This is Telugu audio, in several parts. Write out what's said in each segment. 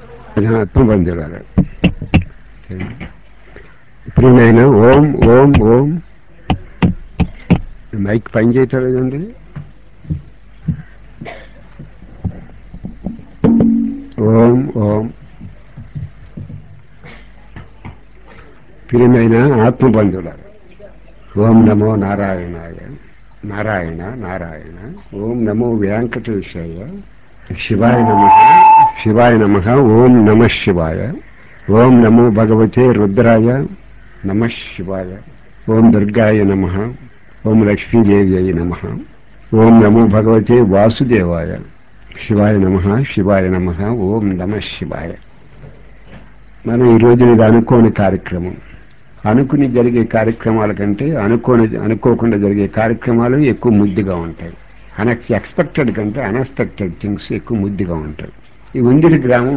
ఆత్మబంధువులారా ఇప్పుడు నేను ఓం ఓం ఓం మైక్ పని చేయటం లేదండి ఓం ఓం ప్రియమైన ఆత్మబంధువులారా ఓం నమో నారాయణాయ నారాయణ నారాయణ ఓం నమో వెంకటేశాయ శివాయ నమ శివాయ నమ ఓం నమ శివాయ ఓం నమో భగవతే రుద్రాయ నమ శివాయ ఓం దుర్గాయ నమ ఓం లక్ష్మీదేవ్యై నమ ఓం నమో భగవతే వాసుదేవాయ శివాయ నమ శివాయ నమ ఓం నమ శివాయ మనం ఈరోజు ఇది అనుకోని కార్యక్రమం అనుకుని జరిగే కార్యక్రమాల కంటే అనుకోని అనుకోకుండా జరిగే కార్యక్రమాలు ఎక్కువ ముద్దుగా ఉంటాయి అనెక్స్ ఎక్స్పెక్టెడ్ కంటే అన్ఎక్స్పెక్టెడ్ థింగ్స్ ఎక్కువ ముద్దుగా ఉంటాయి ఈ ఉందిరి గ్రామం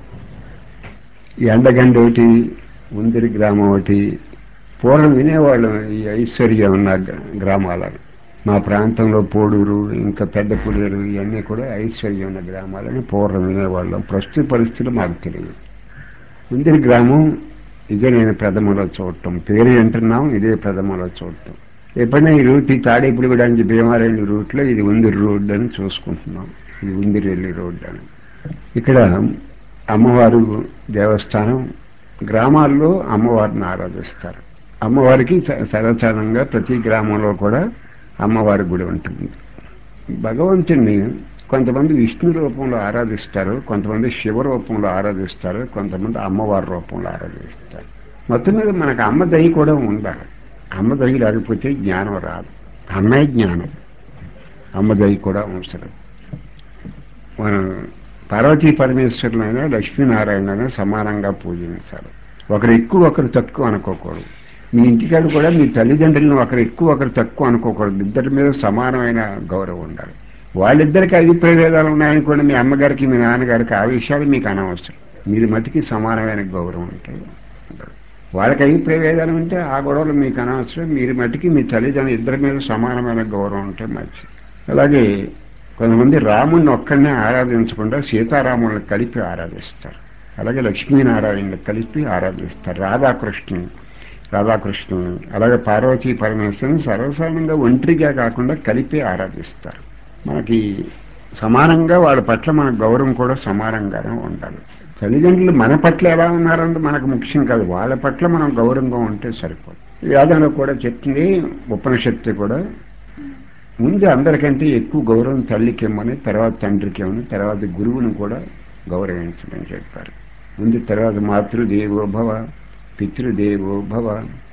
ఈ ఎండగండి ఒకటి ఉందిరి గ్రామం ఒకటి పూర్వం వినేవాళ్ళం ఈ ఐశ్వర్యం ఉన్న గ్రామాలను మా ప్రాంతంలో పోడూరు ఇంకా పెద్ద పులేరు ఇవన్నీ కూడా ఐశ్వర్యం ఉన్న గ్రామాలని పూర్వం వినేవాళ్ళం ప్రస్తుత పరిస్థితులు మాకు తెలియదు ఉందిరి గ్రామం ఇదే నేను ప్రథమలో చూడటం పేరు వింటున్నాం ఇదే ప్రథమలో చూడటం ఎప్పుడైనా ఈ రూట్ ఈ తాడేపుడిగూడానికి భీమారెల్లి రూట్లో ఇది ఉందిరి రోడ్ అని చూసుకుంటున్నాం ఇది ఉందిరెల్లి రోడ్ అని ఇక్కడ అమ్మవారు దేవస్థానం గ్రామాల్లో అమ్మవారిని ఆరాధిస్తారు అమ్మవారికి సర్వసాధారణంగా ప్రతి గ్రామంలో కూడా అమ్మవారి గుడి ఉంటుంది భగవంతుణ్ణి కొంతమంది విష్ణు రూపంలో ఆరాధిస్తారు కొంతమంది శివ రూపంలో ఆరాధిస్తారు కొంతమంది అమ్మవారి రూపంలో ఆరాధిస్తారు మొత్తం మీద మనకు అమ్మ దయ కూడా ఉండాలి అమ్మ దయ లేకపోతే జ్ఞానం రాదు అమ్మే జ్ఞానం అమ్మ దయ కూడా అవసరం మన పార్వతీ పరమేశ్వరులైనా లక్ష్మీనారాయణ సమానంగా పూజించాలి ఒకరు ఎక్కువ ఒకరు తక్కువ అనుకోకూడదు మీ ఇంటికాడ కూడా మీ తల్లిదండ్రులను ఒకరు ఎక్కువ ఒకరు తక్కువ అనుకోకూడదు ఇద్దరి మీద సమానమైన గౌరవం ఉండాలి వాళ్ళిద్దరికి అభిప్రాయ భేదాలు ఉన్నాయనుకోండి మీ అమ్మగారికి మీ నాన్నగారికి ఆ విషయాలు మీకు అనవసరం మీరు మటుకి సమానమైన గౌరవం ఉంటాయి వాళ్ళకి అభిప్రాయ భేదాలు ఉంటే ఆ గొడవలు మీకు అనవసరం మీరు మటుకి మీ తల్లిదండ్రులు ఇద్దరి మీద సమానమైన గౌరవం ఉంటే మంచిది అలాగే కొంతమంది రాముడిని ఒక్కడనే ఆరాధించకుండా సీతారాములను కలిపి ఆరాధిస్తారు అలాగే లక్ష్మీనారాయణని కలిపి ఆరాధిస్తారు రాధాకృష్ణుని రాధాకృష్ణుని అలాగే పార్వతీ పరమేశ్వరుని సర్వసాధారణంగా ఒంటరిగా కాకుండా కలిపి ఆరాధిస్తారు మనకి సమానంగా వాళ్ళ పట్ల మన గౌరవం కూడా సమానంగానే ఉండాలి తల్లిదండ్రులు మన పట్ల ఎలా ఉన్నారంటే మనకు ముఖ్యం కాదు వాళ్ళ పట్ల మనం గౌరవంగా ఉంటే సరిపోదు వేదంలో కూడా చెప్తుంది ఉపనిషత్తు కూడా ముందు అందరికంటే ఎక్కువ గౌరవం తల్లికి ఇమ్మని తర్వాత తండ్రికి ఇమ్మని తర్వాత గురువుని కూడా గౌరవించమని చెప్పారు ముందు తర్వాత మాతృదేవో భవ పితృదేవో భవ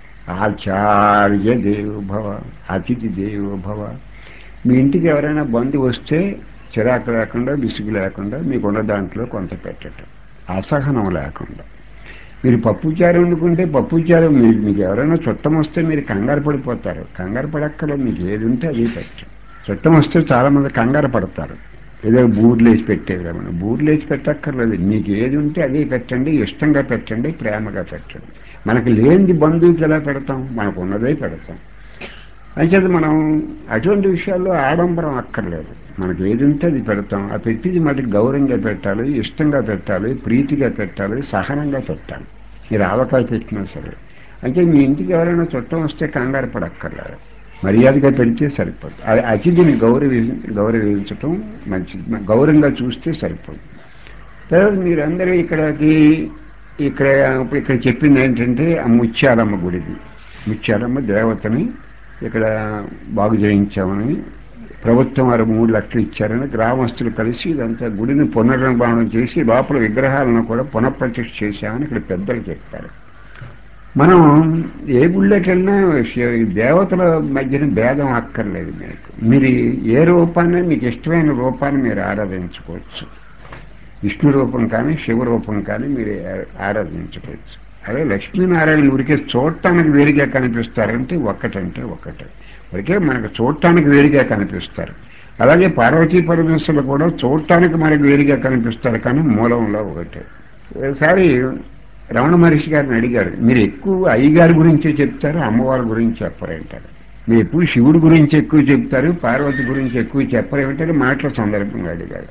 ఆచార్య దేవో భవ అతిథి దేవో భవ మీ ఇంటికి ఎవరైనా బంధు వస్తే చిరాకు లేకుండా విసుగు లేకుండా మీకున్న దాంట్లో కొంత పెట్టటం అసహనం లేకుండా మీరు పప్పుచారు వండుకుంటే పప్పుచారు మీరు మీకు ఎవరైనా చుట్టం వస్తే మీరు కంగారు పడిపోతారు కంగారు పడక్కలో మీకు ఏది ఉంటే అది పెట్టండి చుట్టం వస్తే చాలా మంది కంగారు పడతారు ఏదో బూర్లేసి పెట్టేది కదా బూర్లేసి పెట్టక్కర్లేదు మీకు ఏది ఉంటే అదే పెట్టండి ఇష్టంగా పెట్టండి ప్రేమగా పెట్టండి మనకి లేనిది బంధువుకి ఎలా పెడతాం మనకు ఉన్నదే పెడతాం అంచేది మనం అటువంటి విషయాల్లో ఆడంబరం అక్కర్లేదు మనకి ఏది ఉంటే అది పెడతాం ఆ పెట్టింది మటుకు గౌరవంగా పెట్టాలి ఇష్టంగా పెట్టాలి ప్రీతిగా పెట్టాలి సహనంగా పెట్టాలి మీరు ఆవకాయ పెట్టినా సరే అంటే మీ ఇంటికి ఎవరైనా చుట్టం వస్తే కంగారు పడక్కర్లేదు మర్యాదగా పెడితే సరిపోదు అతిథిని గౌరవి గౌరవించటం మంచిది గౌరవంగా చూస్తే సరిపోదు తర్వాత మీరందరూ ఇక్కడికి ఇక్కడ ఇక్కడ చెప్పింది ఏంటంటే ఆ ముత్యాలమ్మ గుడిది ముత్యాలమ్మ దేవతని ఇక్కడ బాగు చేయించామని ప్రభుత్వం వారు మూడు లక్షలు ఇచ్చారని గ్రామస్తులు కలిసి ఇదంతా గుడిని పునర్నిర్మాణం చేసి లోపల విగ్రహాలను కూడా పునఃప్రతిష్ఠ చేశామని ఇక్కడ పెద్దలు చెప్పారు మనం ఏ గుళ్ళకి వెళ్ళినా దేవతల మధ్యన భేదం అక్కర్లేదు మీకు మీరు ఏ రూపాన్ని మీకు ఇష్టమైన రూపాన్ని మీరు ఆరాధించుకోవచ్చు విష్ణు రూపం కానీ శివ రూపం కానీ మీరు ఆరాధించుకోవచ్చు అదే లక్ష్మీనారాయణ ఊరికే చూడటానికి వేరుగా కనిపిస్తారంటే ఒక్కటంటే ఒకటే ఊరికే మనకు చూడటానికి వేరుగా కనిపిస్తారు అలాగే పార్వతీ పరమేశ్వరులు కూడా చూడటానికి మనకు వేరుగా కనిపిస్తారు కానీ మూలంలో ఒకటే ఒకసారి రమణ మహర్షి గారిని అడిగారు మీరు ఎక్కువ అయ్యగారి గురించే చెప్తారు అమ్మవారి గురించి చెప్పరేంటారు మీరు ఎప్పుడు శివుడి గురించి ఎక్కువ చెప్తారు పార్వతి గురించి ఎక్కువ చెప్పరేంటారు మాటల సందర్భంగా అడిగారు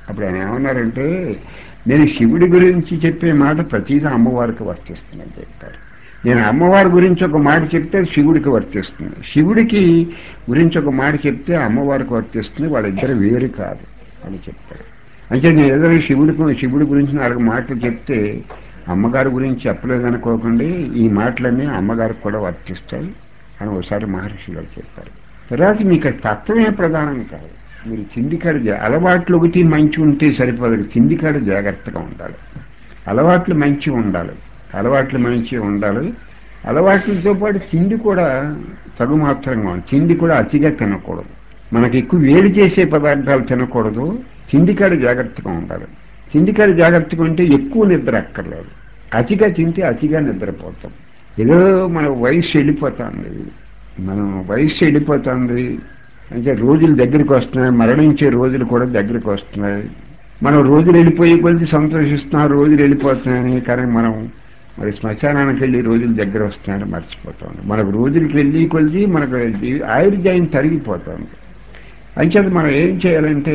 అప్పుడు ఆయన ఏమన్నారంటే నేను శివుడి గురించి చెప్పే మాట ప్రతిదీ అమ్మవారికి వర్తిస్తుందని చెప్పారు నేను అమ్మవారి గురించి ఒక మాట చెప్తే అది శివుడికి వర్తిస్తుంది శివుడికి గురించి ఒక మాట చెప్తే అమ్మవారికి వర్తిస్తుంది వాళ్ళిద్దరు వేరు కాదు అని చెప్పారు అంటే నేను ఏదైనా శివుడికి శివుడి గురించి నాలుగు మాటలు చెప్తే అమ్మగారి గురించి చెప్పలేదనుకోకండి ఈ మాటలన్నీ అమ్మగారికి కూడా వర్తిస్తాయి అని ఒకసారి మహర్షి గారు చెప్పారు తర్వాత మీకు తత్వమే ప్రధానం కాదు మీరు తిండికాడ జా- అలవాట్లు ఒకటి మంచి ఉంటే సరిపోదు తిండికాడ జాగ్రత్తగా ఉండాలి అలవాట్లు మంచి ఉండాలి అలవాట్లు మంచి ఉండాలి అలవాట్లతో పాటు తిండి కూడా తగు మాత్రంగా ఉంది తిండి కూడా అతిగా తినకూడదు మనకి ఎక్కువ వేడి చేసే పదార్థాలు తినకూడదు తిండికాడ జాగ్రత్తగా ఉండాలి తిండికాడ జాగ్రత్తగా ఉంటే ఎక్కువ నిద్ర అక్కర్లేదు అతిగా తింటే అతిగా నిద్రపోతాం ఏదో మన వయసు వెళ్ళిపోతుంది మనం వయసు వెళ్ళిపోతుంది అంటే రోజులు దగ్గరికి వస్తున్నాయి మరణించే రోజులు కూడా దగ్గరికి వస్తున్నాయి మనం రోజులు వెళ్ళిపోయే కొలిది సంతోషిస్తున్నాం రోజులు వెళ్ళిపోతున్నాయని కానీ మనం మరి శ్మశానానికి వెళ్ళి రోజులు దగ్గర వస్తున్నాయని మర్చిపోతాం మనకు రోజులకి వెళ్ళి కొలిది మనకు ఆయుర్దాయం తరిగిపోతుంది అంచేత మనం ఏం చేయాలంటే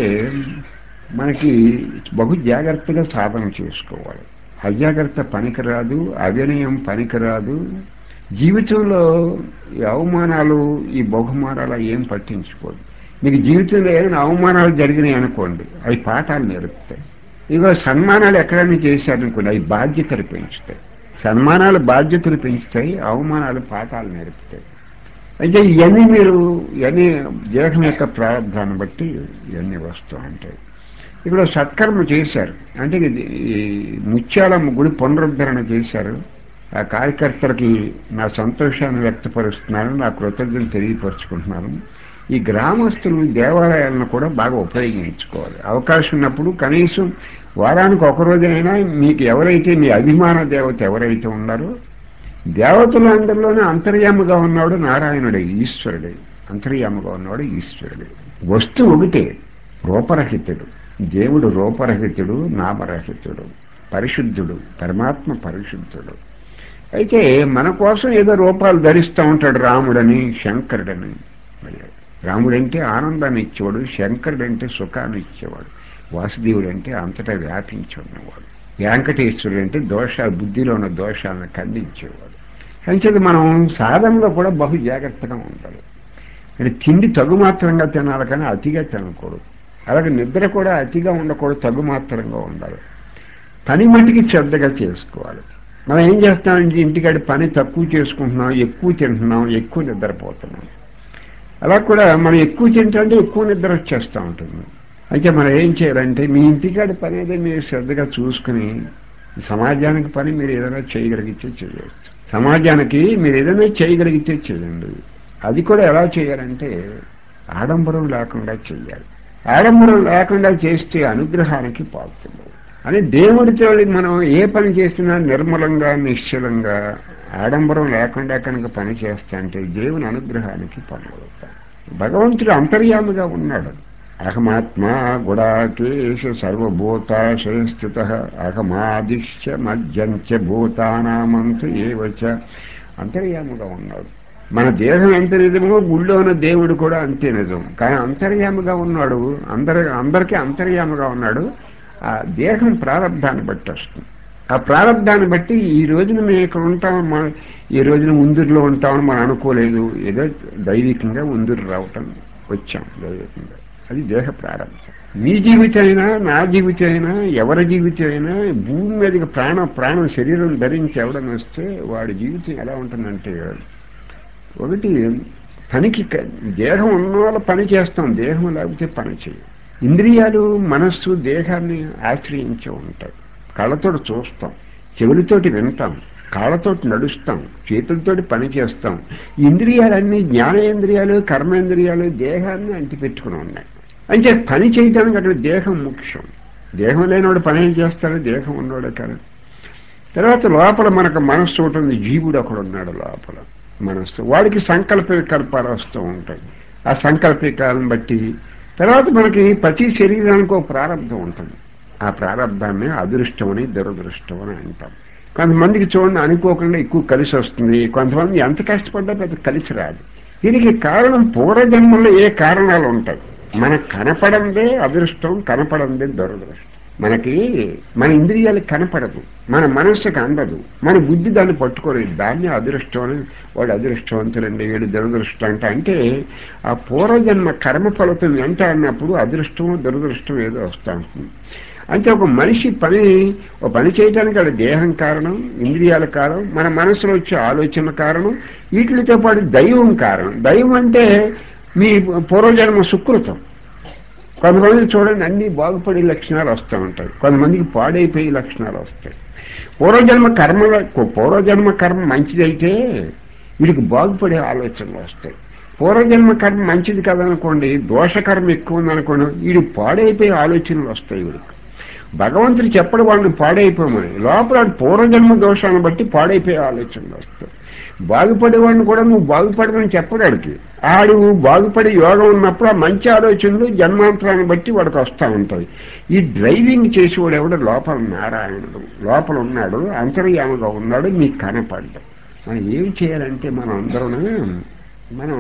మనకి బహు జాగ్రత్తగా సాధన చేసుకోవాలి అజాగ్రత్త పనికిరాదు అవినయం పనికిరాదు జీవితంలో ఈ అవమానాలు ఈ బహుమానాలు ఏం పట్టించుకోదు మీకు జీవితంలో ఏమైనా అవమానాలు జరిగినాయి అనుకోండి అవి పాఠాలు నేర్పుతాయి ఇగో సన్మానాలు ఎక్కడైనా చేశారనుకోండి అవి బాధ్యతలు పెంచుతాయి సన్మానాలు బాధ్యతలు పెంచుతాయి అవమానాలు పాఠాలు నేర్పుతాయి అయితే ఇవన్నీ మీరు ఇవన్నీ దేహం యొక్క ప్రారంభాన్ని బట్టి ఇవన్నీ వస్తూ ఉంటాయి ఇక్కడ సత్కర్మ చేశారు అంటే ఇది ఈ ముత్యాలమ్మ గుడి పునరుద్ధరణ చేశారు ఆ కార్యకర్తలకి నా సంతోషాన్ని వ్యక్తపరుస్తున్నాను నా కృతజ్ఞతలు తెలియపరుచుకుంటున్నాను ఈ గ్రామస్తులు దేవాలయాలను కూడా బాగా ఉపయోగించుకోవాలి అవకాశం ఉన్నప్పుడు కనీసం వారానికి ఒక రోజైనా మీకు ఎవరైతే మీ అభిమాన దేవత ఎవరైతే ఉన్నారో దేవతలందరిలోనే అంతర్యాముగా ఉన్నాడు నారాయణుడే ఈశ్వరుడే అంతర్యాముగా ఉన్నాడు ఈశ్వరుడే వస్తువు ఒకటే రూపరహితుడు దేవుడు రూపరహితుడు నామరహితుడు పరిశుద్ధుడు పరమాత్మ పరిశుద్ధుడు అయితే మన కోసం ఏదో రూపాలు ధరిస్తూ ఉంటాడు రాముడని శంకరుడని రాముడంటే ఆనందాన్ని ఇచ్చేవాడు శంకరుడంటే సుఖాన్ని ఇచ్చేవాడు వాసుదేవుడు అంటే అంతటా వ్యాపించి ఉన్నవాడు వెంకటేశ్వరుడు అంటే దోషాలు బుద్ధిలో ఉన్న దోషాలను ఖండించేవాడు అంచేది మనం సాధనలో కూడా బహు జాగ్రత్తగా ఉండాలి అంటే తిండి తగు మాత్రంగా తినాలి కానీ అతిగా తినకూడదు అలాగే నిద్ర కూడా అతిగా ఉండకూడదు తగు మాత్రంగా ఉండాలి పని మట్టికి శ్రద్ధగా చేసుకోవాలి మనం ఏం చేస్తామంటే ఇంటికాడి పని తక్కువ చేసుకుంటున్నాం ఎక్కువ తింటున్నాం ఎక్కువ నిద్రపోతున్నాం అలా కూడా మనం ఎక్కువ తింటే ఎక్కువ నిద్ర వచ్చేస్తూ ఉంటుంది అయితే మనం ఏం చేయాలంటే మీ ఇంటికాడి పని ఏదో మీరు శ్రద్ధగా చూసుకుని సమాజానికి పని మీరు ఏదైనా చేయగలిగితే చేయవచ్చు సమాజానికి మీరు ఏదైనా చేయగలిగితే చేయండి అది కూడా ఎలా చేయాలంటే ఆడంబరం లేకుండా చేయాలి ఆడంబరం లేకుండా చేస్తే అనుగ్రహానికి పాల్తుంది అని దేవుడితో మనం ఏ పని చేసినా నిర్మలంగా నిశ్చలంగా ఆడంబరం లేకుండా కనుక పని చేస్తా అంటే దేవుని అనుగ్రహానికి పనులుతాం భగవంతుడు అంతర్యామిగా ఉన్నాడు అహమాత్మా గుడాకేశ సర్వభూతాశయ స్థిత అహమాదిశ్య మధ్యంచ భూతానామంత ఏవచ అంతర్యాముగా ఉన్నాడు మన దేహం ఎంత నిజమో గుళ్ళో ఉన్న దేవుడు కూడా అంతే నిజం కానీ అంతర్యాముగా ఉన్నాడు అందరి అందరికీ అంతర్యాముగా ఉన్నాడు ఆ దేహం ప్రారంభాన్ని బట్టి వస్తుంది ఆ ప్రారంభాన్ని బట్టి ఈ రోజున మేము ఇక్కడ ఉంటాం మన ఈ రోజున ముందూరులో ఉంటామని మనం అనుకోలేదు ఏదో దైవికంగా ముందూరు రావటం వచ్చాం దైవికంగా అది దేహ ప్రారంభం మీ జీవితం అయినా నా జీవితం అయినా ఎవరి జీవితం అయినా భూమి మీదకి ప్రాణం ప్రాణం శరీరం ధరించి ఎవడని వస్తే వాడి జీవితం ఎలా ఉంటుందంటే ఒకటి పనికి క- దేహం ఉన్న వాళ్ళ పని చేస్తాం దేహం లేకపోతే పని చేయం ఇంద్రియాలు మనస్సు దేహాన్ని ఆశ్రయించి ఉంటాయి కళ్ళతోటి చూస్తాం చెవులతోటి వింటాం కాళ్ళతోటి నడుస్తాం చేతులతోటి పని చేస్తాం ఇంద్రియాలన్నీ జ్ఞానేంద్రియాలు కర్మేంద్రియాలు దేహాన్ని అంటిపెట్టుకుని ఉన్నాయి అంటే పని చేయడానికి అక్కడ దేహం ముఖ్యం దేహం లేనివాడు పని ఏం చేస్తాడు దేహం ఉన్నవాడే కానీ తర్వాత లోపల మనకు మనస్సు ఉంటుంది జీవుడు అక్కడ ఉన్నాడు లోపల మనస్సు వాడికి సంకల్ప వికల్పాలు వస్తూ ఉంటాయి ఆ సంకల్పికాలను బట్టి తర్వాత మనకి ప్రతి శరీరానికి ఒక ప్రారంభం ఉంటుంది ఆ ప్రారంభాన్ని అదృష్టమని దురదృష్టం అని అంటాం కొంతమందికి చూడండి అనుకోకుండా ఎక్కువ కలిసి వస్తుంది కొంతమంది ఎంత కష్టపడ్డా పెద్ద కలిసి రాదు దీనికి కారణం పూర్వజన్మలో ఏ కారణాలు ఉంటాయి మనకు కనపడందే అదృష్టం కనపడందే దురదృష్టం మనకి మన ఇంద్రియాలకు కనపడదు మన మనస్సుకు అందదు మన బుద్ధి దాన్ని పట్టుకోలేదు దాన్ని అదృష్టం అని వాడు అదృష్టవంతులండి వీడు దురదృష్టం అంటే అంటే ఆ పూర్వజన్మ కర్మ ఫలితం ఎంత అన్నప్పుడు అదృష్టం దురదృష్టం ఏదో వస్తూ ఉంటుంది అంటే ఒక మనిషి పని ఒక పని చేయడానికి అది దేహం కారణం ఇంద్రియాల కారణం మన మనసులో వచ్చే ఆలోచన కారణం వీటితో పాటు దైవం కారణం దైవం అంటే మీ పూర్వజన్మ సుకృతం కొంతమందికి చూడండి అన్ని బాగుపడే లక్షణాలు వస్తూ ఉంటాయి కొంతమందికి పాడైపోయే లక్షణాలు వస్తాయి పూర్వజన్మ కర్మ పూర్వజన్మ కర్మ మంచిదైతే వీడికి బాగుపడే ఆలోచనలు వస్తాయి పూర్వజన్మ కర్మ మంచిది కదనుకోండి దోషకర్మ ఎక్కువ ఉందనుకోండి వీడు పాడైపోయే ఆలోచనలు వస్తాయి వీడికి భగవంతుడు చెప్పడు వాళ్ళని పాడైపోమని లోపల పూర్వజన్మ దోషాన్ని బట్టి పాడైపోయే ఆలోచనలు వస్తాయి బాగుపడేవాడిని కూడా నువ్వు బాగుపడమని చెప్పడాడికి ఆడు బాగుపడే యోగం ఉన్నప్పుడు ఆ మంచి ఆలోచనలు జన్మాంతరాన్ని బట్టి వాడికి వస్తూ ఉంటాయి ఈ డ్రైవింగ్ చేసేవాడు ఎవడు లోపల నారాయణుడు లోపల ఉన్నాడు అంతర్యామగా ఉన్నాడు మీకు కనపడ్డాడు మనం ఏం చేయాలంటే మనం అందరం మనం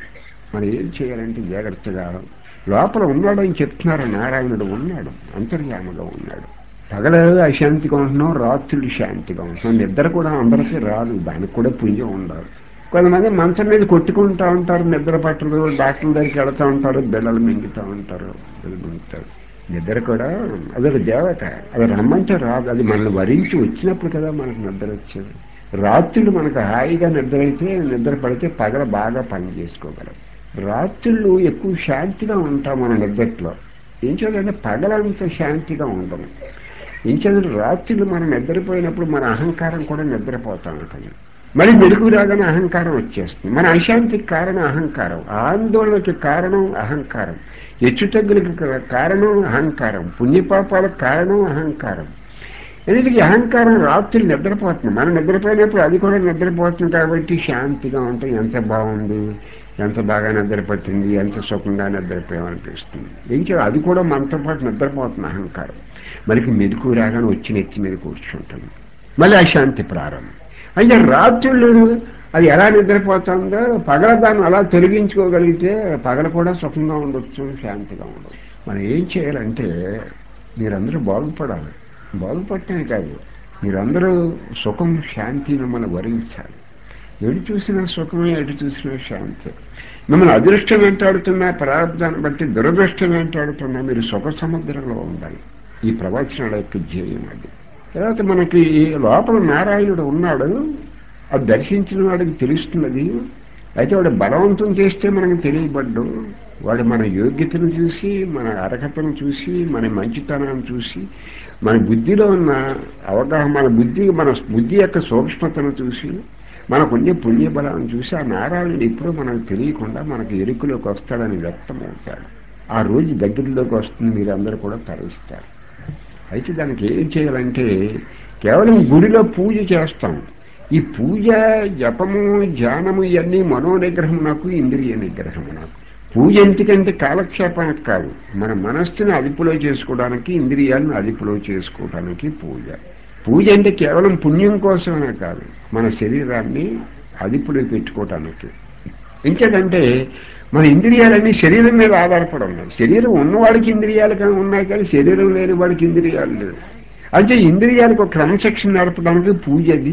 మనం ఏం చేయాలంటే జాగ్రత్తగా లోపల ఉన్నాడని చెప్తున్నారు నారాయణుడు ఉన్నాడు అంతర్యామగా ఉన్నాడు పగల అశాంతిగా ఉంటున్నాం రాత్రులు శాంతిగా ఉంటున్నాం నిద్ర కూడా అందరికీ రాదు దానికి కూడా పుణ్యం ఉండాలి కొంతమంది మంచం మీద కొట్టుకుంటా ఉంటారు నిద్ర పట్టదు డాక్టర్ల దగ్గరికి వెళ్తూ ఉంటారు బిళ్ళలు మింగుతూ ఉంటారు బిళ్ళలు మింగుతారు నిద్ర కూడా అదొక దేవత అది రమ్మంటే రాదు అది మనల్ని వరించి వచ్చినప్పుడు కదా మనకు నిద్ర వచ్చేది రాత్రులు మనకు హాయిగా నిద్ర అయితే నిద్ర పడితే పగల బాగా పని చేసుకోగలం రాత్రులు ఎక్కువ శాంతిగా ఉంటాం మన నిద్రలో ఏం చేయాలంటే పగలంత శాంతిగా ఉండము ఏం చేయాలంటే రాత్రులు మనం నిద్రపోయినప్పుడు మన అహంకారం కూడా నిద్రపోతా ఉంటుంది మరి మెరుగు రాగానే అహంకారం వచ్చేస్తుంది మన అశాంతికి కారణం అహంకారం ఆందోళనకి కారణం అహంకారం హెచ్చుతగ్గులకి కారణం అహంకారం పుణ్యపాపాలకు కారణం అహంకారం ఎందుకంటే అహంకారం రాత్రి నిద్రపోతుంది మనం నిద్రపోయినప్పుడు అది కూడా నిద్రపోతుంది కాబట్టి శాంతిగా ఉంటాం ఎంత బాగుంది ఎంత బాగా నిద్రపట్టింది ఎంత సుఖంగా నిద్రపోయామనిపిస్తుంది ఏం చేయాలి అది కూడా మనతో పాటు నిద్రపోతుంది అహంకారం మనకి మెరుకు రాగానే వచ్చి నెత్తి మీద కూర్చుంటుంది మళ్ళీ అశాంతి ప్రారంభం అయితే రాత్రులు అది ఎలా నిద్రపోతుందో పగల దాన్ని అలా తొలగించుకోగలిగితే పగల కూడా సుఖంగా ఉండొచ్చు శాంతిగా ఉండొచ్చు మనం ఏం చేయాలంటే మీరందరూ బాగుపడాలి బాగుపడటమే కాదు మీరందరూ సుఖం శాంతి మిమ్మల్ని వరించాలి ఎటు చూసినా సుఖమే ఎటు చూసినా శాంతి మిమ్మల్ని అదృష్టం వెంటాడుతున్నా ప్రారంభాన్ని బట్టి దురదృష్టం వెంటాడుతున్నా మీరు సుఖ సముద్రంలో ఉండాలి ఈ ప్రవచనాల యొక్క ధ్యేయం అది తర్వాత మనకి లోపల నారాయణుడు ఉన్నాడు అది దర్శించిన వాడికి తెలుస్తున్నది అయితే వాడు బలవంతం చేస్తే మనకు తెలియబడ్డు వాడు మన యోగ్యతను చూసి మన అర్హతను చూసి మన మంచితనాన్ని చూసి మన బుద్ధిలో ఉన్న అవగాహన మన బుద్ధి మన బుద్ధి యొక్క సూక్ష్మతను చూసి మనకుండే పుణ్యబలాన్ని చూసి ఆ నారాయణుడు ఎప్పుడూ మనకు తెలియకుండా మనకు ఎరుకులోకి వస్తాడని వ్యక్తమవుతాడు ఆ రోజు దగ్గరలోకి వస్తుంది మీరందరూ కూడా తరలిస్తారు అయితే దానికి ఏం చేయాలంటే కేవలం గుడిలో పూజ చేస్తాం ఈ పూజ జపము ధ్యానము ఇవన్నీ మనో నిగ్రహం నాకు ఇంద్రియ నిగ్రహం నాకు పూజ ఎందుకంటే కాలక్షేపానికి కాదు మన మనస్సుని అదుపులో చేసుకోవడానికి ఇంద్రియాలను అదుపులో చేసుకోవడానికి పూజ పూజ అంటే కేవలం పుణ్యం కోసమే కాదు మన శరీరాన్ని అదుపులో పెట్టుకోవటానికి ఇంకేదంటే మన ఇంద్రియాలన్నీ శరీరం మీద ఆధారపడి ఉన్నాయి శరీరం ఉన్నవాడికి ఇంద్రియాలు కానీ ఉన్నాయి కానీ శరీరం లేని వాడికి ఇంద్రియాలు లేవు అంటే ఇంద్రియాలకు ఒక క్రమశిక్షణ నడపడానికి పూజ అది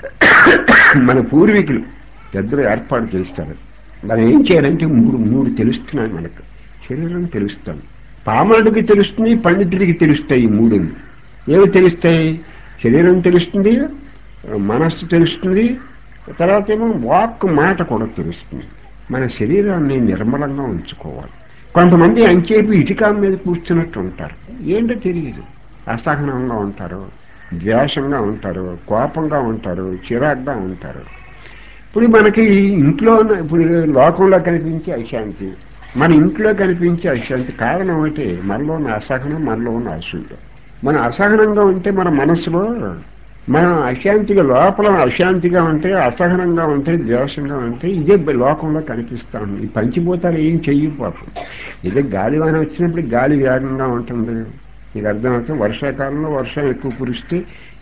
మన పూర్వీకులు పెద్దలు ఏర్పాటు చేస్తారు మనం ఏం చేయాలంటే మూడు మూడు తెలుస్తున్నాయి మనకు శరీరం తెలుస్తాం పామరుడికి తెలుస్తుంది పండితుడికి తెలుస్తాయి ఈ మూడు ఏవి తెలుస్తాయి శరీరం తెలుస్తుంది మనస్సు తెలుస్తుంది తర్వాత ఏమో వాక్ మాట కూడా తెలుస్తుంది మన శరీరాన్ని నిర్మలంగా ఉంచుకోవాలి కొంతమంది అంచేపు ఇటుక మీద కూర్చున్నట్టు ఉంటారు ఏంటో తెలియదు అసహనంగా ఉంటారు ద్వేషంగా ఉంటారు కోపంగా ఉంటారు చిరాగ్గా ఉంటారు ఇప్పుడు మనకి ఇంట్లో ఇప్పుడు లోకంలో కనిపించే అశాంతి మన ఇంట్లో కనిపించే అశాంతి కారణం ఏంటి మనలో ఉన్న అసహనం మనలో ఉన్న అసూయ మన అసహనంగా ఉంటే మన మనసులో మనం అశాంతిగా లోపల అశాంతిగా ఉంటే అసహనంగా ఉంటే ద్వేషంగా ఉంటే ఇదే లోకంలో కనిపిస్తాం ఈ పంచిపోతాలు ఏం చెయ్యిపోతాం ఇదే గాలివాన వచ్చినప్పుడు గాలి వేగంగా ఉంటుంది మీకు అర్థమవుతుంది వర్షాకాలంలో వర్షం ఎక్కువ కురిస్తే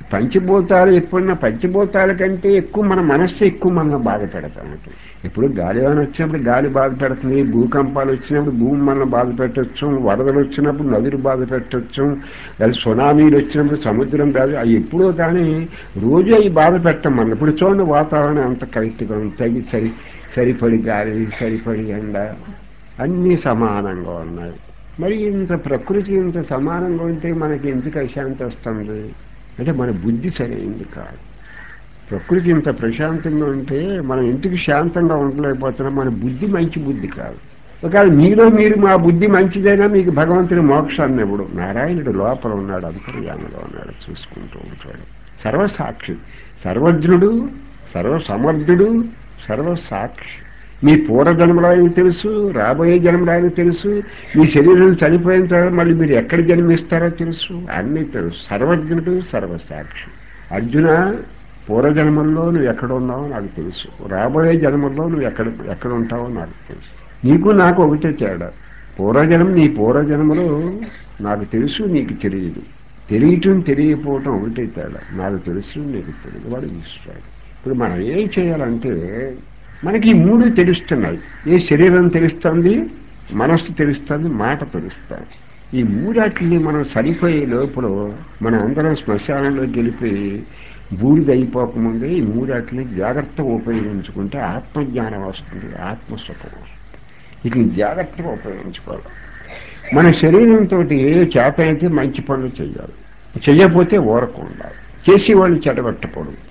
పంచభూతాలు ఎప్పుడున్నా పంచభూతాల కంటే ఎక్కువ మన మనస్సు ఎక్కువ మనం బాధ పెడతాం ఇప్పుడు గాలి వాన వచ్చినప్పుడు గాలి బాధ పెడుతుంది భూకంపాలు వచ్చినప్పుడు భూమి మనం బాధ పెట్టచ్చు వరదలు వచ్చినప్పుడు నదులు బాధ పెట్టచ్చు లేదా సునామీలు వచ్చినప్పుడు సముద్రం బాధ అవి ఎప్పుడో కానీ రోజు అవి బాధ పెట్టం మనం ఇప్పుడు చూడండి వాతావరణం అంత కరెక్ట్గా ఉంది తగి సరి సరిపడి గాలి సరిపడి ఎండ అన్నీ సమానంగా ఉన్నాయి మరి ఇంత ప్రకృతి ఇంత సమానంగా ఉంటే మనకి ఎందుకు అశాంతి వస్తుంది అంటే మన బుద్ధి సరైంది కాదు ప్రకృతి ఇంత ప్రశాంతంగా ఉంటే మనం ఎందుకు శాంతంగా ఉండలేకపోతున్నాం మన బుద్ధి మంచి బుద్ధి కాదు ఒకవేళ మీలో మీరు మా బుద్ధి మంచిదైనా మీకు భగవంతుని మోక్షాన్ని ఇవ్వడు నారాయణుడు లోపల ఉన్నాడు అంతర్యామలో ఉన్నాడు చూసుకుంటూ ఉంటాడు సర్వసాక్షి సర్వజ్ఞుడు సర్వసమర్థుడు సర్వసాక్షి మీ పూర్వజన్మలో ఆయనకు తెలుసు రాబోయే జన్మలో ఆయనకు తెలుసు మీ శరీరం చనిపోయిన తర్వాత మళ్ళీ మీరు ఎక్కడ జన్మిస్తారో తెలుసు అన్నీ తెలుసు సర్వజ్ఞుడు సర్వసాక్షి అర్జున పూర్వజన్మల్లో నువ్వు ఎక్కడ ఉన్నావో నాకు తెలుసు రాబోయే జన్మల్లో నువ్వు ఎక్కడ ఎక్కడ ఉంటావో నాకు తెలుసు నీకు నాకు ఒకటే తేడా పూర్వజన్మ నీ పూర్వజన్మలో నాకు తెలుసు నీకు తెలియదు తెలియటం తెలియకపోవటం ఒకటే తేడా నాకు తెలుసు నీకు తెలియదు వాడు ఇస్తాడు ఇప్పుడు మనం ఏం చేయాలంటే మనకి ఈ మూడు తెలుస్తున్నాయి ఏ శరీరం తెలుస్తుంది మనస్సు తెలుస్తుంది మాట తెలుస్తుంది ఈ మూడాటిని మనం సరిపోయే లోపల మనం అందరం శ్మశానంలోకి వెళ్ళిపోయి బూడిద అయిపోకముందే ఈ మూడాటిని జాగ్రత్తగా ఉపయోగించుకుంటే ఆత్మజ్ఞానం వస్తుంది ఆత్మసుఖం వస్తుంది వీటిని జాగ్రత్తగా ఉపయోగించుకోవాలి మన శరీరంతో ఏ చేత అయితే మంచి పనులు చేయాలి చెయ్యకపోతే ఊరకు ఉండాలి చేసేవాళ్ళు చెడగొట్టకూడదు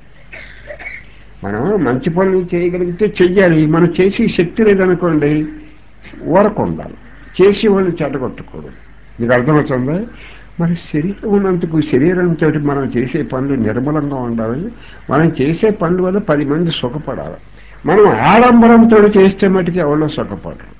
మనం మంచి పనులు చేయగలిగితే చెయ్యాలి మనం చేసే శక్తి లేదనుకోండి ఊరకు ఉండాలి చేసేవాళ్ళు చెడగొట్టకూడదు మీకు అర్థమవుతుందా మన శరీరం ఉన్నందుకు శరీరంతో మనం చేసే పనులు నిర్మలంగా ఉండాలి మనం చేసే పనుల వల్ల పది మంది సుఖపడాలి మనం ఆడంబరంతో చేస్తే మటుకు ఎవరో సుఖపడరు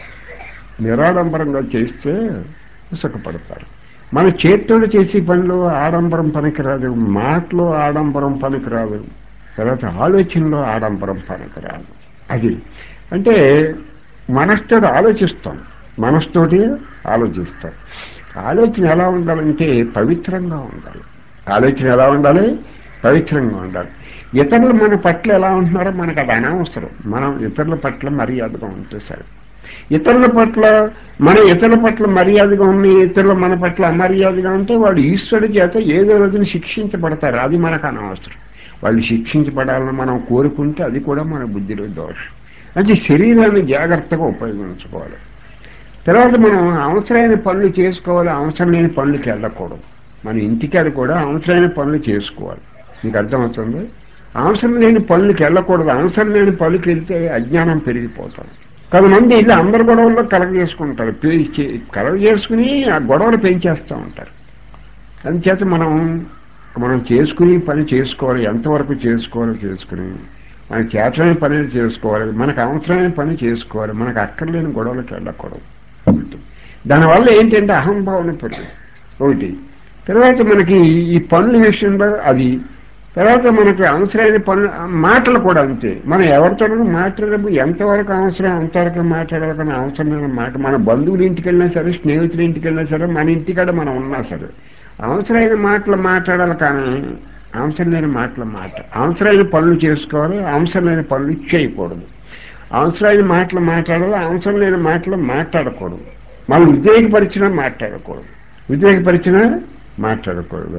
నిరాడంబరంగా చేస్తే సుఖపడతారు మన చేతితో చేసే పనిలో ఆడంబరం పనికిరాదు మాటలో ఆడంబరం పనికిరాదు తర్వాత ఆలోచనలో ఆడంబరం పనికిరాదు అది అంటే మనసుతో ఆలోచిస్తాం మనసుతోటి ఆలోచిస్తాం ఆలోచన ఎలా ఉండాలంటే పవిత్రంగా ఉండాలి ఆలోచన ఎలా ఉండాలి పవిత్రంగా ఉండాలి ఇతరులు మన పట్ల ఎలా ఉంటున్నారో మనకు అది అనవసరం మనం ఇతరుల పట్ల మర్యాదగా ఉంటే సరే ఇతరుల పట్ల మన ఇతరుల పట్ల మర్యాదగా ఉన్న ఇతరులు మన పట్ల అమర్యాదగా ఉంటే వాళ్ళు ఈశ్వరుడి చేత ఏదో రోజున శిక్షించబడతారు అది మనకు అనవసరం వాళ్ళు శిక్షించబడాలని మనం కోరుకుంటే అది కూడా మన బుద్ధిలో దోషం అంటే శరీరాన్ని జాగ్రత్తగా ఉపయోగించుకోవాలి తర్వాత మనం అవసరమైన పనులు చేసుకోవాలి అవసరం లేని పనులకి వెళ్ళకూడదు మన ఇంటికాడ కూడా అవసరమైన పనులు చేసుకోవాలి మీకు అర్థమవుతుంది అవసరం లేని పనులకి వెళ్ళకూడదు అవసరం లేని పనులకి వెళ్తే అజ్ఞానం పెరిగిపోతాం కొంతమంది ఇల్లు అందరి గొడవల్లో కలగ చేసుకుంటారు కలగ చేసుకుని ఆ గొడవలు పెంచేస్తూ ఉంటారు అందుచేత మనం మనం చేసుకుని పని చేసుకోవాలి ఎంతవరకు చేసుకోవాలో చేసుకుని మనకి చేతమైన పని చేసుకోవాలి మనకు అవసరమైన పని చేసుకోవాలి మనకు అక్కర్లేని గొడవలకు వెళ్ళకూడదు దానివల్ల ఏంటంటే అహంభావన పెరుగు ఒకటి తర్వాత మనకి ఈ పనుల విషయంలో అది తర్వాత మనకి అవసరమైన పనులు మాటలు కూడా అంతే మనం ఎవరితో మాట్లాడేటప్పుడు ఎంతవరకు అవసరం అంతవరకు మాట్లాడాలి కానీ అవసరమైన మాట మన బంధువుల ఇంటికి వెళ్ళినా సరే స్నేహితుల ఇంటికి వెళ్ళినా సరే మన ఇంటికాడ మనం ఉన్నా సరే అవసరమైన మాటలు మాట్లాడాలి కానీ అవసరం లేని మాటలు మాట అవసరమైన పనులు చేసుకోవాలి అవసరం లేని పనులు చేయకూడదు అవసరమైన మాటలు మాట్లాడాలి అవసరం లేని మాటలు మాట్లాడకూడదు మనం ఉద్రేకపరిచినా మాట్లాడకూడదు ఉద్రేకపరిచినా మాట్లాడకూడదు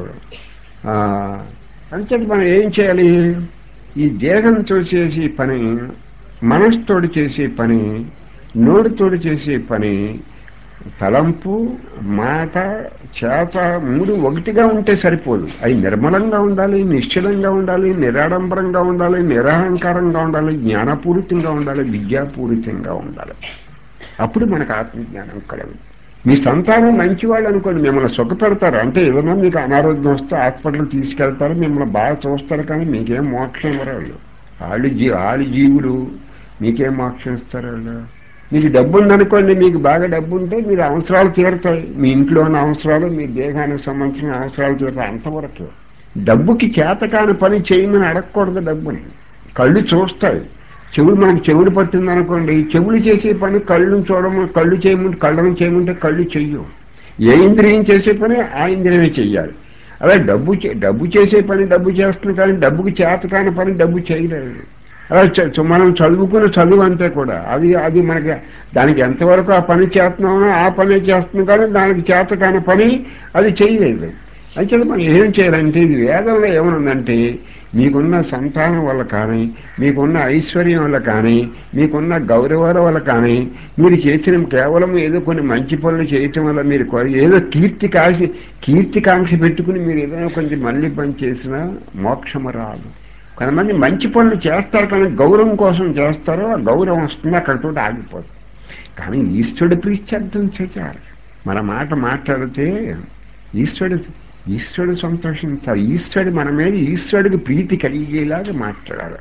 అంతటి మనం ఏం చేయాలి ఈ దేహంతో చేసే పని మనసుతోటి చేసే పని నోటితోటి చేసే పని తలంపు మాట చేత మూడు ఒకటిగా ఉంటే సరిపోదు అవి నిర్మలంగా ఉండాలి నిశ్చలంగా ఉండాలి నిరాడంబరంగా ఉండాలి నిరహంకారంగా ఉండాలి జ్ఞానపూరితంగా ఉండాలి విద్యాపూరితంగా ఉండాలి అప్పుడు మనకు ఆత్మజ్ఞానం కలదు మీ సంతానం మంచివాళ్ళు అనుకోండి మిమ్మల్ని సుఖపెడతారు అంటే ఏదైనా మీకు అనారోగ్యం వస్తే హాస్పిటల్ తీసుకెళ్తారు మిమ్మల్ని బాగా చూస్తారు కానీ మీకేం మోక్షం ఇవ్వరు వాళ్ళు వాళ్ళు జీ వాళ్ళు జీవులు మీకేం మోక్షం ఇస్తారు వాళ్ళు మీకు డబ్బు ఉందనుకోండి మీకు బాగా డబ్బు ఉంటే మీరు అవసరాలు తీరుతాయి మీ ఇంట్లో ఉన్న అవసరాలు మీ దేహానికి సంబంధించిన అవసరాలు తీరుతాయి అంతవరకు డబ్బుకి చేతకాని పని చేయమని అడగకూడదు డబ్బుని కళ్ళు చూస్తాయి చెవుడు మనకు చెవుడు పట్టింది అనుకోండి చెవులు చేసే పని కళ్ళను చూడము కళ్ళు చేయమంటే కళ్ళను చేయమంటే కళ్ళు చెయ్యు ఏ ఇంద్రియం చేసే పని ఆ ఇంద్రియమే చెయ్యాలి అలా డబ్బు చే- డబ్బు చేసే పని డబ్బు చేస్తుంది కానీ డబ్బుకి చేత కాని పని డబ్బు చేయలేదు అలా చ- చ- మనం చదువుకున్న చదువు అంతే కూడా అది అది మనకి దానికి ఎంతవరకు ఆ పని చేస్తున్నామో ఆ పని చేస్తుంది కానీ దానికి చేత కాని పని అది చేయలేదు అయితే మనం ఏం చేయాలంటే ఇది వేదంలో ఏమనుందంటే మీకున్న సంతానం వల్ల కానీ మీకున్న ఐశ్వర్యం వల్ల కానీ మీకున్న గౌరవాల వల్ల కానీ మీరు చేసిన కేవలం ఏదో కొన్ని మంచి పనులు చేయటం వల్ల మీరు కొ- ఏదో కీర్తి కాశి కీర్తికాంక్ష పెట్టుకుని మీరు ఏదైనా కొంచెం మళ్ళీ పని చేసినా మోక్షము రాదు కొంతమంది మంచి పనులు చేస్తారు కానీ గౌరవం కోసం చేస్తారో ఆ గౌరవం వస్తుంది అక్కడితో ఆగిపోతుంది కానీ ఈశ్వరుడు ప్రీత్యర్థం చేయాలి మన మాట మాట్లాడితే ఈశ్వరుడు ఈశ్వరుడు సంతోషించాలి ఈశ్వరుడు మన మీద ఈశ్వరుడికి ప్రీతి కలిగేలాగా మాట్లాడాలి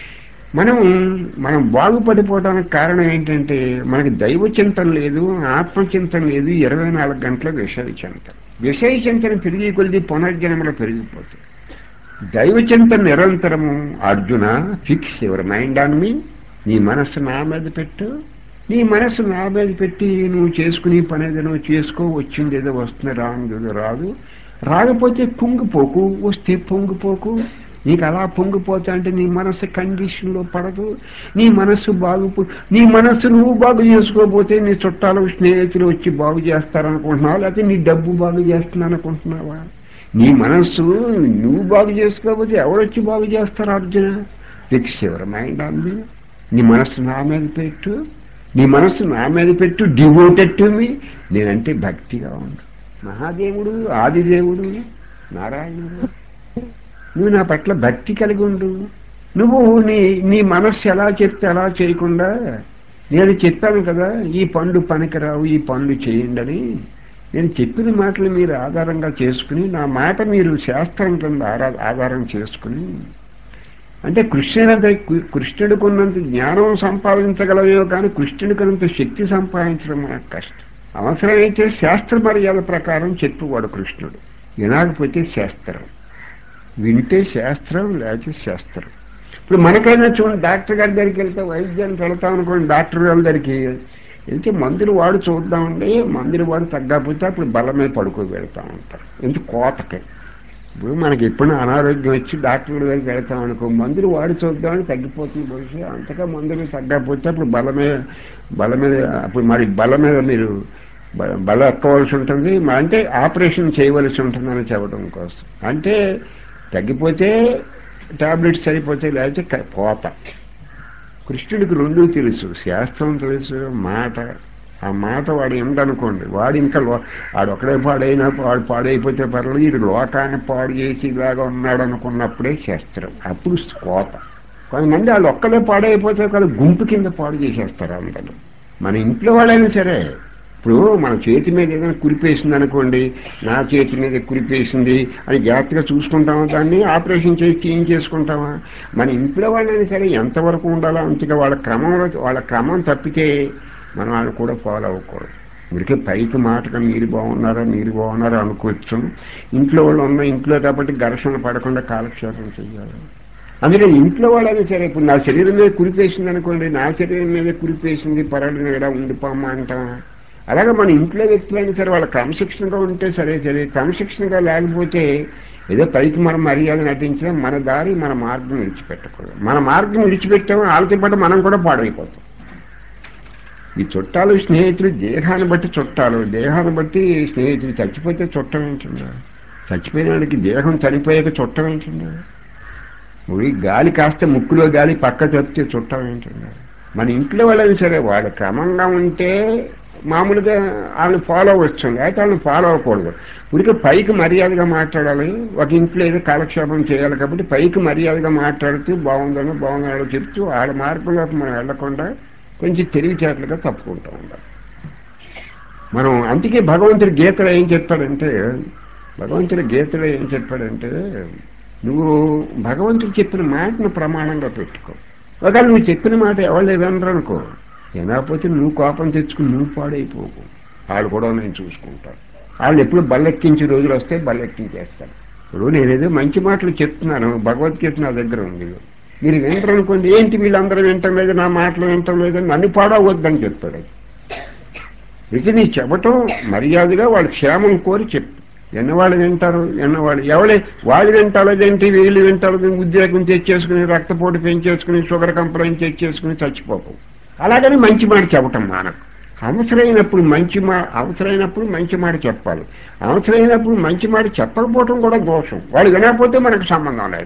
మనం మనం బాగుపడిపోవడానికి కారణం ఏంటంటే మనకి దైవ చింతన లేదు ఆత్మచింతన లేదు ఇరవై నాలుగు గంటల విషయ చింతన విషయ చింతన పెరిగి కొలిది పునర్జన్మలో పెరిగిపోతుంది దైవ చింతన నిరంతరము Arjuna fix your mind on me నీ మనస్సు నా మీద పెట్టు నీ మనస్సు నా మీద పెట్టి నువ్వు చేసుకుని పని ఏదో నువ్వు చేసుకో వచ్చింది ఏదో వస్తుంది రాదు ఏదో రాదు రాకపోతే పొంగిపోకు వస్తే పొంగిపోకు నీకు అలా పొంగిపోతా అంటే నీ మనస్సు కండిషన్లో పడదు నీ మనస్సు బాగు నీ మనస్సు నువ్వు బాగు చేసుకోకపోతే నీ చుట్టాలు స్నేహితులు వచ్చి బాగు చేస్తారనుకుంటున్నావా లేకపోతే నీ డబ్బు బాగు చేస్తున్నా అనుకుంటున్నావా నీ మనస్సు నువ్వు బాగు చేసుకోకపోతే ఎవరొచ్చి బాగు చేస్తారు Arjuna fix your mind on me నీ మనస్సు నా మీద పెట్టు నీ మనస్సు నా మీద పెట్టు డివోటెడ్ టు మీ నేనంటే భక్తిగా ఉండు మహాదేవుడు ఆదిదేవుడు నారాయణుడు నువ్వు నా పట్ల భక్తి కలిగి ఉండు నువ్వు నీ నీ మనస్సు ఎలా చెప్తే అలా చేయకుండా నేను చెప్పాను కదా ఈ పండు పనికిరావు ఈ పండు చేయండి అని నేను చెప్పిన మాటలు మీరు ఆధారంగా చేసుకుని నా మాట మీరు శాస్త్రం కింద ఆరా- ఆధారం చేసుకుని అంటే కృష్ణుడంత కృష్ణుడికున్నంత జ్ఞానం సంపాదించగలవేమో కానీ కృష్ణుడికున్నంత శక్తి సంపాదించడం మనకు కష్టం అవసరమైతే శాస్త్ర మర్యాద ప్రకారం చెప్పువాడు కృష్ణుడు వినకపోతే శాస్త్రం వింటే శాస్త్రం లేకపోతే శాస్త్రం ఇప్పుడు మనకైనా చూడండి డాక్టర్ గారి దగ్గరికి వెళ్తే వైద్యానికి వెళ్తాం అనుకోండి డాక్టర్ గారి దగ్గరికి వెళ్తే మందులు వాడు చూద్దామండి మందులు వాడు తగ్గకపోతే అప్పుడు బలమే పడుకో వెళ్తా ఉంటారు ఎందుకు కోతకి ఇప్పుడు మనకి ఎప్పుడు అనారోగ్యం వచ్చి డాక్టర్ దగ్గరికి వెళ్తాం అనుకో మందులు వాడి చూద్దామని తగ్గిపోతుంది బహుశా అంతగా మందులు తగ్గకపోతే అప్పుడు బలమే బల మీద అప్పుడు మరి బల మీద మీరు బ- బల ఎక్కవలసి ఉంటుంది మ- అంటే ఆపరేషన్ చేయవలసి ఉంటుందని చెప్పడం కోసం అంటే తగ్గిపోతే టాబ్లెట్స్ సరిపోతే లేకపోతే క- పోత కృష్ణుడికి రెండు తెలుసు శాస్త్రం తెలుసు మాట ఆ మాట వాడు ఏమిటనుకోండి వాడు ఇంకా లో వాడు ఒకడే పాడైనా వాడు పాడైపోతే పర్లేదు వీడు లోకాన్ని పాడు చేసి ఇలాగా ఉన్నాడు అనుకున్నప్పుడే శాస్త్రం అప్పుడు కోత కొంతమంది వాళ్ళు ఒక్కడే పాడైపోతే కదా గుంపు కింద పాడు చేసేస్తారు అందరూ మన ఇంట్లో వాళ్ళైనా సరే ఇప్పుడు మన చేతి మీద ఏదైనా కురిపేసింది అనుకోండి నా చేతి మీద కురిపేసింది అని జాగ్రత్తగా చూసుకుంటామా దాన్ని ఆపరేషన్ చేసి చేంజ్ చేసుకుంటామా మన ఇంట్లో వాళ్ళైనా సరే ఎంతవరకు ఉండాలో అంతగా వాళ్ళ క్రమంలో వాళ్ళ క్రమం తప్పితే మనం వాళ్ళు కూడా ఫాలో అవ్వకూడదు ఇప్పటికే పైకి మాటగా మీరు బాగున్నారా మీరు బాగున్నారా అనుకోవచ్చు ఇంట్లో వాళ్ళు ఉన్న ఇంట్లో కాబట్టి ఘర్షణ పడకుండా కాలక్షేపం చేయాలి అందుకే ఇంట్లో వాళ్ళైనా సరే ఇప్పుడు నా శరీరం మీద కురిపేసింది అనుకోండి నా శరీరం మీద కురిపేసింది పర్వాలేదు ఇక్కడ ఉండిపోమ్మా అంటాం అలాగే మన ఇంట్లో వ్యక్తులైనా సరే వాళ్ళ క్రమశిక్షణగా ఉంటే సరే సరే క్రమశిక్షణగా లేకపోతే ఏదో పైకి మనం మర్యాద నటించినా మన దారి మన మార్గం విడిచిపెట్టకూడదు మన మార్గం విడిచిపెట్టామో వాళ్ళతో పాటు మనం కూడా పాడైపోతాం ఈ చుట్టాలు స్నేహితులు దేహాన్ని బట్టి చుట్టాలు దేహాన్ని బట్టి స్నేహితులు చచ్చిపోతే చుట్టం ఏంటండి చచ్చిపోయిన వాడికి దేహం చనిపోయాక చుట్టం ఏంటండి ముడి గాలి కాస్త ముక్కులో గాలి పక్క తప్పితే చుట్టం ఏంటండి మన ఇంట్లో వాళ్ళని సరే వాళ్ళు క్రమంగా ఉంటే మామూలుగా వాళ్ళని ఫాలో అవ్వచ్చు అయితే వాళ్ళని ఫాలో అవ్వకూడదు ఉడికి పైకి మర్యాదగా మాట్లాడాలి ఒక ఇంట్లో ఏదో కాలక్షేపం చేయాలి కాబట్టి పైకి మర్యాదగా మాట్లాడుతూ బాగుందనో బాగుందనో చెప్తూ వాళ్ళ మార్గంలోకి మనం వెళ్లకుండా కొంచెం తెలివిచేతలుగా తప్పుకుంటూ ఉండాలి మనం అందుకే భగవంతుడి గీతలో ఏం చెప్పాడంటే భగవంతుడి గీతలో ఏం చెప్పాడంటే నువ్వు భగవంతుడు చెప్పిన మాటను ప్రమాణంగా పెట్టుకో ఒకవేళ నువ్వు చెప్పిన మాట ఎవరు వినరు అనుకో వినకపోతే నువ్వు కోపం తెచ్చుకుని నువ్వు పాడైపోకు వాళ్ళు కూడా నేను చూసుకుంటాను వాళ్ళు ఎప్పుడు బల్లెక్కించే రోజులు వస్తే బల్లెక్కించేస్తారు ఇప్పుడు నేనేదో మంచి మాటలు చెప్తున్నాను భగవద్గీత నా దగ్గర ఉంది మీరు వింటారు అనుకోండి ఏంటి వీళ్ళందరూ వింటం లేదు నా మాటలు వింటం లేదు నన్ను పాడవద్దని చెప్పాడు ఇక నీ చెప్పటం మర్యాదగా వాళ్ళ క్షేమం కోరి చెప్పు ఎన్నవాళ్ళు వింటారు ఎన్నవాళ్ళు ఎవరి వాళ్ళు వింటాలేదేంటి వీళ్ళు వింటారు ఉద్యోగం తెచ్చేసుకుని రక్తపోటు పెంచేసుకుని షుగర్ కంప్లైంట్ తెచ్చేసుకుని చచ్చిపోకు అలాగని మంచి మాట చెప్పటం మానకు అవసరమైనప్పుడు మంచి మా అవసరమైనప్పుడు మంచి మాట చెప్పాలి అవసరమైనప్పుడు మంచి మాట చెప్పకపోవటం కూడా దోషం వాడు వినకపోతే మనకు సంబంధం లేదు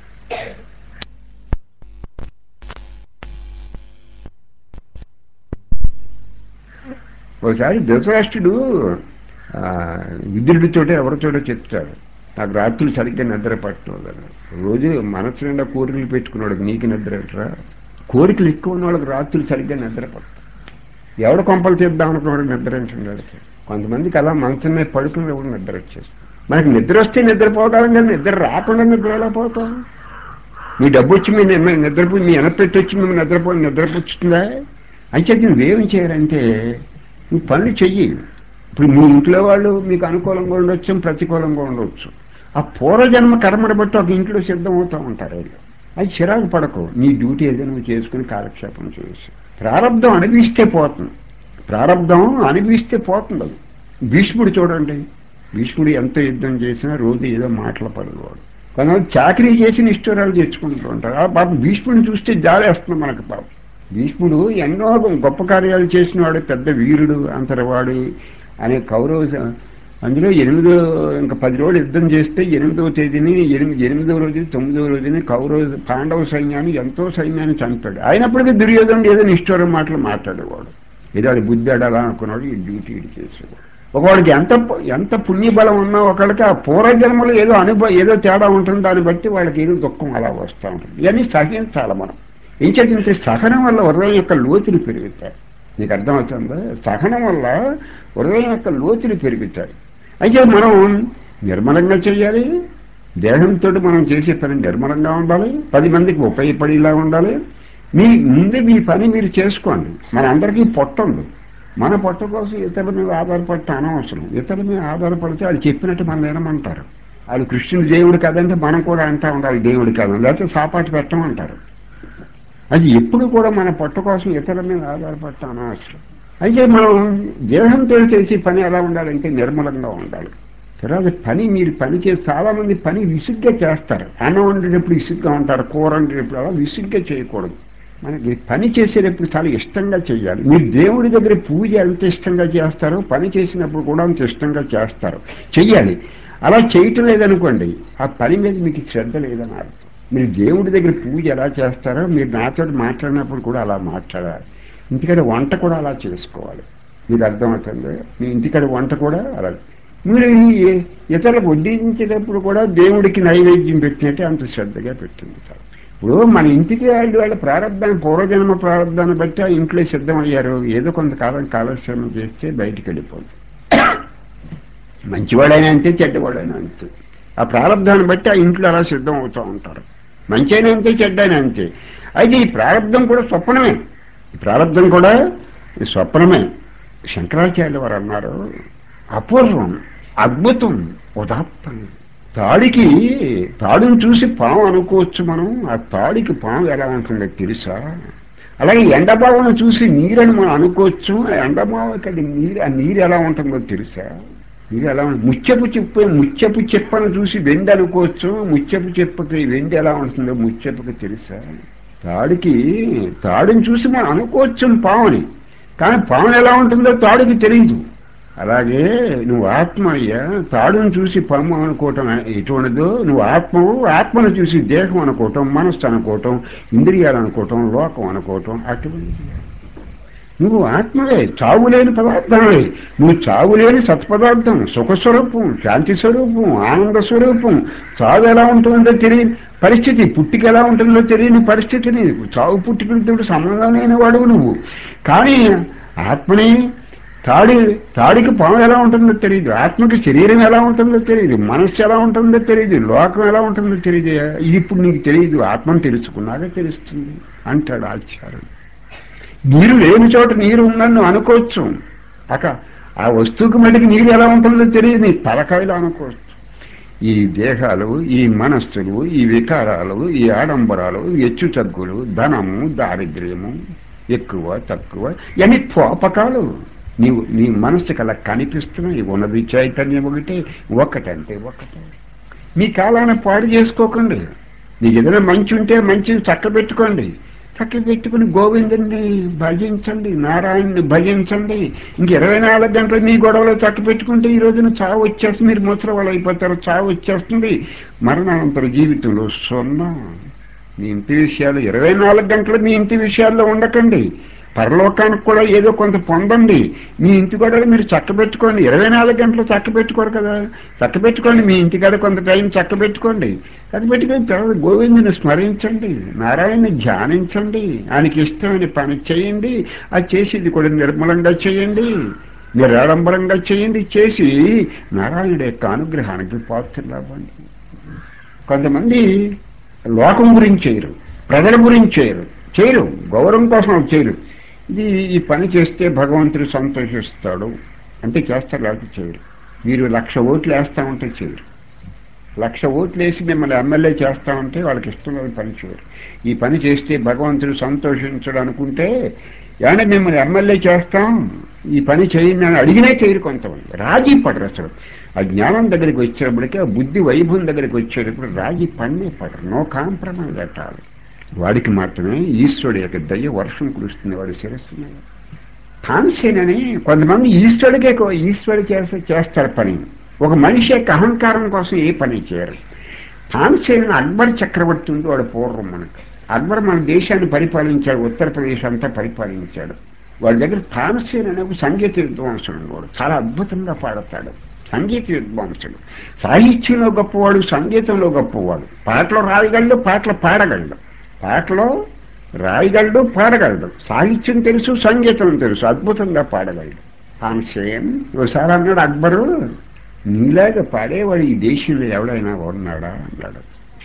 ఒకసారి ధృతరాష్ట్రుడు ఆ, విదురుడితోటే ఎవరితోటో చెప్తాడు నాకు రాత్రులు సరిగ్గా నిద్ర పట్టడం రోజు మనసు నిండా కోరికలు పెట్టుకున్నాడు నీకు నిద్ర ఎట్రా కోరికలు ఎక్కువ ఉన్న వాళ్ళకి రాత్రులు సరిగ్గా నిద్ర పట్టదు ఎవడ కొంపలు తీద్దాం అనుకున్నాడు నిద్ర అంటున్నాడు కొంతమందికి అలా మంచం మీద పడుకుని ఎవరు నిద్ర వచ్చేస్తుంది మనకి నిద్ర వస్తే నిద్రపోవడం కానీ నిద్ర రాకుండా నిద్ర ఎలా పోతాం మీ డబ్బు వచ్చి మీ మీ నిద్రపో మీ వెనపెట్టి వచ్చి మేము నిద్రపో నిద్రపుచ్చుతుందా అంచేది నువ్వేం చేయాలంటే నువ్వు పనులు చెయ్యి ఇప్పుడు మీ ఇంట్లో వాళ్ళు మీకు అనుకూలంగా ఉండొచ్చు ప్రతికూలంగా ఉండొచ్చు ఆ పూర్వజన్మ కర్మను బట్టి ఒక ఇంట్లో సిద్ధం అవుతూ ఉంటారు వీళ్ళు అది చిరాకు పడకు నీ డ్యూటీ ఏదో నువ్వు చేసుకుని కాలక్షేపం చేసి ప్రారంధం అనిపిస్తే పోతుంది ప్రారంధం అనిపిస్తే పోతుంది అది భీష్ముడు చూడండి భీష్ముడు ఎంత యుద్ధం చేసినా రోజు ఏదో మాటలు పడేవాడు కొంతమంది చాకరీ చేసి నిష్ఠూరాలు తెచ్చుకుంటూ ఉంటారు ఆ పాపం భీష్ముడిని చూస్తే జాలేస్తుంది మనకు పాపం భీష్ముడు ఎన్నో గొప్ప కార్యాలు చేసిన వాడు పెద్ద వీరుడు అంతరవాడు అనే కౌరవ స- అందులో ఎనిమిదో ఇంకా పది రోజులు యుద్ధం చేస్తే ఎనిమిదవ తేదీని ఎనిమిది ఎనిమిదవ రోజుని తొమ్మిదవ రోజుని కౌరవ పాండవ సైన్యాన్ని ఎంతో సైన్యాన్ని చంపాడు అయినప్పటికీ దుర్యోధనుడు ఏదో నిష్ఠూరం మాటలు మాట్లాడేవాడు ఏదో అది బుద్ధి అలా అనుకున్నాడు ఈ డ్యూటీ ఇది చేసేవాడు ఒకవాడికి ఎంత పు- ఎంత పుణ్యబలం ఉన్నా ఒకళ్ళకి ఆ పూర్వజన్మలో ఏదో అనుభవం ఏదో తేడా ఉంటుంది దాన్ని బట్టి వాళ్ళకి ఏదో దుఃఖం అలా వస్తూ ఉంటుంది ఇవన్నీ సహించాలి మనం ఏం చేద్దంటే సహనం వల్ల హృదయం యొక్క లోతులు పెరుగుతాయి నీకు అర్థమవుతుందా సహనం వల్ల హృదయం యొక్క లోతులు పెరుగుతాయి అయితే మనం నిర్మలంగా చేయాలి దేహంతో మనం చేసే పని నిర్మలంగా ఉండాలి పది మందికి ఉపయోగపడేలా ఉండాలి మీ ముందు మీ పని మీరు చేసుకోండి మన అందరికీ పొట్ట ఉంది మన పొట్ట కోసం ఇతరుల మీద ఆధారపడటం అనవసరం ఇతరుల మీద ఆధారపడితే వాళ్ళు చెప్పినట్టు మనం వినమంటారు వాళ్ళు కృష్ణుడు దేవుడు కదంటే మనం కూడా అంటా ఉండాలి దేవుడు కాదని లేకపోతే సాపాటు పెట్టమంటారు అది ఎప్పుడు కూడా మన పొట్ట కోసం ఇతరుల మీద ఆధారపడటం అనవసరం అయితే మనం దేహంతో చేసే పని ఎలా ఉండాలంటే నిర్మలంగా ఉండాలి తర్వాత పని మీరు పని చేసి చాలా మంది పని విసుగ్గా చేస్తారు అన్నం వండేటప్పుడు విసుగ్గా ఉంటారు కూర వండేటప్పుడు అలా విసుగ్గా చేయకూడదు మనకి పని చేసేటప్పుడు చాలా ఇష్టంగా చేయాలి మీరు దేవుడి దగ్గర పూజ ఎంత ఇష్టంగా చేస్తారో పని చేసినప్పుడు కూడా అంత ఇష్టంగా చేస్తారు చెయ్యాలి అలా చేయటం లేదనుకోండి ఆ పని మీద మీకు శ్రద్ధ లేదని అర్థం మీరు దేవుడి దగ్గర పూజ ఎలా చేస్తారో మీరు నాతో మాట్లాడినప్పుడు కూడా అలా మాట్లాడాలి ఇంటికాడ వంట కూడా అలా చేసుకోవాలి మీకు అర్థమవుతుంది మీ ఇంటికాడ వంట కూడా అలా మీరు ఈ ఇతరులకు వడ్డించేటప్పుడు కూడా దేవుడికి నైవేద్యం పెట్టినట్టే అంత శ్రద్ధగా పెట్టింది చాలు ఇప్పుడు మన ఇంటికి వాళ్ళు వాళ్ళ ప్రారంభాన్ని పూర్వజన్మ ప్రారంభాన్ని బట్టి ఆ ఇంట్లో సిద్ధమయ్యారు ఏదో కొంతకాలం కాలక్షేమం చేస్తే బయటికి వెళ్ళిపోతుంది మంచివాడైనా అంతే చెడ్డవాడైనా అంతే ఆ ప్రారంభాన్ని బట్టి ఆ ఇంట్లో అలా సిద్ధం అవుతూ ఉంటారు మంచి అయినా అంతే చెడ్డైనా అంతే అయితే ఈ ప్రారంభం కూడా స్వప్నమే ఈ ప్రారంభం కూడా ఈ స్వప్నమే శంకరాచార్యుల వారు అన్నారు అపూర్వం అద్భుతం ఉదాత్తం తాడికి తాడును చూసి పాము అనుకోవచ్చు మనం ఆ తాడికి పాము ఎలా ఉంటుందో తెలుసా అలాగే ఎండబావును చూసి నీరని మనం అనుకోవచ్చు ఆ ఎండబావుకి అది నీరు ఆ నీరు ఎలా ఉంటుందో తెలుసా నీరు ఎలా ఉంటుంది ముచ్చపు చెప్పు ముచ్చపు చెప్పను చూసి వెండి అనుకోవచ్చు ముచ్చపు చెప్పుకి వెండి ఎలా ఉంటుందో ముచ్చపుకి తెలుసా తాడికి తాడుని చూసి మనం అనుకోవచ్చు పావుని కానీ పాము ఎలా ఉంటుందో తాడుకి తెలియదు అలాగే నువ్వు ఆత్మ అయ్యా తాడును చూసి పాము అనుకోవటం ఎటువంటిదో నువ్వు ఆత్మవు ఆత్మను చూసి దేహం అనుకోవటం మనస్సు అనుకోవటం ఇంద్రియాలు అనుకోవటం లోకం అనుకోవటం అటువంటి నువ్వు ఆత్మవే చావులేని పదార్థమే నువ్వు చావులేని సత్పదార్థం సుఖస్వరూపం శాంతి స్వరూపం ఆనంద స్వరూపం చావు ఎలా ఉంటుందో తెలియని పరిస్థితి పుట్టిక ఎలా ఉంటుందో తెలియని పరిస్థితిని చావు పుట్టికలతో సంబంధం లేని వాడువు నువ్వు కానీ ఆత్మని తాడి తాడికి పాము ఎలా ఉంటుందో తెలియదు ఆత్మకి శరీరం ఎలా ఉంటుందో తెలియదు మనస్సు ఎలా ఉంటుందో తెలియదు లోకం ఎలా ఉంటుందో తెలియదు ఇది ఇప్పుడు నీకు తెలియదు ఆత్మను తెలుసుకున్నాక తెలుస్తుంది అంటాడు ఆచార్యుడు నీరు లేని చోట నీరు ఉందని నువ్వు అనుకోవచ్చు అక ఆ వస్తువుకి మటుకు నీరు ఎలా ఉంటుందో తెలియదు నీ తలకాయలో అనుకోవచ్చు ఈ దేహాలు ఈ మనస్సులు ఈ వికారాలు ఈ ఆడంబరాలు హెచ్చు తగ్గులు ధనము దారిద్ర్యము ఎక్కువ తక్కువ ఇవన్నీ త్వాపకాలు నీవు నీ మనసుకి అలా కనిపిస్తున్నాయి ఉన్నది చైతన్యం ఒకటి ఒక్కటంటే ఒక్కటే మీ కాలాన్ని పాడు చేసుకోకండి నీకు ఏదైనా మంచి ఉంటే మంచి చక్కబెట్టుకోండి చక్కబెట్టుకుని గోవిందుని భజించండి నారాయణని భజించండి ఇంక ఇరవై నాలుగు గంటలు మీ గొడవలో చక్కబెట్టుకుంటే ఈ రోజున చావు వచ్చేస్తుంది మీరు ముసలి వాళ్ళు అయిపోతారు చావు వచ్చేస్తుంది మరణానంతర జీవితంలో సున్నా మీ ఇంటి విషయాలు ఇరవై నాలుగు గంటలు మీ ఇంటి విషయాల్లో ఉండకండి పరలోకానికి కూడా ఏదో కొంత పొందండి మీ ఇంటి గొడవలు మీరు చక్కబెట్టుకోండి ఇరవై నాలుగు గంటలు చక్కబెట్టుకోరు కదా చక్కబెట్టుకోండి మీ ఇంటి కాడ కొంత టైం చక్కబెట్టుకోండి చక్కబెట్టుకొని తర్వాత గోవిందుని స్మరించండి నారాయణని ధ్యానించండి ఆయనకి ఇష్టమైన పని చేయండి అది చేసేది కూడా నిర్మలంగా చేయండి నిరాడంబరంగా చేయండి చేసి నారాయణుడి యొక్క అనుగ్రహానికి పాత్రలు అవ్వండి కొంతమంది లోకం గురించి చేయరు ప్రజల గురించి చేయరు చేయరు గౌరవం కోసం అది చేయరు ఇది ఈ పని చేస్తే భగవంతుడు సంతోషిస్తాడు అంటే చేస్తారు లేకపోతే చేయరు మీరు లక్ష ఓట్లు వేస్తామంటే చేయరు లక్ష ఓట్లు వేసి మిమ్మల్ని ఎమ్మెల్యే చేస్తామంటే వాళ్ళకి ఇష్టం లేని పని చేయరు ఈ పని చేస్తే భగవంతుడు సంతోషించడు అనుకుంటే ఏమంటే మిమ్మల్ని ఎమ్మెల్యే చేస్తాం ఈ పని చేయండి అని అడిగినే చేయరు కొంతమంది రాజీ పడరు అసలు ఆ జ్ఞానం దగ్గరికి వచ్చేటప్పటికి ఆ బుద్ధి వైభవం దగ్గరికి వచ్చేటప్పుడు రాజీ పన్నే పడరు నో కాంప్రమైజ్ పెట్టాలి వాడికి మాత్రమే ఈశ్వరుడు యొక్క దయ్య వర్షం కురుస్తుంది వాడి శిరస్సు మీద తాన్సేనని కొంతమంది ఈశ్వరుడికే కో- ఈశ్వరుడు చేస్తే చేస్తారు పని ఒక మనిషి యొక్క అహంకారం కోసం ఏ పని చేయరు తాన్సేన్ అక్బర్ చక్రవర్తి ఉంది వాడు పూర్వం మనకు అక్బర్ మన దేశాన్ని పరిపాలించాడు ఉత్తరప్రదేశ్ అంతా పరిపాలించాడు వాడి దగ్గర తాన్సేన్ అనే ఒక సంగీత విద్వాంసుడు వాడు చాలా అద్భుతంగా పాడతాడు సంగీత విద్వాంసుడు సాహిత్యంలో గొప్పవాడు సంగీతంలో గొప్పవాడు పాటలు రాయగలడు పాటలు పాడగలడు పాటలో రాయగలడు పాడగలడు సాహిత్యం తెలుసు సంగీతం తెలుసు అద్భుతంగా పాడగలడు తాన్సేన్ ఒకసారి అన్నాడు అక్బరు నీలాగా పాడేవాడు ఈ దేశంలో ఎవడైనా ఉన్నాడా అన్నాడు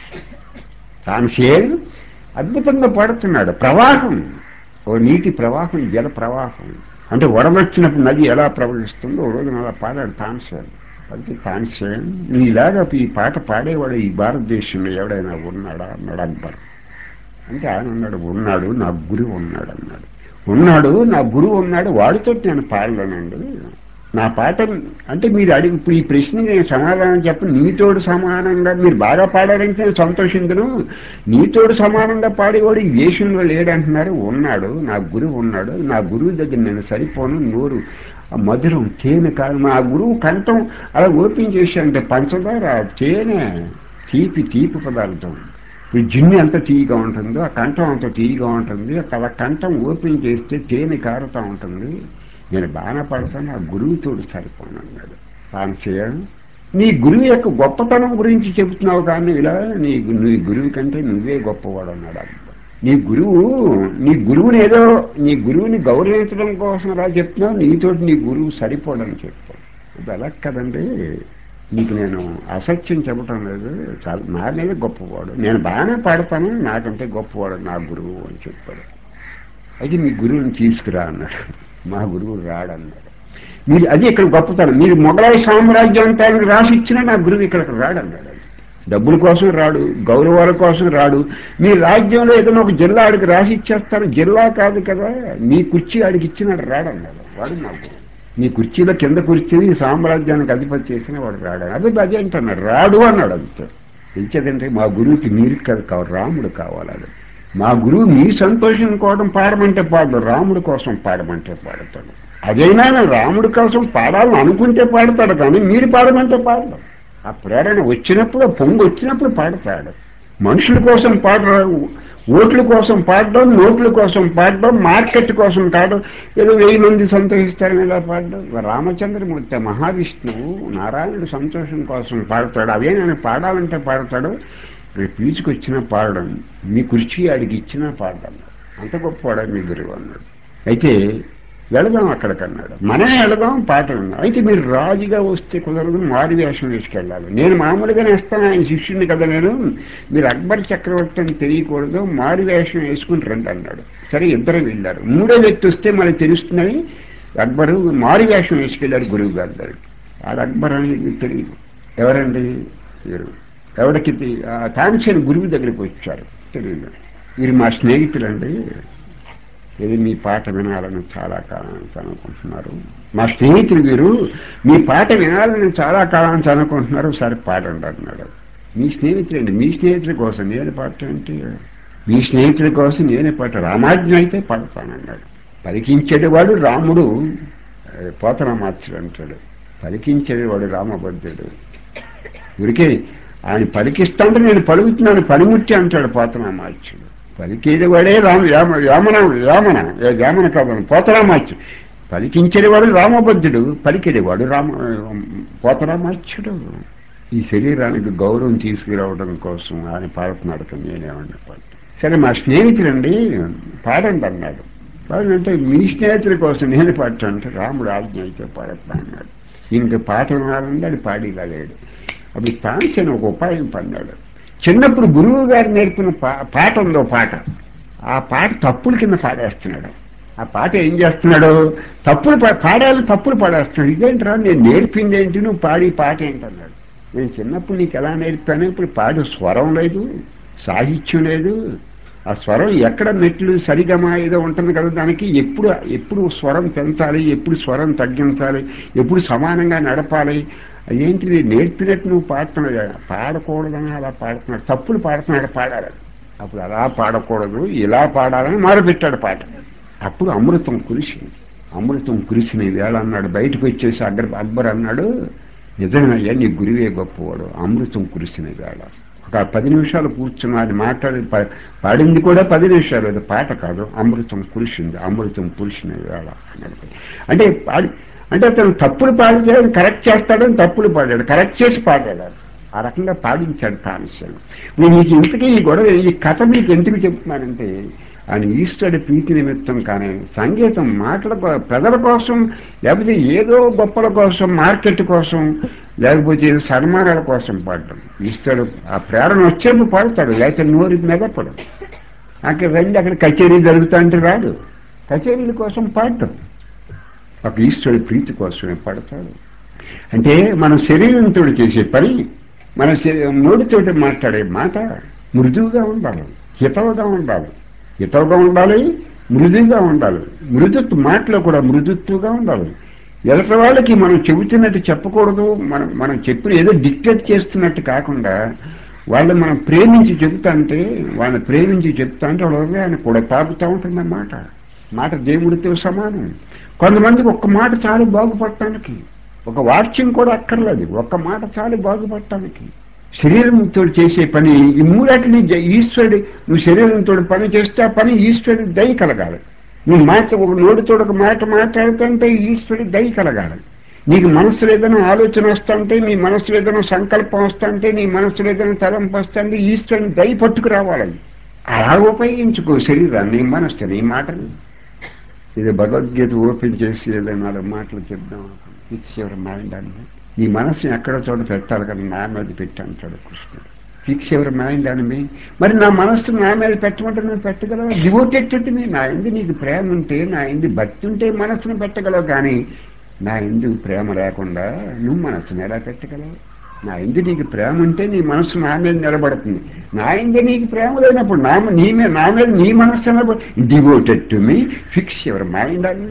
తాన్సేన్ అద్భుతంగా పాడుతున్నాడు ప్రవాహం ఓ నీటి ప్రవాహం జల ప్రవాహం అంటే వరదొచ్చినప్పుడు నది ఎలా ప్రవహిస్తుందో ఓ రోజున అలా పాడాడు తాన్సేన్ అయితే తాన్సేన్ నీలాగా ఈ పాట పాడేవాడు ఈ భారతదేశంలో ఎవడైనా ఉన్నాడా అన్నాడు అక్బర్ అంటే ఆయన అన్నాడు ఉన్నాడు నా గురువు ఉన్నాడు అన్నాడు ఉన్నాడు నా గురువు ఉన్నాడు వాడితో నేను పాడలేనండి నా పాట అంటే మీరు అడిగి ఇప్పుడు ఈ ప్రశ్న నేను సమాధానం చెప్పను నీతోడు సమానంగా మీరు బాగా పాడారంటే నేను సంతోషించను నీతోడు సమానంగా పాడేవాడు ఈ దేశంలో లేడంటున్నారు ఉన్నాడు నా గురువు ఉన్నాడు నా గురువు దగ్గర నేను సరిపోను నోరు ఆ మధురం తేనె కాదు మా గురువు కంఠం అలా ఓపెన్ చేశానంటే పంచదార తేనె తీపి తీపి పదార్థం ఈ జిన్ను ఎంత తీయగా ఉంటుందో ఆ కంఠం అంత తీయగా ఉంటుంది అక్కడ కంఠం ఓపెన్ చేస్తే తేనె కారుతూ ఉంటుంది నేను బాగా పడతాను ఆ గురువుతోడు సరిపోను అన్నాడు తాను నీ గురువు యొక్క గొప్పతనం గురించి చెబుతున్నావు కానీ ఇలా నీ నీ గురువు కంటే నువ్వే గొప్పవాడు అన్నాడు అక్బర్. నీ గురువు నీ గురువుని ఏదో నీ గురువుని గౌరవించడం కోసం రా చెప్తున్నావు నీతోటి నీ గురువు సరిపోడని చెప్తాను ఇది అలా కదండి నీకు నేను అసత్యం చెప్పటం లేదు చాలా నా మీద గొప్పవాడు నేను బాగానే పాడతాను నాకంటే గొప్పవాడు నా గురువు అని చెప్పాడు అయితే మీ గురువుని తీసుకురా అన్నాడు మా గురువు రాడన్నాడు మీరు అది ఇక్కడ గొప్పతనం మీరు మొఘలాయి సామ్రాజ్యం అంతా ఆయనకు రాసి ఇచ్చినా నా గురువు ఇక్కడికి రాడన్నాడు డబ్బుల కోసం రాడు గౌరవాల కోసం రాడు మీ రాజ్యంలో ఏదైనా ఒక జిల్లా ఆడికి రాసి ఇచ్చేస్తారు జిల్లా కాదు కదా మీ కుర్చీ ఆడికి ఇచ్చినాడు రాడన్నాడు వాడు నా గురువు నీ కుర్చీలో కింద కుర్చీని ఈ సామ్రాజ్యానికి అధిపతి చేసిన వాడు రాడు అదే అదే అంటున్నాడు రాడు అన్నాడు అంతే ఎంచేదంటే మా గురువుకి మీరు కదా కావాలి రాముడు కావాలి అది మా గురువు మీ సంతోషం కోసం పాడమంటే పాడడు రాముడి కోసం పాడమంటే పాడతాడు అదైనా నేను రాముడి కోసం పాడాలని అనుకుంటే పాడతాడు కానీ మీరు పాడమంటే పాడడు ఆ ప్రేరణ వచ్చినప్పుడు పొంగు వచ్చినప్పుడు పాడతాడు మనుషుల కోసం పాడరు ఓట్ల కోసం పాడడం నోట్ల కోసం పాడడం మార్కెట్ కోసం కాదు ఏదో వెయ్యి మంది సంతోషిస్తారని ఇలా పాడడం రామచంద్రమూర్తి మహావిష్ణువు నారాయణుడు సంతోషం కోసం పాడతాడు అవే నేను పాడాలంటే పాడతాడు రేపు పీచుకొచ్చినా పాడడం మీ కుర్చీ ఆడికి ఇచ్చినా పాడడం అంత గొప్పవాడా మీ గురువు అన్నాడు అయితే వెళదాం అక్కడికన్నాడు మనమే వెళదాం పాట విన్నాం అయితే మీరు రాజుగా వస్తే కుదరదు మారి వేషం వేసుకెళ్ళాలి నేను మామూలుగానే ఇస్తాను ఆయన శిష్యుడిని కదా నేను మీరు అక్బర్ చక్రవర్తి అని తెలియకూడదు మారి వేషం వేసుకుని రండి అన్నాడు సరే ఇద్దరు వెళ్ళారు మూడో వ్యక్తి వస్తే మనకి తెలుస్తుందని అక్బరు మారి వేషం వేసుకెళ్ళాడు గురువు గారి దగ్గరికి అది అక్బర్ అనేది తెలియదు ఎవరండి వీరు ఎవరికి తాన్సేన్ గురువు దగ్గరికి వచ్చారు తెలియదు వీరు మా స్నేహితులండి ఇది మీ పాట వినాలని చాలా కాలం నుంచి అనుకుంటున్నారు మా స్నేహితులు వీరు మీ పాట వినాలని చాలా కాలం నుంచి అనుకుంటున్నారు ఒకసారి పాడండి అన్నాడు మీ స్నేహితులండి మీ స్నేహితుల కోసం నేను పాట ఏంటి మీ స్నేహితుల కోసం నేనే పాట రామాజ్ఞ అయితే పాడతానన్నాడు పలికించేటివాడు రాముడు పోతనమాచుడు అంటాడు పలికించేవాడు రామభద్రుడు ఊరికే ఆయన పలికిస్తాంటే నేను పలుకుతున్నాను పనిముట్టి అంటాడు పోతనామాచ్యుడు పలికేవాడే రామ యామ యామన యామన ఏ యామన కాదని పోతరామాచ్యుడు పలికించేవాడు రామభద్రుడు పలికేవాడు రామ పోతరామాచ్యుడు ఈ శరీరానికి గౌరవం తీసుకురావడం కోసం ఆయన పాడుతున్నాడు కానీ నేనేమన్నా పాడు సరే మా స్నేహితులండి పాడండి అన్నాడు పాడంటే మీ స్నేహితుల కోసం నేను పాడతానంటే రాముడు ఆజ్ఞ అయితే పాడతా అన్నాడు ఇంక పాట వినాలంటే అది పాడిలాగాడు అప్పుడు తాన్సేన ఒక ఉపాయం పన్నాడు చిన్నప్పుడు గురువు గారు నేర్పిన పా పాట ఉందో పాట ఆ పాట తప్పుల కింద పాడేస్తున్నాడు ఆ పాట ఏం చేస్తున్నాడు తప్పులు పా- పాడాలి తప్పులు పాడేస్తున్నాడు ఇదేంట్రా నేను నేర్పింది ఏంటి నువ్వు పాడి పాట ఏంటన్నాడు నేను చిన్నప్పుడు నీకు ఎలా నేర్పాను ఇప్పుడు పాడు స్వరం లేదు సాహిత్యం లేదు ఆ స్వరం ఎక్కడ మెట్లు సరిగమా ఏదో ఉంటుంది కదా దానికి ఎప్పుడు ఎప్పుడు స్వరం పెంచాలి ఎప్పుడు స్వరం తగ్గించాలి ఎప్పుడు సమానంగా నడపాలి ఏంటిది నేర్పినట్టు నువ్వు పాడుతున్నాడు పాడకూడదని అలా పాడుతున్నాడు తప్పులు పాడుతున్నాడు పాడాలి అప్పుడు అలా పాడకూడదు ఇలా పాడాలని మొదలుపెట్టాడు పాట అప్పుడు అమృతం కురిసింది అమృతం కురిసిన వేళ అన్నాడు బయటకు వచ్చేసి అగ్ర అక్బర్ అన్నాడు నిజమయ్యా నీ గురువే గొప్పవాడు అమృతం కురిసిన వేళ ఒక పది నిమిషాలు కూర్చుని అది మాట్లాడి ప- పాడింది కూడా పది నిమిషాలు అది పాట కాదు అమృతం కురిసింది అమృతం కురిసిన వేళ అన్నాడు అంటే పాడి అంటే అతను తప్పులు పాడితే కరెక్ట్ చేస్తాడని తప్పులు పాడాడు కరెక్ట్ చేసి పాడాడు ఆ రకంగా పాడించాడు తానుశాను నేను మీకు ఇంతకీ ఈ గొడవ ఈ కథ మీకు ఎందుకు చెప్తున్నానంటే ఆయన ఈస్టర్డ్ ప్రీతి నిమిత్తం కానీ సంగీతం మాటల కో- ప్రజల కోసం లేకపోతే ఏదో గొప్పల కోసం మార్కెట్ కోసం లేకపోతే ఏదో సన్మానాల కోసం పాడటం ఈస్టర్డ్ ఆ ప్రేరణ వచ్చేప్పుడు పాడతాడు లేకపోతే నోరు మెదపడు అక్కడ రండి అక్కడ కచేరీ జరుగుతా అంటే రాడు కచేరీల కోసం పాడటం ఒక ఈశ్వరుడి ప్రీతి కోసమే పడతాడు అంటే మన శరీరంతో చేసే పని మన శరీ- నోటితోటి మాట్లాడే మాట మృదువుగా ఉండాలి హితవుగా ఉండాలి హితవుగా ఉండాలి మృదువుగా ఉండాలి మృదుత్వ మాటలో కూడా మృదుత్వగా ఉండాలి ఎదుటి వాళ్ళకి మనం చెబుతున్నట్టు చెప్పకూడదు మనం మనం చెప్పిన ఏదో డిక్టేట్ చేస్తున్నట్టు కాకుండా వాళ్ళు మనం ప్రేమించి చెబుతా అంటే వాళ్ళని ప్రేమించి చెప్తా అంటే వాళ్ళ హృదయాన్ని కూడా తాగుతూ ఉంటుందన్నమాట మాట దేవుడితో సమానం కొంతమందికి ఒక్క మాట చాలు బాగుపడటానికి ఒక వాక్యం కూడా అక్కర్లేదు ఒక్క మాట చాలు బాగుపడటానికి శరీరంతో చేసే పని ఈ మూడాటిని జ- ఈశ్వరుడి నువ్వు శరీరంతో పని చేస్తే ఆ పని ఈశ్వరుడి దయ కలగాలి నువ్వు మాట ఒక నోటితో ఒక మాట మాట్లాడుతుంటే ఈశ్వరుడి దయ కలగాలి నీకు మనసులో ఏదైనా ఆలోచన వస్తుంటే నీ మనసులో ఏదైనా సంకల్పం వస్తుంటే నీ మనసులో ఏదైనా తలంపు వస్తుంటే ఈశ్వరుని దయ పట్టుకురావాలి అలా ఉపయోగించుకో శరీరాన్ని మనస్సుని మాటని ఇది భగవద్గీత ఓపెన్ చేసి ఏదైనా నాలుగు మాటలు చెప్దాం ఫిక్స్ యువర్ మైండ్ అని ఈ మనసుని ఎక్కడో చోట పెట్టాలి కదా నా మీద పెట్టి అంటాడు కృష్ణుడు ఫిక్స్ యువర్ మైండ్ అని మీ మరి నా మనస్సు నా మీద పెట్టమంటే నువ్వు పెట్టగలవు డివోటెడ్ మీ నా ఎందు నీకు ప్రేమ ఉంటే నా ఎందు భక్తి ఉంటే మనసును పెట్టగలవు కానీ నా ఎందు ప్రేమ లేకుండా నువ్వు మనసును ఎలా పెట్టగలవు నా ఎందు నీకు ప్రేమ ఉంటే నీ మనసు నా మీద నిలబడుతుంది నా ఎందు నీకు ప్రేమ లేనప్పుడు నా నీ మీద నా మీద నీ మనసు devoted to me fix your mind అని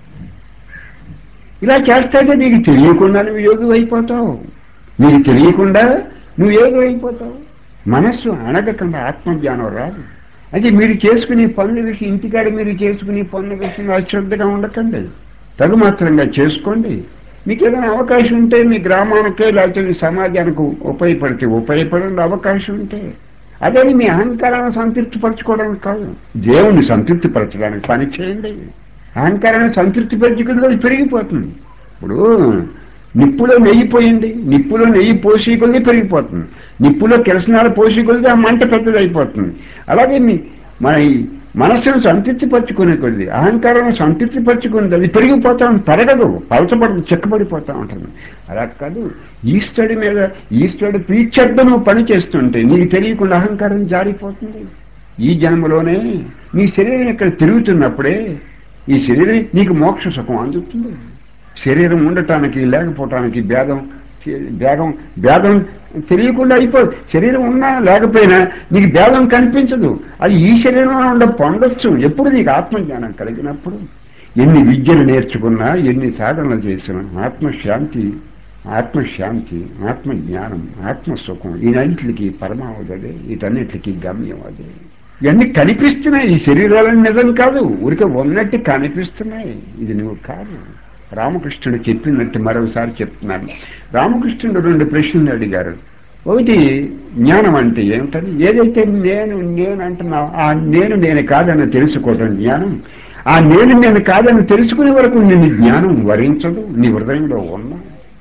ఇలా చేస్తాడే నీకు తెలియకుండా నువ్వు యోగి అయిపోతావు నీకు తెలియకుండా నువ్వు యోగి అయిపోతావు మనస్సు అణగకుండా ఆత్మజ్ఞానం రాదు అయితే మీరు చేసుకునే పనుల విషయం ఇంటికాడ మీరు చేసుకునే పనుల విషయం అశ్రద్ధగా ఉండకండి తగుమాత్రంగా చేసుకోండి మీకు ఏదైనా అవకాశం ఉంటే మీ గ్రామానికే లేకపోతే మీ సమాజానికి ఉపయోగపడితే ఉపయోగపడే అవకాశం ఉంటే అదేని మీ అహంకారాన్ని సంతృప్తిపరచుకోవడానికి కాదు దేవుణ్ణి సంతృప్తిపరచడానికి పని చేయండి అహంకారాన్ని సంతృప్తిపరచుకుంటే అది పెరిగిపోతుంది ఇప్పుడు నిప్పులో నెయ్యి పోయింది నిప్పులో నెయ్యి పోసి కొద్ది పెరిగిపోతుంది నిప్పులో కిరసనాలు పోసి కొద్ది ఆ మంట పెద్దదైపోతుంది అలాగే మీ మన ఈ మనస్సును సంతృప్తిపరచుకునే కొద్ది అహంకారాన్ని సంతృప్తిపరచుకునేది అది పెరిగిపోతా ఉంటుంది పెరగదు పలచబడదు చెక్కబడిపోతా ఉంటుంది అలా కాదు ఈస్టడి మీద ఈస్టడి ప్రీచర్ద నువ్వు పని చేస్తుంటే నీకు తెలియకుండా అహంకారం జారిపోతుంది ఈ జన్మలోనే నీ శరీరం ఇక్కడ తిరుగుతున్నప్పుడే ఈ శరీరం నీకు మోక్ష సుఖం అందుతుంది శరీరం ఉండటానికి లేకపోవటానికి భేదం శ- భేదం భేదం తెలియకుండా అయిపో శరీరం ఉన్నా లేకపోయినా నీకు భేదం కనిపించదు అది ఈ శరీరంలో ఉండే పొందొచ్చు ఎప్పుడు నీకు ఆత్మజ్ఞానం కలిగినప్పుడు ఎన్ని విద్యలు నేర్చుకున్నా ఎన్ని సాధనలు చేసినా ఆత్మశాంతి ఆత్మశాంతి ఆత్మజ్ఞానం ఆత్మసుఖం ఈయన్నింటికి పరమావధి అదే వీటన్నిటికీ గమ్యం అదే ఇవన్నీ కనిపిస్తున్నాయి ఈ శరీరాలని నిజం కాదు ఊరికే ఉన్నట్టు కనిపిస్తున్నాయి ఇది నువ్వు కాదు రామకృష్ణుడు చెప్పినట్టు మరోసారి చెప్తున్నాను రామకృష్ణుడు రెండు ప్రశ్నలు అడిగారు ఒకటి జ్ఞానం అంటే ఏమిటని ఏదైతే నేను నేను అంటున్నావు ఆ నేను నేను కాదని తెలుసుకోవటం జ్ఞానం ఆ నేను నేను కాదని తెలుసుకునే వరకు నిన్ను జ్ఞానం వరించదు నీ హృదయంలో ఉన్నా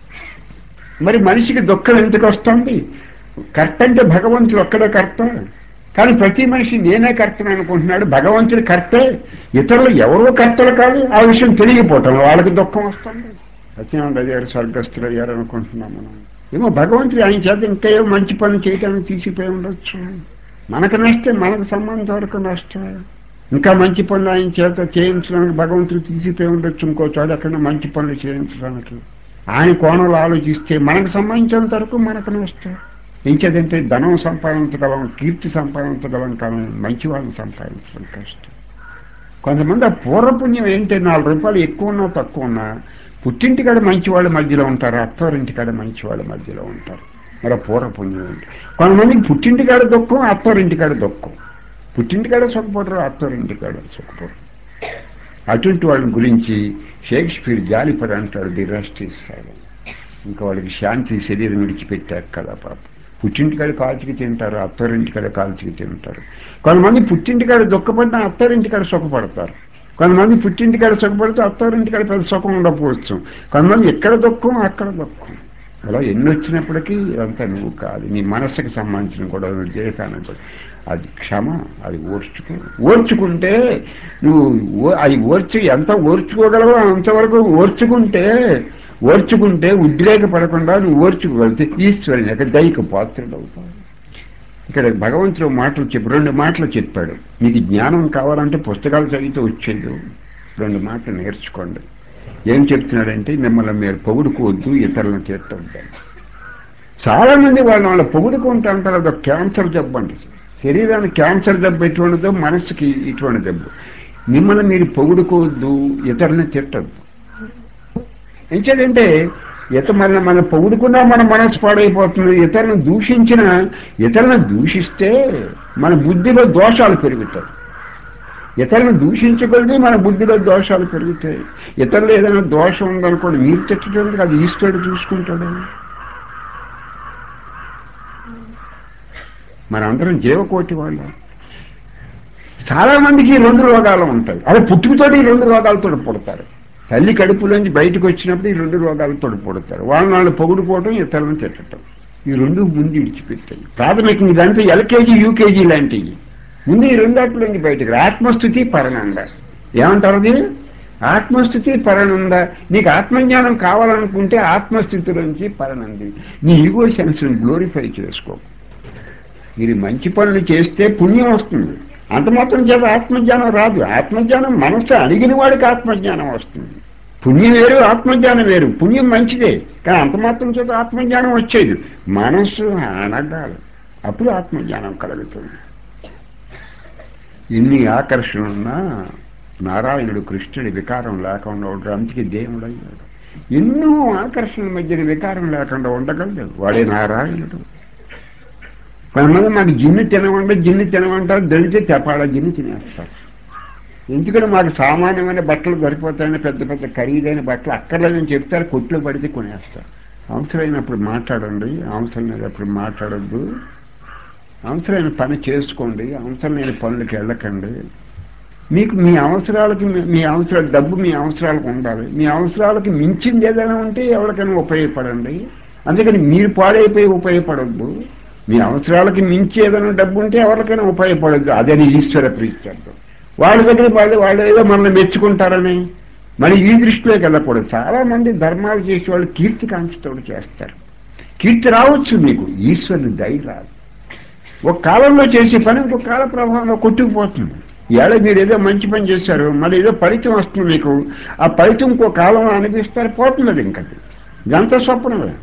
మరి మనిషికి దుఃఖం ఎందుకు వస్తుంది కర్త అంటే భగవంతుడు ఒక్కడే కర్త కానీ ప్రతి మనిషి నేనే కర్తను అనుకుంటున్నాడు భగవంతుడి కర్తే ఇతరులు ఎవరో కర్తలు కాదు ఆ విషయం తెలియపోవటం వాళ్ళకి దుఃఖం వస్తుంది సత్యనారాయణ గారు స్వర్గస్థులు అయ్యారు అనుకుంటున్నాం మనం ఏమో భగవంతుడు ఆయన చేత ఇంకా ఏమో మంచి పనులు చేయడానికి తీసిపోయి ఉండొచ్చు మనకు నష్టే మనకు సంబంధం వరకు నష్టమే ఇంకా మంచి పనులు ఆయన చేత చేయించడానికి భగవంతుడు తీసిపోయి ఉండొచ్చు ఇంకో చోట ఎక్కడ మంచి పనులు చేయించడానికి ఆయన కోణంలో ఆలోచిస్తే మనకు సంబంధించినంత వరకు మనకు నష్టం ఇంకేదంటే ధనం సంపాదించగలం కీర్తి సంపాదించగలం కానీ మంచి వాళ్ళని సంపాదించడం కష్టం కొంతమంది ఆ పూర్వపుణ్యం ఏంటి నాలుగు రూపాయలు ఎక్కువ ఉన్నా తక్కువ ఉన్నా పుట్టింటికాడ మంచి వాళ్ళ మధ్యలో ఉంటారు అత్తవారింటికాడ మంచి వాళ్ళ మధ్యలో ఉంటారు మరి ఆ పూర్వపుణ్యం ఏంటి కొంతమందికి పుట్టింటికాడ దుఃఖం అత్తవారింటికాడ దుఃఖం పుట్టింటికాడ సుఖపడరు అత్తవారింటికాడ సుఖపడరు అటువంటి వాళ్ళ గురించి షేక్స్పియర్ జాలిపడి అంటాడు ది రెస్ట్ ఇస్తాడు ఇంకా వాళ్ళకి శాంతి శరీరం విడిచిపెట్టారు కదా పాప పుట్టింటికాడ కాల్చికి తింటారు అత్తరింటికాడ కాల్చికి తింటారు కొంతమంది పుట్టింటికాడ దుఃఖపడినా అత్తరింటికాడ సుఖపడతారు కొంతమంది పుట్టింటికాడ సుఖపడితే అత్తరింటికాడ పెద్ద సుఖం ఉండకపోవచ్చు కొంతమంది ఎక్కడ దుఃఖం అక్కడ దుఃఖం అలా ఎన్ని వచ్చినప్పటికీ ఇదంతా నువ్వు కాదు నీ మనస్సుకి సంబంధించిన కూడా దేశానికి కూడా అది క్షమ అది ఓర్చుకో ఓర్చుకుంటే నువ్వు ఓ- అది ఓర్చు ఎంత ఓర్చుకోగలవో అంతవరకు ఓర్చుకుంటే ఓర్చుకుంటే ఉద్రేకపడకుండా నువ్వు ఓర్చుకోగలిగితే ఈశ్వరుని యొక్క దైక పాత్రుడు అవుతావు ఇక్కడ భగవంతుడు మాటలు చెప్పి రెండు మాటలు చెప్పాడు మీకు జ్ఞానం కావాలంటే పుస్తకాలు చదివితే వచ్చేది రెండు మాటలు నేర్చుకోండి ఏం చెప్తున్నాడంటే మిమ్మల్ని మీరు పొగుడుకోవద్దు ఇతరులను తిట్టద్దు చాలా మంది వాళ్ళు వాళ్ళ పొగుడుకుంటూ అంటారు అదొక క్యాన్సర్ జబ్బు అంటే శరీరానికి క్యాన్సర్ జబ్బు ఎటువంటిదో మనస్సుకి ఇటువంటి జబ్బు మిమ్మల్ని మీరు పొగుడుకోవద్దు ఇతరులని తిట్టద్దు ఎంచేదంటే ఇత మన మన పొగుడుకున్నా మన మనసు పాడైపోతుంది ఇతరులను దూషించిన ఇతరులను దూషిస్తే మన బుద్ధిలో దోషాలు పెరుగుతాయి ఇతరులను దూషించగలిగి మన బుద్ధిలో దోషాలు పెరుగుతాయి ఇతరులు ఏదైనా దోషం ఉందనుకోండి మీరు తిట్టడానికి అది ఈశ్వరుడు చూసుకుంటాడు మనందరం జీవకోటి వాళ్ళు చాలా మందికి ఈ రెండు రోగాలు ఉంటాయి అదే పుట్టుకతోటి ఈ రెండు రోగాలతో పుడతారు తల్లి కడుపులోంచి బయటకు వచ్చినప్పుడు ఈ రెండు రోగాలతో పుడతారు వాళ్ళ వాళ్ళు పొగుడుకోవడం ఇతరులను తిట్టడం ఈ రెండు ముందు విడిచిపెట్టాయి ప్రాథమికంగా ఇదంతా ఎల్కేజీ యూకేజీ లాంటివి ముందు ఈ రెండాట్లోంచి బయటకు రా. ఆత్మస్థుతి పరనంద ఏమంటారు అది ఆత్మస్థుతి పరనంద నీకు ఆత్మజ్ఞానం కావాలనుకుంటే ఆత్మస్థితిలోంచి పరనంది నీ ఈగో సెన్స్ గ్లోరిఫై చేసుకో మీరు మంచి పనులు చేస్తే పుణ్యం వస్తుంది అంత మాత్రం చేత ఆత్మజ్ఞానం రాదు ఆత్మజ్ఞానం మనస్సు అడిగిన వాడికి ఆత్మజ్ఞానం వస్తుంది పుణ్యం వేరు ఆత్మజ్ఞానం వేరు పుణ్యం మంచిదే కానీ అంత మాత్రం చేత ఆత్మజ్ఞానం వచ్చేది మనస్సు అనగాలి అప్పుడు ఆత్మజ్ఞానం కలుగుతుంది ఎన్ని ఆకర్షణలున్నా నారాయణుడు కృష్ణుడి వికారం లేకుండా ఉంటాడు అందుకే దేవుడు అయ్యాడు ఎన్నో ఆకర్షణల మధ్యన వికారం లేకుండా ఉండగలడు వాడే నారాయణుడు కొంతమంది మాకు జిన్ను తినమంటే జిన్ను తినమంటారు దళితే తెపాల జిన్ను తినేస్తారు ఎందుకంటే మాకు సామాన్యమైన బట్టలు దొరికిపోతాయని పెద్ద పెద్ద ఖరీదైన బట్టలు అక్కర్లేదని చెప్తారు కొట్లు పడితే కొనేస్తారు అవసరమైనప్పుడు మాట్లాడండి అవసరం లేనప్పుడు మాట్లాడద్దు అవసరమైన పని చేసుకోండి అవసరం లేని పనులకు వెళ్ళకండి మీకు మీ అవసరాలకి మీ- మీ అవసరాలు డబ్బు మీ అవసరాలకు ఉండాలి మీ అవసరాలకి మించింది ఏదైనా ఉంటే ఎవరికైనా ఉపయోగపడండి అందుకని మీరు పాడైపోయి ఉపయోగపడద్దు మీ అవసరాలకి మించి ఏదైనా డబ్బు ఉంటే ఎవరికైనా ఉపయోగపడద్దు అదే ఈశ్వర ప్రీత్యర్థం వాళ్ళ దగ్గర వాళ్ళు వాళ్ళు ఏదో మనల్ని మెచ్చుకుంటారని మరి ఈ దృష్టిలోకి వెళ్ళకూడదు చాలా మంది ధర్మాలు చేసే వాళ్ళు కీర్తి కాంక్షతోడు చేస్తారు కీర్తి రావచ్చు మీకు ఈశ్వరుని దయ రాదు ఒక కాలంలో చేసే పని ఇంకో కాల ప్రభావంలో కొట్టుకుపోతుంది ఇవాళ మీరు ఏదో మంచి పని చేశారు మరి ఏదో ఫలితం వస్తుంది మీకు ఆ ఫలితం ఇంకో కాలం అనిపిస్తారు పోతుంది అది ఇంకా ఇదంతా స్వప్నమే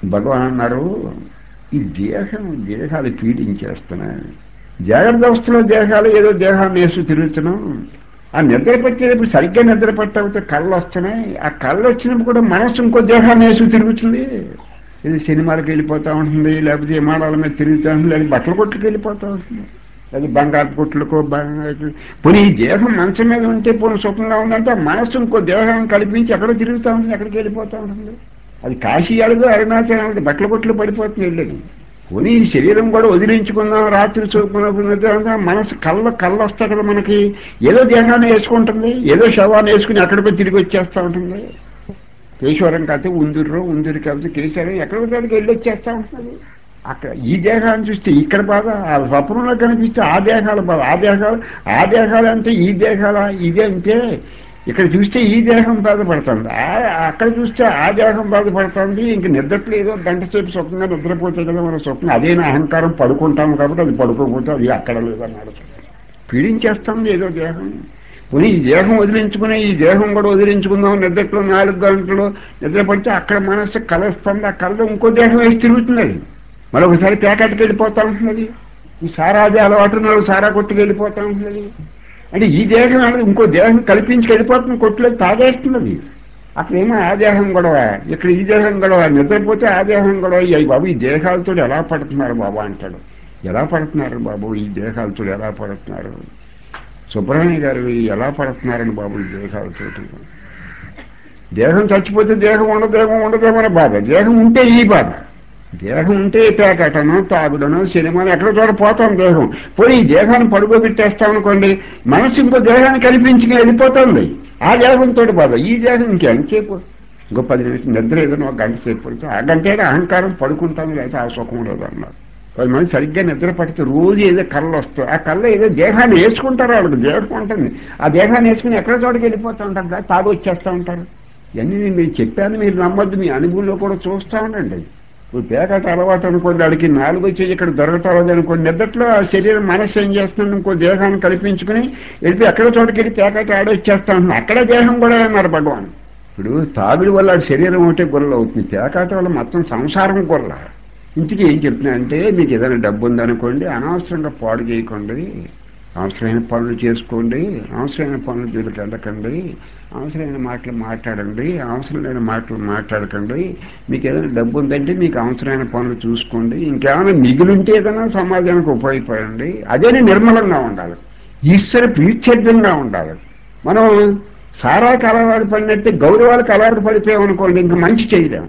భగవాన్ అన్నారు ఈ దేహం దేహాలు పీడించేస్తున్నాయి జాగ్రత్త అవస్థలో దేహాలు ఏదో దేహాన్ని వేసి తిరుగుతున్నాం ఆ నిద్ర పట్టేటప్పుడు సరిగ్గా నిద్ర పట్టకపోతే కళ్ళు వస్తున్నాయి ఆ కళ్ళు వచ్చినప్పుడు కూడా మనసు ఇంకో దేహాన్ని వేసి తిరుగుతుంది ఇది సినిమాలకు వెళ్ళిపోతూ ఉంటుంది లేకపోతే విమానాల మీద తిరుగుతూ ఉంటుంది లేదా బట్టల కొట్లకు వెళ్ళిపోతూ ఉంటుంది అది బంగారు కొట్లకు పోనీ ఈ దేహం మంచం మీద ఉంటే పోనీ సుఖంగా ఉందంటే ఆ మనస్సు ఇంకో దేహం కల్పించి ఎక్కడో తిరుగుతూ ఉంటుంది ఎక్కడికి వెళ్ళిపోతూ ఉంటుంది అది కాశీ అడుగు అరుణాచలం అడుగు బట్టల కొట్లు పడిపోతుంది వెళ్ళేది పోనీ ఈ శరీరం కూడా వదిలించుకుందాం రాత్రి చూపుకున్న మనసు కళ్ళ కళ్ళు వస్తాయి కదా మనకి ఏదో దేహాన్ని వేసుకుంటుంది ఏదో శవాన్ని వేసుకుని ఎక్కడికో తిరిగి వచ్చేస్తూ ఉంటుంది కేశవరం కాకపోతే ఉందూరు ఉందూరు కాకపోతే కేశవరం ఎక్కడికి దగ్గరికి వెళ్ళి వచ్చేస్తూ ఉంటుంది అక్కడ ఈ దేహాన్ని చూస్తే ఇక్కడ బాధ ఆ స్వప్నంలో కనిపిస్తే ఆ దేహాల బాధ ఆ దేహాలు ఆ దేహాలు అంటే ఈ దేహాల ఇదే అంటే ఇక్కడ చూస్తే ఈ దేహం బాధపడుతుంది అక్కడ చూస్తే ఆ దేహం బాధపడుతుంది ఇంక నిద్రట్లేదు గంట సేపు స్వప్నంగా నిద్రపోతే కదా మన స్వప్నం అదేనా అహంకారం పడుకుంటాం కాబట్టి అది పడుకోకపోతే అది అక్కడ లేదన్నాడు పీడించేస్తుంది ఏదో దేహం పోనీ ఈ దేహం వదిలించుకుని ఈ దేహం కూడా వదిలించుకుందాం నిద్రలో నాలుగు గంటలు నిద్ర పడితే అక్కడ మనస్సు కలుస్తుంది ఆ కళ్ళు ఇంకో దేహం వేసి తిరుగుతుంది అది మరొకసారి ప్యాకెట్కి వెళ్ళిపోతా ఉంటుంది ఈ సారాది అలవాటు నాలుగు సారా కొట్టుకు వెళ్ళిపోతా ఉంటుంది అంటే ఈ దేహం అనేది ఇంకో దేహం కల్పించి వెళ్ళిపోతుంది కొట్టులో తాగేస్తుంది అది అక్కడేమో ఆ దేహం గొడవ ఇక్కడ ఈ దేహం గొడవ నిద్రపోతే ఆ దేహం గొడవ అయ్యి బాబు ఈ దేహాలతో ఎలా పడుతున్నారు బాబు అంటాడు ఎలా పడుతున్నారు బాబు ఈ దేహాలతో ఎలా పడుతున్నారు సుబ్రహ్మణ్య గారు ఎలా పడుతున్నారని బాబు ఈ దేహాలతో దేహం చచ్చిపోతే దేహం ఉండదేమో ఉండదేమో అనే బాధ దేహం ఉంటే ఈ బాధ దేహం ఉంటే పేకటనో తాగుడనో సినిమాను ఎక్కడ చోట పోతాం దేహం పోయి ఈ దేహాన్ని పడుకోబెట్టేస్తాం అనుకోండి మనసు ఇంకో దేహాన్ని కల్పించి వెళ్ళిపోతుంది ఆ దేహంతో బాధ ఈ దేహం ఇంకెంతసేపు ఇంకో పది నిమిషం నిద్ర ఏదైనా ఒక గంట సేపు పడితే ఆ గంట అహంకారం పడుకుంటాను లేకపోతే ఆ సుఖం లేదు అన్నారు పది మంది సరిగ్గా నిద్ర పడితే రోజు ఏదో కళ్ళు వస్తాయి ఆ కళ్ళ ఏదో దేహాన్ని వేసుకుంటారు వాళ్ళకి దేహం ఉంటుంది ఆ దేహాన్ని వేసుకుని ఎక్కడ చోటకి వెళ్ళిపోతూ ఉంటారు కదా తాగు వచ్చేస్తూ ఉంటారు ఇవన్నీ నేను మీకు చెప్పాను మీరు నమ్మద్దు మీ అనుభవంలో కూడా చూస్తూ ఉండండి ఇప్పుడు పేకాట అలవాటు అనుకోండి అడిగి నాలుగు వచ్చి ఇక్కడ దొరకటలేదు అనుకోండి నిద్రలో ఆ శరీరం మనస్సు ఏం చేస్తుంది ఇంకో దేహాన్ని కల్పించుకుని వెళ్ళి ఎక్కడ చోటకి వెళ్ళి పేకాట ఆడొచ్చేస్తా ఉంటుంది అక్కడ దేహం కూడా అన్నారు భగవాన్ ఇప్పుడు తాగుడు వల్ల ఆడి శరీరం ఒకటే గొర్రెలు అవుతుంది పేకాట వల్ల మొత్తం సంసారం గొర్రెల ఇంటికి ఏం చెప్తున్నా అంటే మీకు ఏదైనా డబ్బు ఉందనుకోండి అనవసరంగా పాడు చేయకండి అవసరమైన పనులు చేసుకోండి అవసరమైన పనులు జోలికి వెళ్ళకండి అవసరమైన మాటలు మాట్లాడండి అవసరం లేని మాటలు మాట్లాడకండి మీకు ఏదైనా డబ్బు ఉందంటే మీకు అవసరమైన పనులు చూసుకోండి ఇంకేమైనా మిగిలింటే ఏదైనా సమాజానికి ఉపయోగపడండి అదేనే నిర్మలంగా ఉండాలి ఈశ్వర ప్రీత్యర్థంగా ఉండాలి మనం సారాకి అలవాటు పడినట్టే గౌరవాలకు అలవాటు పడిపోయామనుకోండి ఇంకా మంచి చేయలేము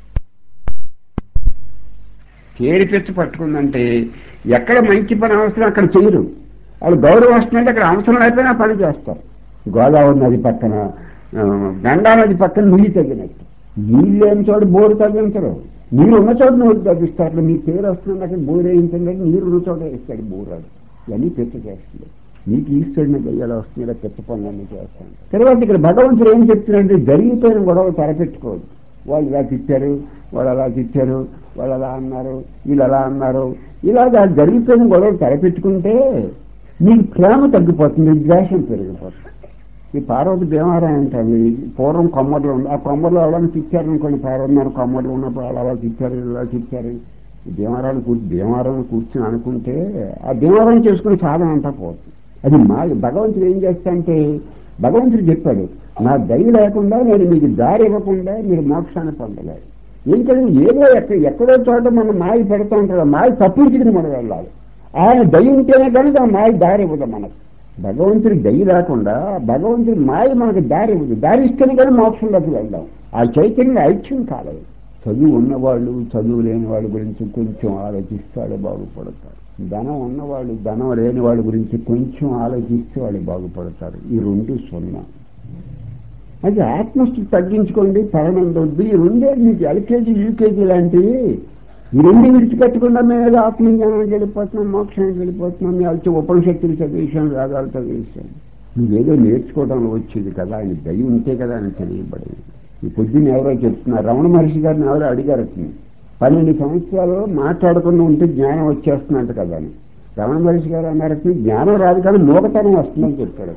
కేరిపెచ్చి పట్టుకుందంటే ఎక్కడ మంచి పని అవసరం అక్కడ చేయరు వాళ్ళు గౌరవం వస్తుందంటే అక్కడ అవసరం లేకపోయినా పని చేస్తారు గోదావరి నది పక్కన గంగా నది పక్కన నీళ్ళు తగ్గినట్టు నీళ్ళు లేని చోట బోరు తగ్గించరు నీరు ఉన్న చోట నోరు తగ్గిస్తారు మీ పేరు వస్తుంది అక్కడ బోరు వేయించండి నీరు ఉన్న చోట వేస్తాడు బోరాడు ఇవన్నీ పెద్ద చేస్తుంది నీకు ఈశ్వరుని గయ్యాలు వస్తుంది పెద్ద పనులన్నీ చేస్తాను తర్వాత ఇక్కడ భగవంతుడు ఏం చెప్తున్నాడంటే జరిగిపోయిన గొడవ తలపెట్టుకోవద్దు వాళ్ళు ఇలా తిట్టారు వాళ్ళు అలా తిట్టారు వాళ్ళు అలా అన్నారు వీళ్ళు అలా అన్నారు ఇలాగా జరిగిపోయిన గొడవలు తలపెట్టుకుంటే నీకు ప్రేమ తగ్గిపోతుంది ద్వేషం పెరిగిపోతుంది ఈ పార్వతి భీమారాయణ ఉంటుంది పూర్వం కొమ్మర్లో ఉంది ఆ కొమ్మర్లో ఎవరైనా తిట్టారు అనుకోండి పార్వతి నాడు కొమ్మర్లో ఉన్నప్పుడు అలా అలా తిట్టారు ఇలా తిట్టారు భీమారాన్ని కూర్చి భీమారాన్ని కూర్చుని అనుకుంటే ఆ భీమారాన్ని చేసుకుని సాధన అంతా పోతుంది అది మా భగవంతుడు ఏం చేస్తాడంటే భగవంతుడు చెప్పాడు నా దయ లేకుండా నేను మీకు దారి ఇవ్వకుండా మీరు మోక్షాన్ని పొందలేదు ఏంటంటే ఏదో ఎక్కడ ఎక్కడో చోట మనం మాయ పెడతా ఉంటాడు మాయ తప్పించుకుని మనం వెళ్ళాలి ఆయన దయ ఉంటేనే కనుక ఆ మాయ దారి ఇవ్వదు మనకు భగవంతుడి దయ లేకుండా భగవంతుడి మాయ మనకు దారి ఇవ్వదు దారి ఇస్తేనే కానీ మోక్షంలోకి వెళ్దాం ఆ చైతన్యం ఐక్యం కాలేదు చదువు ఉన్నవాళ్ళు చదువు లేని వాళ్ళ గురించి కొంచెం ఆలోచిస్తే వాళ్ళు బాగుపడతారు ధనం ఉన్నవాళ్ళు ధనం లేని వాళ్ళ గురించి కొంచెం ఆలోచిస్తే వాళ్ళు బాగుపడతారు ఈ రెండు సున్నా అది ఆత్మస్థితి తగ్గించుకోండి పరనందొద్దు ఈ రెండే మీకు ఎల్కేజీ యూకేజీ లాంటివి ఈ రెండు విడిచిపెట్టకుండా మేము ఏదో ఆత్మజ్ఞానానికి వెళ్ళిపోతున్నాం మోక్షానికి వెళ్ళిపోతున్నాం మేము వచ్చి ఉపనిషత్తులు చదివేశాం వేదాలు చదివేశాం నువ్వేదో నేర్చుకోవడంలో వచ్చేది కదా ఆయన దయ ఉంటే కదా ఆయన తెలియబడేది ఈ పొద్దున్న ఎవరో చెప్తున్నారు రమణ మహర్షి గారిని ఎవరో అడిగారు పన్నెండు సంవత్సరాలు మాట్లాడకుండా ఉంటే జ్ఞానం వచ్చేస్తున్నట్ట కదా అని రమణ మహర్షి గారు అన్నారు జ్ఞానం రాదు కానీ మూగతనం వస్తుందని చెప్పాడు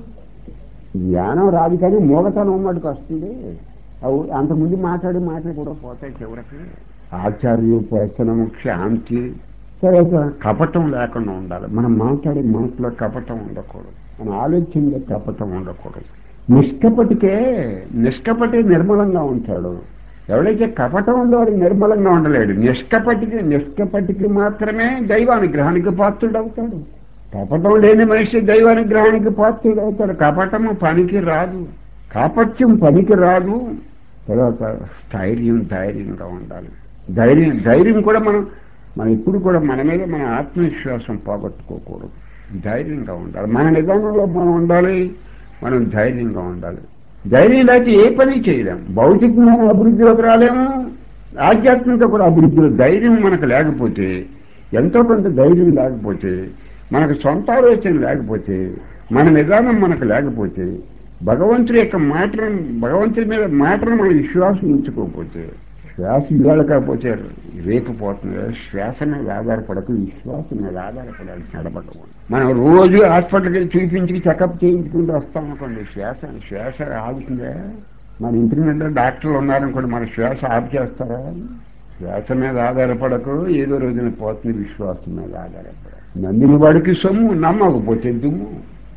జ్ఞానం రాదు కానీ మూగతనం మటుకు వస్తుంది అవు అంతకుముందు మాట్లాడి మాటలు కూడా పోతాయి చివరికి ఆచార్య ప్రసనము శాంతి తర్వాత కపటం లేకుండా ఉండాలి మనం మాట్లాడే మాటలో కపటం ఉండకూడదు మన ఆలోచనలో కపటం ఉండకూడదు నిష్కపటికే నిష్కపటి నిర్మలంగా ఉంటాడు ఎవడైతే కపటం ఉందో వాడు నిర్మలంగా ఉండలేడు నిష్కపటికి నిష్కపటికి మాత్రమే దైవానుగ్రహానికి పాత్రుడు అవుతాడు కపటం లేని మనిషి దైవానుగ్రహానికి పాత్రుడు అవుతాడు కపటము పనికి రాదు కాపట్యం పనికి రాదు తర్వాత ధైర్యం ధైర్యంగా ఉండాలి ధైర్యం ధైర్యం కూడా మనం మనం ఇప్పుడు కూడా మన మీద మన ఆత్మవిశ్వాసం పోగొట్టుకోకూడదు ధైర్యంగా ఉండాలి మన నిదానంలో మనం ఉండాలి మనం ధైర్యంగా ఉండాలి ధైర్యం లేకపోతే ఏ పని చేయలేం భౌతికమైన అభివృద్ధిలోకి రాలేము ఆధ్యాత్మిక కూడా అభివృద్ధిలో ధైర్యం మనకు లేకపోతే ఎంతో కొంత ధైర్యం లేకపోతే మనకు సొంత ఆలోచన లేకపోతే మన విధానం మనకు లేకపోతే భగవంతుడి యొక్క మాటలను భగవంతుడి మీద మాటను మనం విశ్వాసం ఉంచుకోకపోతే శ్వాస ఇవాళ కాకపోతే రేపు పోతుంది శ్వాస మీద ఆధారపడకు విశ్వాసం మీద ఆధారపడాలి నడపడం మనం రోజు హాస్పిటల్కి వెళ్ళి చూపించి చెకప్ చేయించుకుంటూ వస్తాం అనుకోండి శ్వాస శ్వాస ఆగుతుందా మన ఇంటి మీద డాక్టర్లు ఉన్నారనుకోండి మన శ్వాస ఆఫ్ చేస్తారా శ్వాస మీద ఆధారపడకు ఏదో రోజున పోతుంది విశ్వాసం మీద ఆధారపడ నమ్మిన వాడికి సొమ్ము నమ్మకపోతే దుమ్ము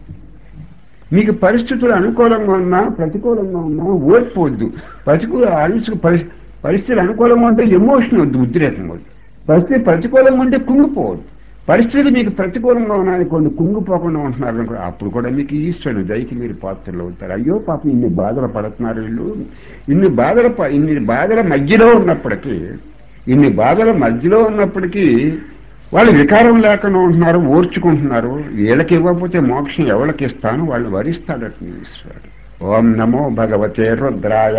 మీకు పరిస్థితులు అనుకూలంగా ఉన్నా ప్రతికూలంగా ఉన్నా ఓడిపోవద్దు ప్రతికూల అలుసు పరిస్థితి పరిస్థితులు అనుకూలంగా ఉంటే ఎమోషన్ వద్దు ఉద్రేకం వద్దు పరిస్థితి ప్రతికూలంగా ఉంటే కుంగిపోవద్దు పరిస్థితులు మీకు ప్రతికూలంగా ఉన్నాయనుకోండి కుంగిపోకుండా ఉంటున్నారు అనుకో అప్పుడు కూడా మీకు ఈశ్వరుని దయకి మీరు పాత్రలు అవుతారు అయ్యో పాపం ఇన్ని బాధలు పడుతున్నారు వీళ్ళు ఇన్ని బాధల ప- ఇన్ని బాధల మధ్యలో ఉన్నప్పటికీ ఇన్ని బాధల మధ్యలో ఉన్నప్పటికీ వాళ్ళు వికారం లేకుండా ఉంటున్నారు ఓర్చుకుంటున్నారు వీళ్ళకి ఇవ్వకపోతే మోక్షం ఎవరికి ఇస్తాను వాళ్ళు వరిస్తాడట నీ ఈశ్వరుడు ఓం నమో భగవతే రుద్రాయ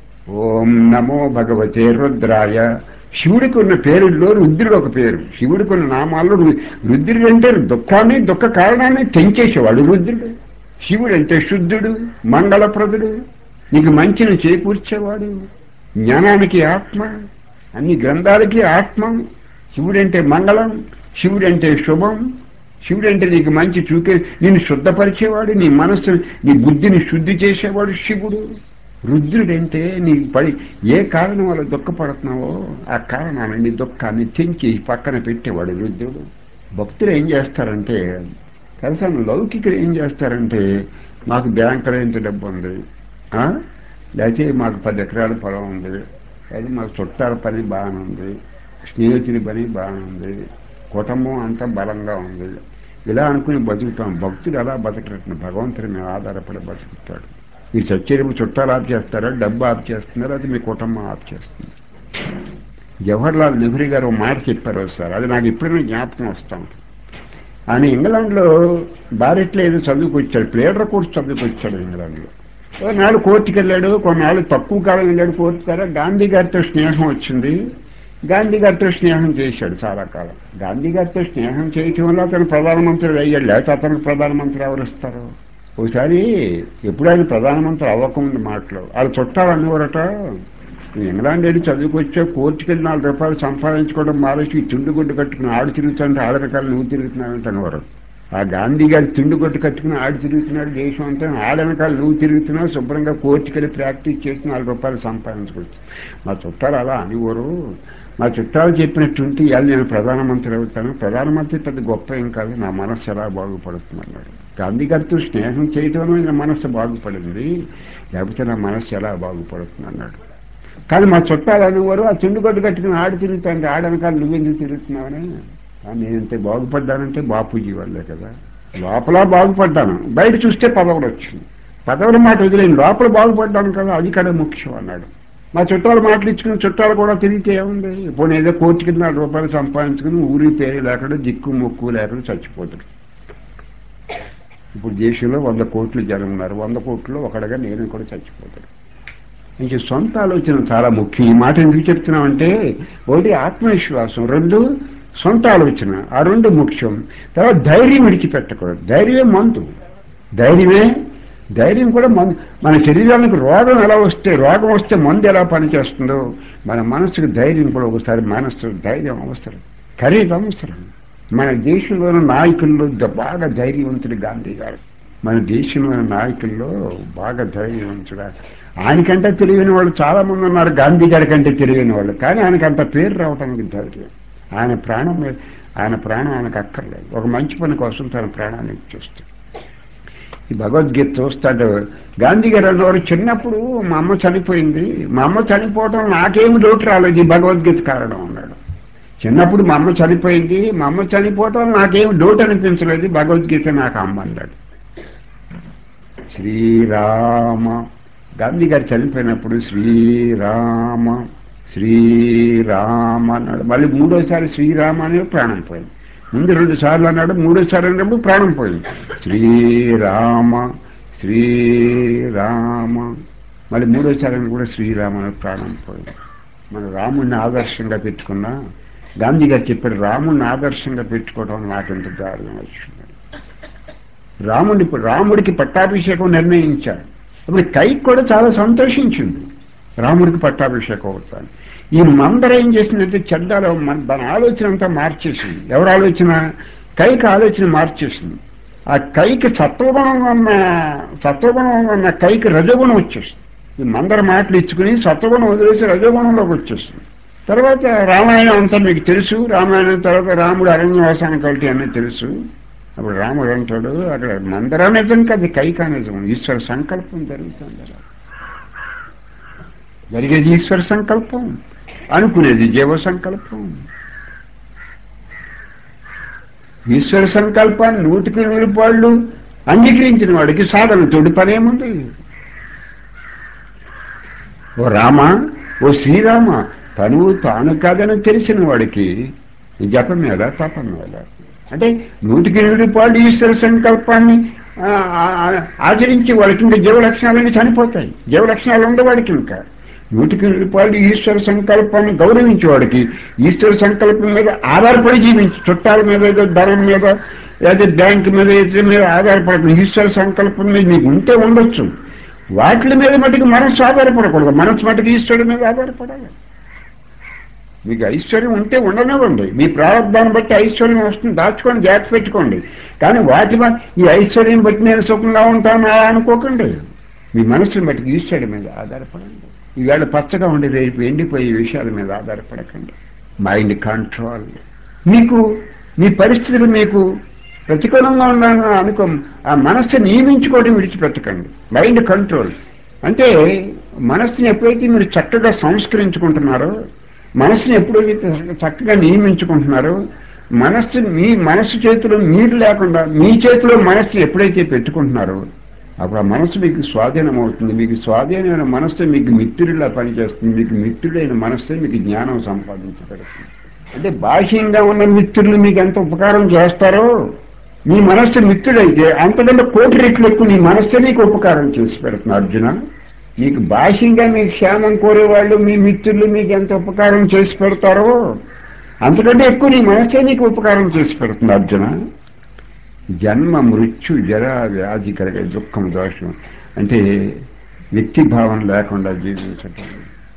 ఓం నమో భగవతే రుద్రాయ శివుడికి ఉన్న పేరుల్లో రుద్రుడు ఒక పేరు శివుడికి ఉన్న నామాల్లో రు- రుద్రుడు అంటే దుఃఖాన్ని దుఃఖ కారణాన్ని తెంచేసేవాడు రుద్రుడు శివుడు అంటే శుద్ధుడు మంగళప్రదుడు నీకు మంచిని చేకూర్చేవాడు జ్ఞానానికి ఆత్మ అన్ని గ్రంథాలకి ఆత్మ శివుడంటే మంగళం శివుడంటే శుభం శివుడంటే నీకు మంచి చూకే నిన్ను శుద్ధపరిచేవాడు నీ మనస్సు నీ బుద్ధిని శుద్ధి చేసేవాడు శివుడు రుద్రుడంటే నీకు పడి ఏ కారణం వల్ల దుఃఖపడుతున్నావో ఆ కారణాన్ని నీ దుఃఖాన్ని తెంచి పక్కన పెట్టేవాడు రుద్రుడు భక్తులు ఏం చేస్తారంటే తెలుసా లౌకికులు ఏం చేస్తారంటే మాకు బ్యాంకులో ఇంత డబ్బు ఉంది ఆ? లేకపోతే మాకు పది ఎకరాల పొలం ఉంది లేదా మాకు చుట్టాల పని బాగానే ఉంది స్నేహితుడి పని బాగానే ఉంది కుటుంబం అంతా బలంగా ఉంది ఇలా అనుకుని బతుకుతాం భక్తుడు ఎలా బతకటం భగవంతుడి మీద ఆధారపడి బతుకుతాడు మీరు చచ్చేటప్పుడు చుట్టాలు ఆఫ్ చేస్తారా డబ్బు ఆఫ్ చేస్తున్నారా అది మీ కుటుంబం ఆఫ్ చేస్తుంది జవహర్లాల్ నెహ్రూ గారు ఒక మాట చెప్పారు సార్ అది నాకు ఎప్పుడైనా జ్ఞాపకం వస్తాం ఆయన ఇంగ్లాండ్లో బారెట్లో ఏదో చదువుకొచ్చాడు ప్లేడర్ కోర్స్ చదువుకొచ్చాడు ఇంగ్లాండ్లో కొన్నాళ్ళు కోర్టుకి వెళ్ళాడు కొన్నాళ్ళు తక్కువ కాలం వెళ్ళాడు కోర్టు ద్వారా గాంధీ గారితో స్నేహం వచ్చింది గాంధీ గారితో స్నేహం చేశాడు చాలా కాలం గాంధీ గారితో స్నేహం చేయటం వల్ల అతను ప్రధానమంత్రి అయ్యాడు లేకపోతే అతనికి ప్రధానమంత్రి ఎవరు ఇస్తారు ఒకసారి ఎప్పుడు ఆయన ప్రధానమంత్రి అవ్వకముందు మాటలు వాళ్ళు చుట్టాలు అనేవారట నువ్వు ఇంగ్లాండ్ వెళ్ళి చదువుకొచ్చా కోర్టుకి వెళ్ళి నాలుగు రూపాయలు సంపాదించుకోవడం మానేసి తుండు గుడ్డు కట్టుకుని ఆడు తిరుగుతుంటే ఆడ రకాలు నువ్వు తిరుగుతున్నావు అనేవారు ఆ గాంధీ గారి తిండి కొట్టు కట్టుకుని ఆడు తిరుగుతున్నాడు దేశం అంతా ఆడనకాలు నువ్వు తిరుగుతున్నావు శుభ్రంగా కోర్టుకెళ్ళి ప్రాక్టీస్ చేసి నాలుగు రూపాయలు సంపాదించుకోవచ్చు మా చుట్టాలు అలా అనేవారు మా చుట్టాలు చెప్పినట్టుంటే ఇవాళ నేను ప్రధానమంత్రి అవుతాను ప్రధానమంత్రి పెద్ద గొప్ప ఏం కాదు నా మనస్సు ఎలా బాగుపడుతుంది అన్నాడు గాంధీ గారితో స్నేహం చేయటం వల్ల నా మనస్సు బాగుపడింది లేకపోతే నా మనస్సు ఎలా బాగుపడుతుంది అన్నాడు కానీ మా చుట్టాలు అనేవారు ఆ చుండు కొట్టు కట్టుకుని ఆడు తిరుగుతాంటే ఆడనకాలు నువ్వెందుకు తిరుగుతున్నావని ఆ, నేనంతే బాగుపడ్డానంటే బాపూజీ వల్లే కదా లోపల బాగుపడ్డాను బయట చూస్తే పదవులు వచ్చింది పదవుల మాట వదిలేను లోపల బాగుపడ్డాను కదా అది కదా ముఖ్యం అన్నాడు మా చుట్టాలు మాటలు ఇచ్చుకుని చుట్టాలు కూడా తిరిగితే ఏముంది పోనీ ఏదో కోర్టుకి నాలుగు రూపాయలు సంపాదించుకుని ఊరి పేరు లేకుండా దిక్కు మొక్కు లేకుండా చచ్చిపోతాడు ఇప్పుడు దేశంలో వంద కోట్లు జనం ఉన్నారు వంద కోట్లు ఒకడగా నేను కూడా చచ్చిపోతాడు ఇంక సొంత ఆలోచన చాలా ముఖ్యం ఈ మాట ఎందుకు చెప్తున్నామంటే ఒకటి ఆత్మవిశ్వాసం రెండు సొంత ఆలోచన ఆ రెండు ముఖ్యం తర్వాత ధైర్యం విడిచిపెట్టకూడదు ధైర్యమే మందు ధైర్యమే ధైర్యం కూడా మందు మన శరీరానికి రోగం ఎలా వస్తే రోగం వస్తే మందు ఎలా పనిచేస్తుందో మన మనసుకు ధైర్యం కూడా ఒకసారి మనసు ధైర్యం అవసరం ఖరీదు అవసరం మన దేశంలోని నాయకుల్లో ద- బాగా ధైర్యవంతుడు గాంధీ గారు మన దేశంలో నాయకుల్లో బాగా ధైర్యవంతుడా ఆయనకంటే తెలియని వాళ్ళు చాలా మంది ఉన్నారు గాంధీ గారి కంటే తెలియని వాళ్ళు కానీ ఆయనకు అంత పేరు రావడానికి ధైర్యం ఆయన ప్రాణం మీద- ఆయన ప్రాణం ఆయనకు అక్కర్లేదు ఒక మంచి పని కోసం తన ప్రాణాన్ని ఇచ్చేస్తాడు ఈ భగవద్గీత చూస్తాడు గాంధీ గారు అన్నవారు చిన్నప్పుడు మా అమ్మ చనిపోయింది మా అమ్మ చనిపోవడం నాకేమి లోటు రాలేదు ఈ భగవద్గీత కారణం అన్నాడు చిన్నప్పుడు మా అమ్మ చనిపోయింది మా అమ్మ చనిపోవటం నాకేం లోటు అనిపించలేదు భగవద్గీత నాకు అమ్మ అన్నాడు శ్రీరామ గాంధీ గారు చనిపోయినప్పుడు శ్రీరామ శ్రీరామ అన్నాడు మళ్ళీ మూడోసారి శ్రీరామ అని ప్రాణం పోయింది ముందు రెండు సార్లు అన్నాడు మూడోసారి అన్నప్పుడు ప్రాణం పోయింది శ్రీరామ శ్రీరామ మళ్ళీ మూడోసారి అని కూడా శ్రీరామ అని ప్రాణం పోయింది మన రాముడిని ఆదర్శంగా పెట్టుకున్నా గాంధీ గారు చెప్పాడు రాముడిని ఆదర్శంగా పెట్టుకోవడం నాకెంత దారుణం వచ్చింది రాముడి రాముడికి పట్టాభిషేకం నిర్ణయించారు అప్పుడు కైకి కూడా చాలా సంతోషించింది రాముడికి పట్టాభిషేకం అవుతాను ఈ మందర ఏం చేసిందంటే చెడ్డాలో మన దాని ఆలోచన అంతా మార్చేసింది ఎవరు ఆలోచన కైకి ఆలోచన మార్చేసింది ఆ కైకి సత్వగుణం ఉన్న సత్వగుణం ఉన్న కైకి రజగుణం వచ్చేసింది ఈ మందర మాటలు ఇచ్చుకుని సత్వగుణం వదిలేసి రజగుణంలోకి వచ్చేస్తుంది తర్వాత రామాయణం అంతా మీకు తెలుసు రామాయణం తర్వాత రాముడు అరణ్యవాసానికి వెళ్తే అన్నీ తెలుసు అప్పుడు రాముడు అంటాడు అక్కడ మందర నిజం కాదు కైకా నిజం ఈశ్వర సంకల్పం జరుగుతుంది అలా జరిగేది ఈశ్వర సంకల్పం అనుకునేది జీవ సంకల్పం ఈశ్వర సంకల్పాన్ని నూటికి నూరు పాళ్ళు అంగీకరించిన వాడికి సాధన తోడు పనేముంది ఓ రామ ఓ శ్రీరామ తను తాను కాదని తెలిసిన వాడికి ఈ జపం మీద తపం మీద అంటే నూటికి నూరు పాళ్ళు ఈశ్వర సంకల్పాన్ని ఆ, ఆ, ఆచరించి వాడికి ఇంకా జీవ లక్షణాలన్నీ చనిపోతాయి జీవ లక్షణాలు ఉండవాడికి ఇంకా నూటికి నూరు పాళ్ళు ఈశ్వర సంకల్పాన్ని గౌరవించేవాడికి ఈశ్వర సంకల్పం మీద ఆధారపడి జీవించి చుట్టాల మీద ఏదో ధనం మీద లేదా బ్యాంక్ మీద ఇతర మీద ఆధారపడకుండా ఈశ్వర సంకల్పం మీద మీకు ఉంటే ఉండొచ్చు వాటి మీద మటుకు మనసు ఆధారపడకూడదు మనసు మటుకు ఈశ్వరుడి మీద ఆధారపడాలి మీకు ఐశ్వర్యం ఉంటే ఉండనివ్వండి మీ ప్రారంభాన్ని బట్టి ఐశ్వర్యం వస్తుంది దాచుకొని జాగ్రత్త పెట్టుకోండి కానీ వాటి మ- ఈ ఐశ్వర్యం బట్టి నేను సుఖంగా ఉంటాను అనుకోకండి మీ మనసుని బట్టి ఈశ్వరుడి మీద ఆధారపడండి ఈవేళ పచ్చగా ఉండి రేపు ఎండిపోయే విషయాల మీద ఆధారపడకండి మైండ్ కంట్రోల్ మీకు మీ పరిస్థితులు మీకు ప్రతికూలంగా ఉండాలని అనుకో ఆ మనస్సు నియమించుకోవడం విడిచిపెట్టకండి మైండ్ కంట్రోల్ అంటే మనస్సుని ఎప్పుడైతే మీరు చక్కగా సంస్కరించుకుంటున్నారో మనసుని ఎప్పుడైతే చక్కగా నియమించుకుంటున్నారో మనస్సు మీ మనస్సు చేతిలో మీరు లేకుండా మీ చేతిలో మనస్సు ఎప్పుడైతే పెట్టుకుంటున్నారో అప్పుడు ఆ మనస్సు మీకు స్వాధీనం అవుతుంది మీకు స్వాధీనమైన మనస్సు మీకు మిత్రుడిలా పనిచేస్తుంది మీకు మిత్రుడైన మనస్సే మీకు జ్ఞానం సంపాదించబడుతుంది అంటే బాహ్యంగా ఉన్న మిత్రులు మీకు ఎంత ఉపకారం చేస్తారో మీ మనస్సు మిత్రుడైతే అంతకంటే కోటి రెట్లు ఎక్కువ నీ మనస్సే నీకు ఉపకారం చేసి పెడుతుంది అర్జున మీకు బాహ్యంగా మీకు క్షేమం కోరేవాళ్ళు మీ మిత్రులు మీకు ఎంత ఉపకారం చేసి పెడతారో అంతకంటే ఎక్కువ నీ మనస్సే నీకు ఉపకారం చేసి పెడుతుంది అర్జున జన్మ మృత్యు జర వ్యాధి కలిగే దుఃఖం దోషం అంటే వ్యక్తి భావన లేకుండా జీవించటం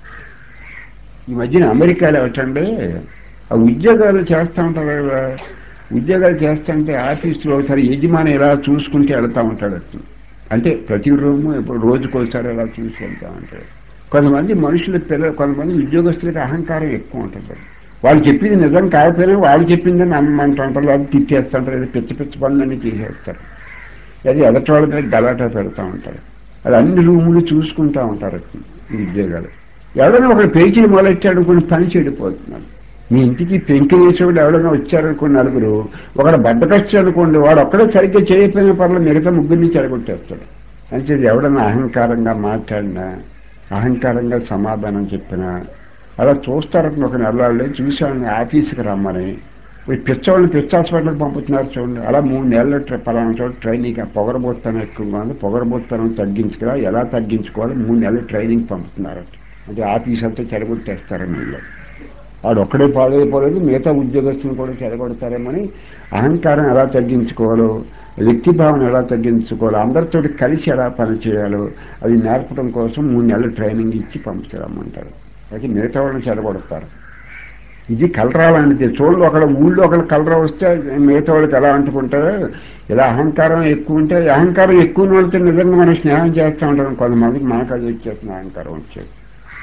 ఈ మధ్యన అమెరికాలో ఏమిటంటే ఆ ఉద్యోగాలు చేస్తూ ఉంటారు కదా ఉద్యోగాలు చేస్తుంటే ఆఫీసులో ఒకసారి యజమాని ఎలా చూసుకుంటే వెళ్తా ఉంటాడు అతను. అంటే ప్రతి రూము ఇప్పుడు రోజుకోసారి అలా చూసి వెళ్తా ఉంటాడు కొంతమంది మనుషుల పిల్లలు కొంతమంది ఉద్యోగస్తులకి అహంకారం ఎక్కువ ఉంటుంది వాళ్ళు చెప్పింది నిజం కాకపోయినా వాళ్ళు చెప్పిందని నమ్మంటూ ఉంటారు వాళ్ళు తిట్టేస్తుంటారు ఏదో పిచ్చ పిచ్చ పనులన్నీ చేసేస్తారు అది ఎదటి వాళ్ళ మీద గలాటా పెడతా ఉంటారు అది అన్ని రూములు చూసుకుంటా ఉంటారు ఈ ఉద్యోగాలు ఎవరైనా ఒకడు పేచీలు మొదలెట్టాడు కొన్ని పని చెడిపోతున్నాడు మీ ఇంటికి పెంకి వేసేవాడు ఎవరైనా వచ్చారనుకోండి నలుగురు ఒకడు బద్దకొచ్చి అనుకోండి వాడు ఒక్కడే సరిగ్గా చేయకపోయిన పర్లేదు మిగతా ముగ్గురిని చెడగొట్టేస్తాడు అంటే ఎవడన్నా అహంకారంగా మాట్లాడినా అహంకారంగా సమాధానం చెప్పినా అలా చూస్తారని ఒక నెలలు చూసాను ఆఫీస్కి రమ్మని ఈ పిచ్చవాళ్ళని పిచ్చ హాస్పిటల్కి పంపుతున్నారు చూడండి అలా మూడు నెలలు ట్ర- పలానా చోట ట్రైనింగ్ పొగరబోత్తనం ఎక్కువగా ఉంది పొగరబోత్తనం తగ్గించుకురా ఎలా తగ్గించుకోవాలి మూడు నెలలు ట్రైనింగ్ పంపుతున్నారు అంటే ఆఫీస్ అంతా చెడగొట్టేస్తారని వీళ్ళు వాడు ఒక్కడే పాడైపోలేదు మిగతా ఉద్యోగస్తులను కూడా చెడగొడతారేమని అహంకారం ఎలా తగ్గించుకోవాలో వ్యక్తి భావన ఎలా తగ్గించుకోవాలో అందరితో కలిసి ఎలా పనిచేయాలో అది నేర్పడం కోసం మూడు నెలలు ట్రైనింగ్ ఇచ్చి పంపించరమ్మంటారు అయితే మిగతా వాళ్ళని చెడగొడతారు ఇది కలరాలనేది చూడండి ఒకళ్ళ ఊళ్ళో ఒకళ్ళ కలరా వస్తే మిగతా వాళ్ళకి ఎలా అంటుకుంటారో ఇలా అహంకారం ఎక్కువ ఉంటే అహంకారం ఎక్కువ ఉన్న వాళ్ళతో నిజంగా మనం స్నేహం చేస్తూ ఉంటాం కొంతమందికి మనకు అది వచ్చేస్తుంది అహంకారం వచ్చేది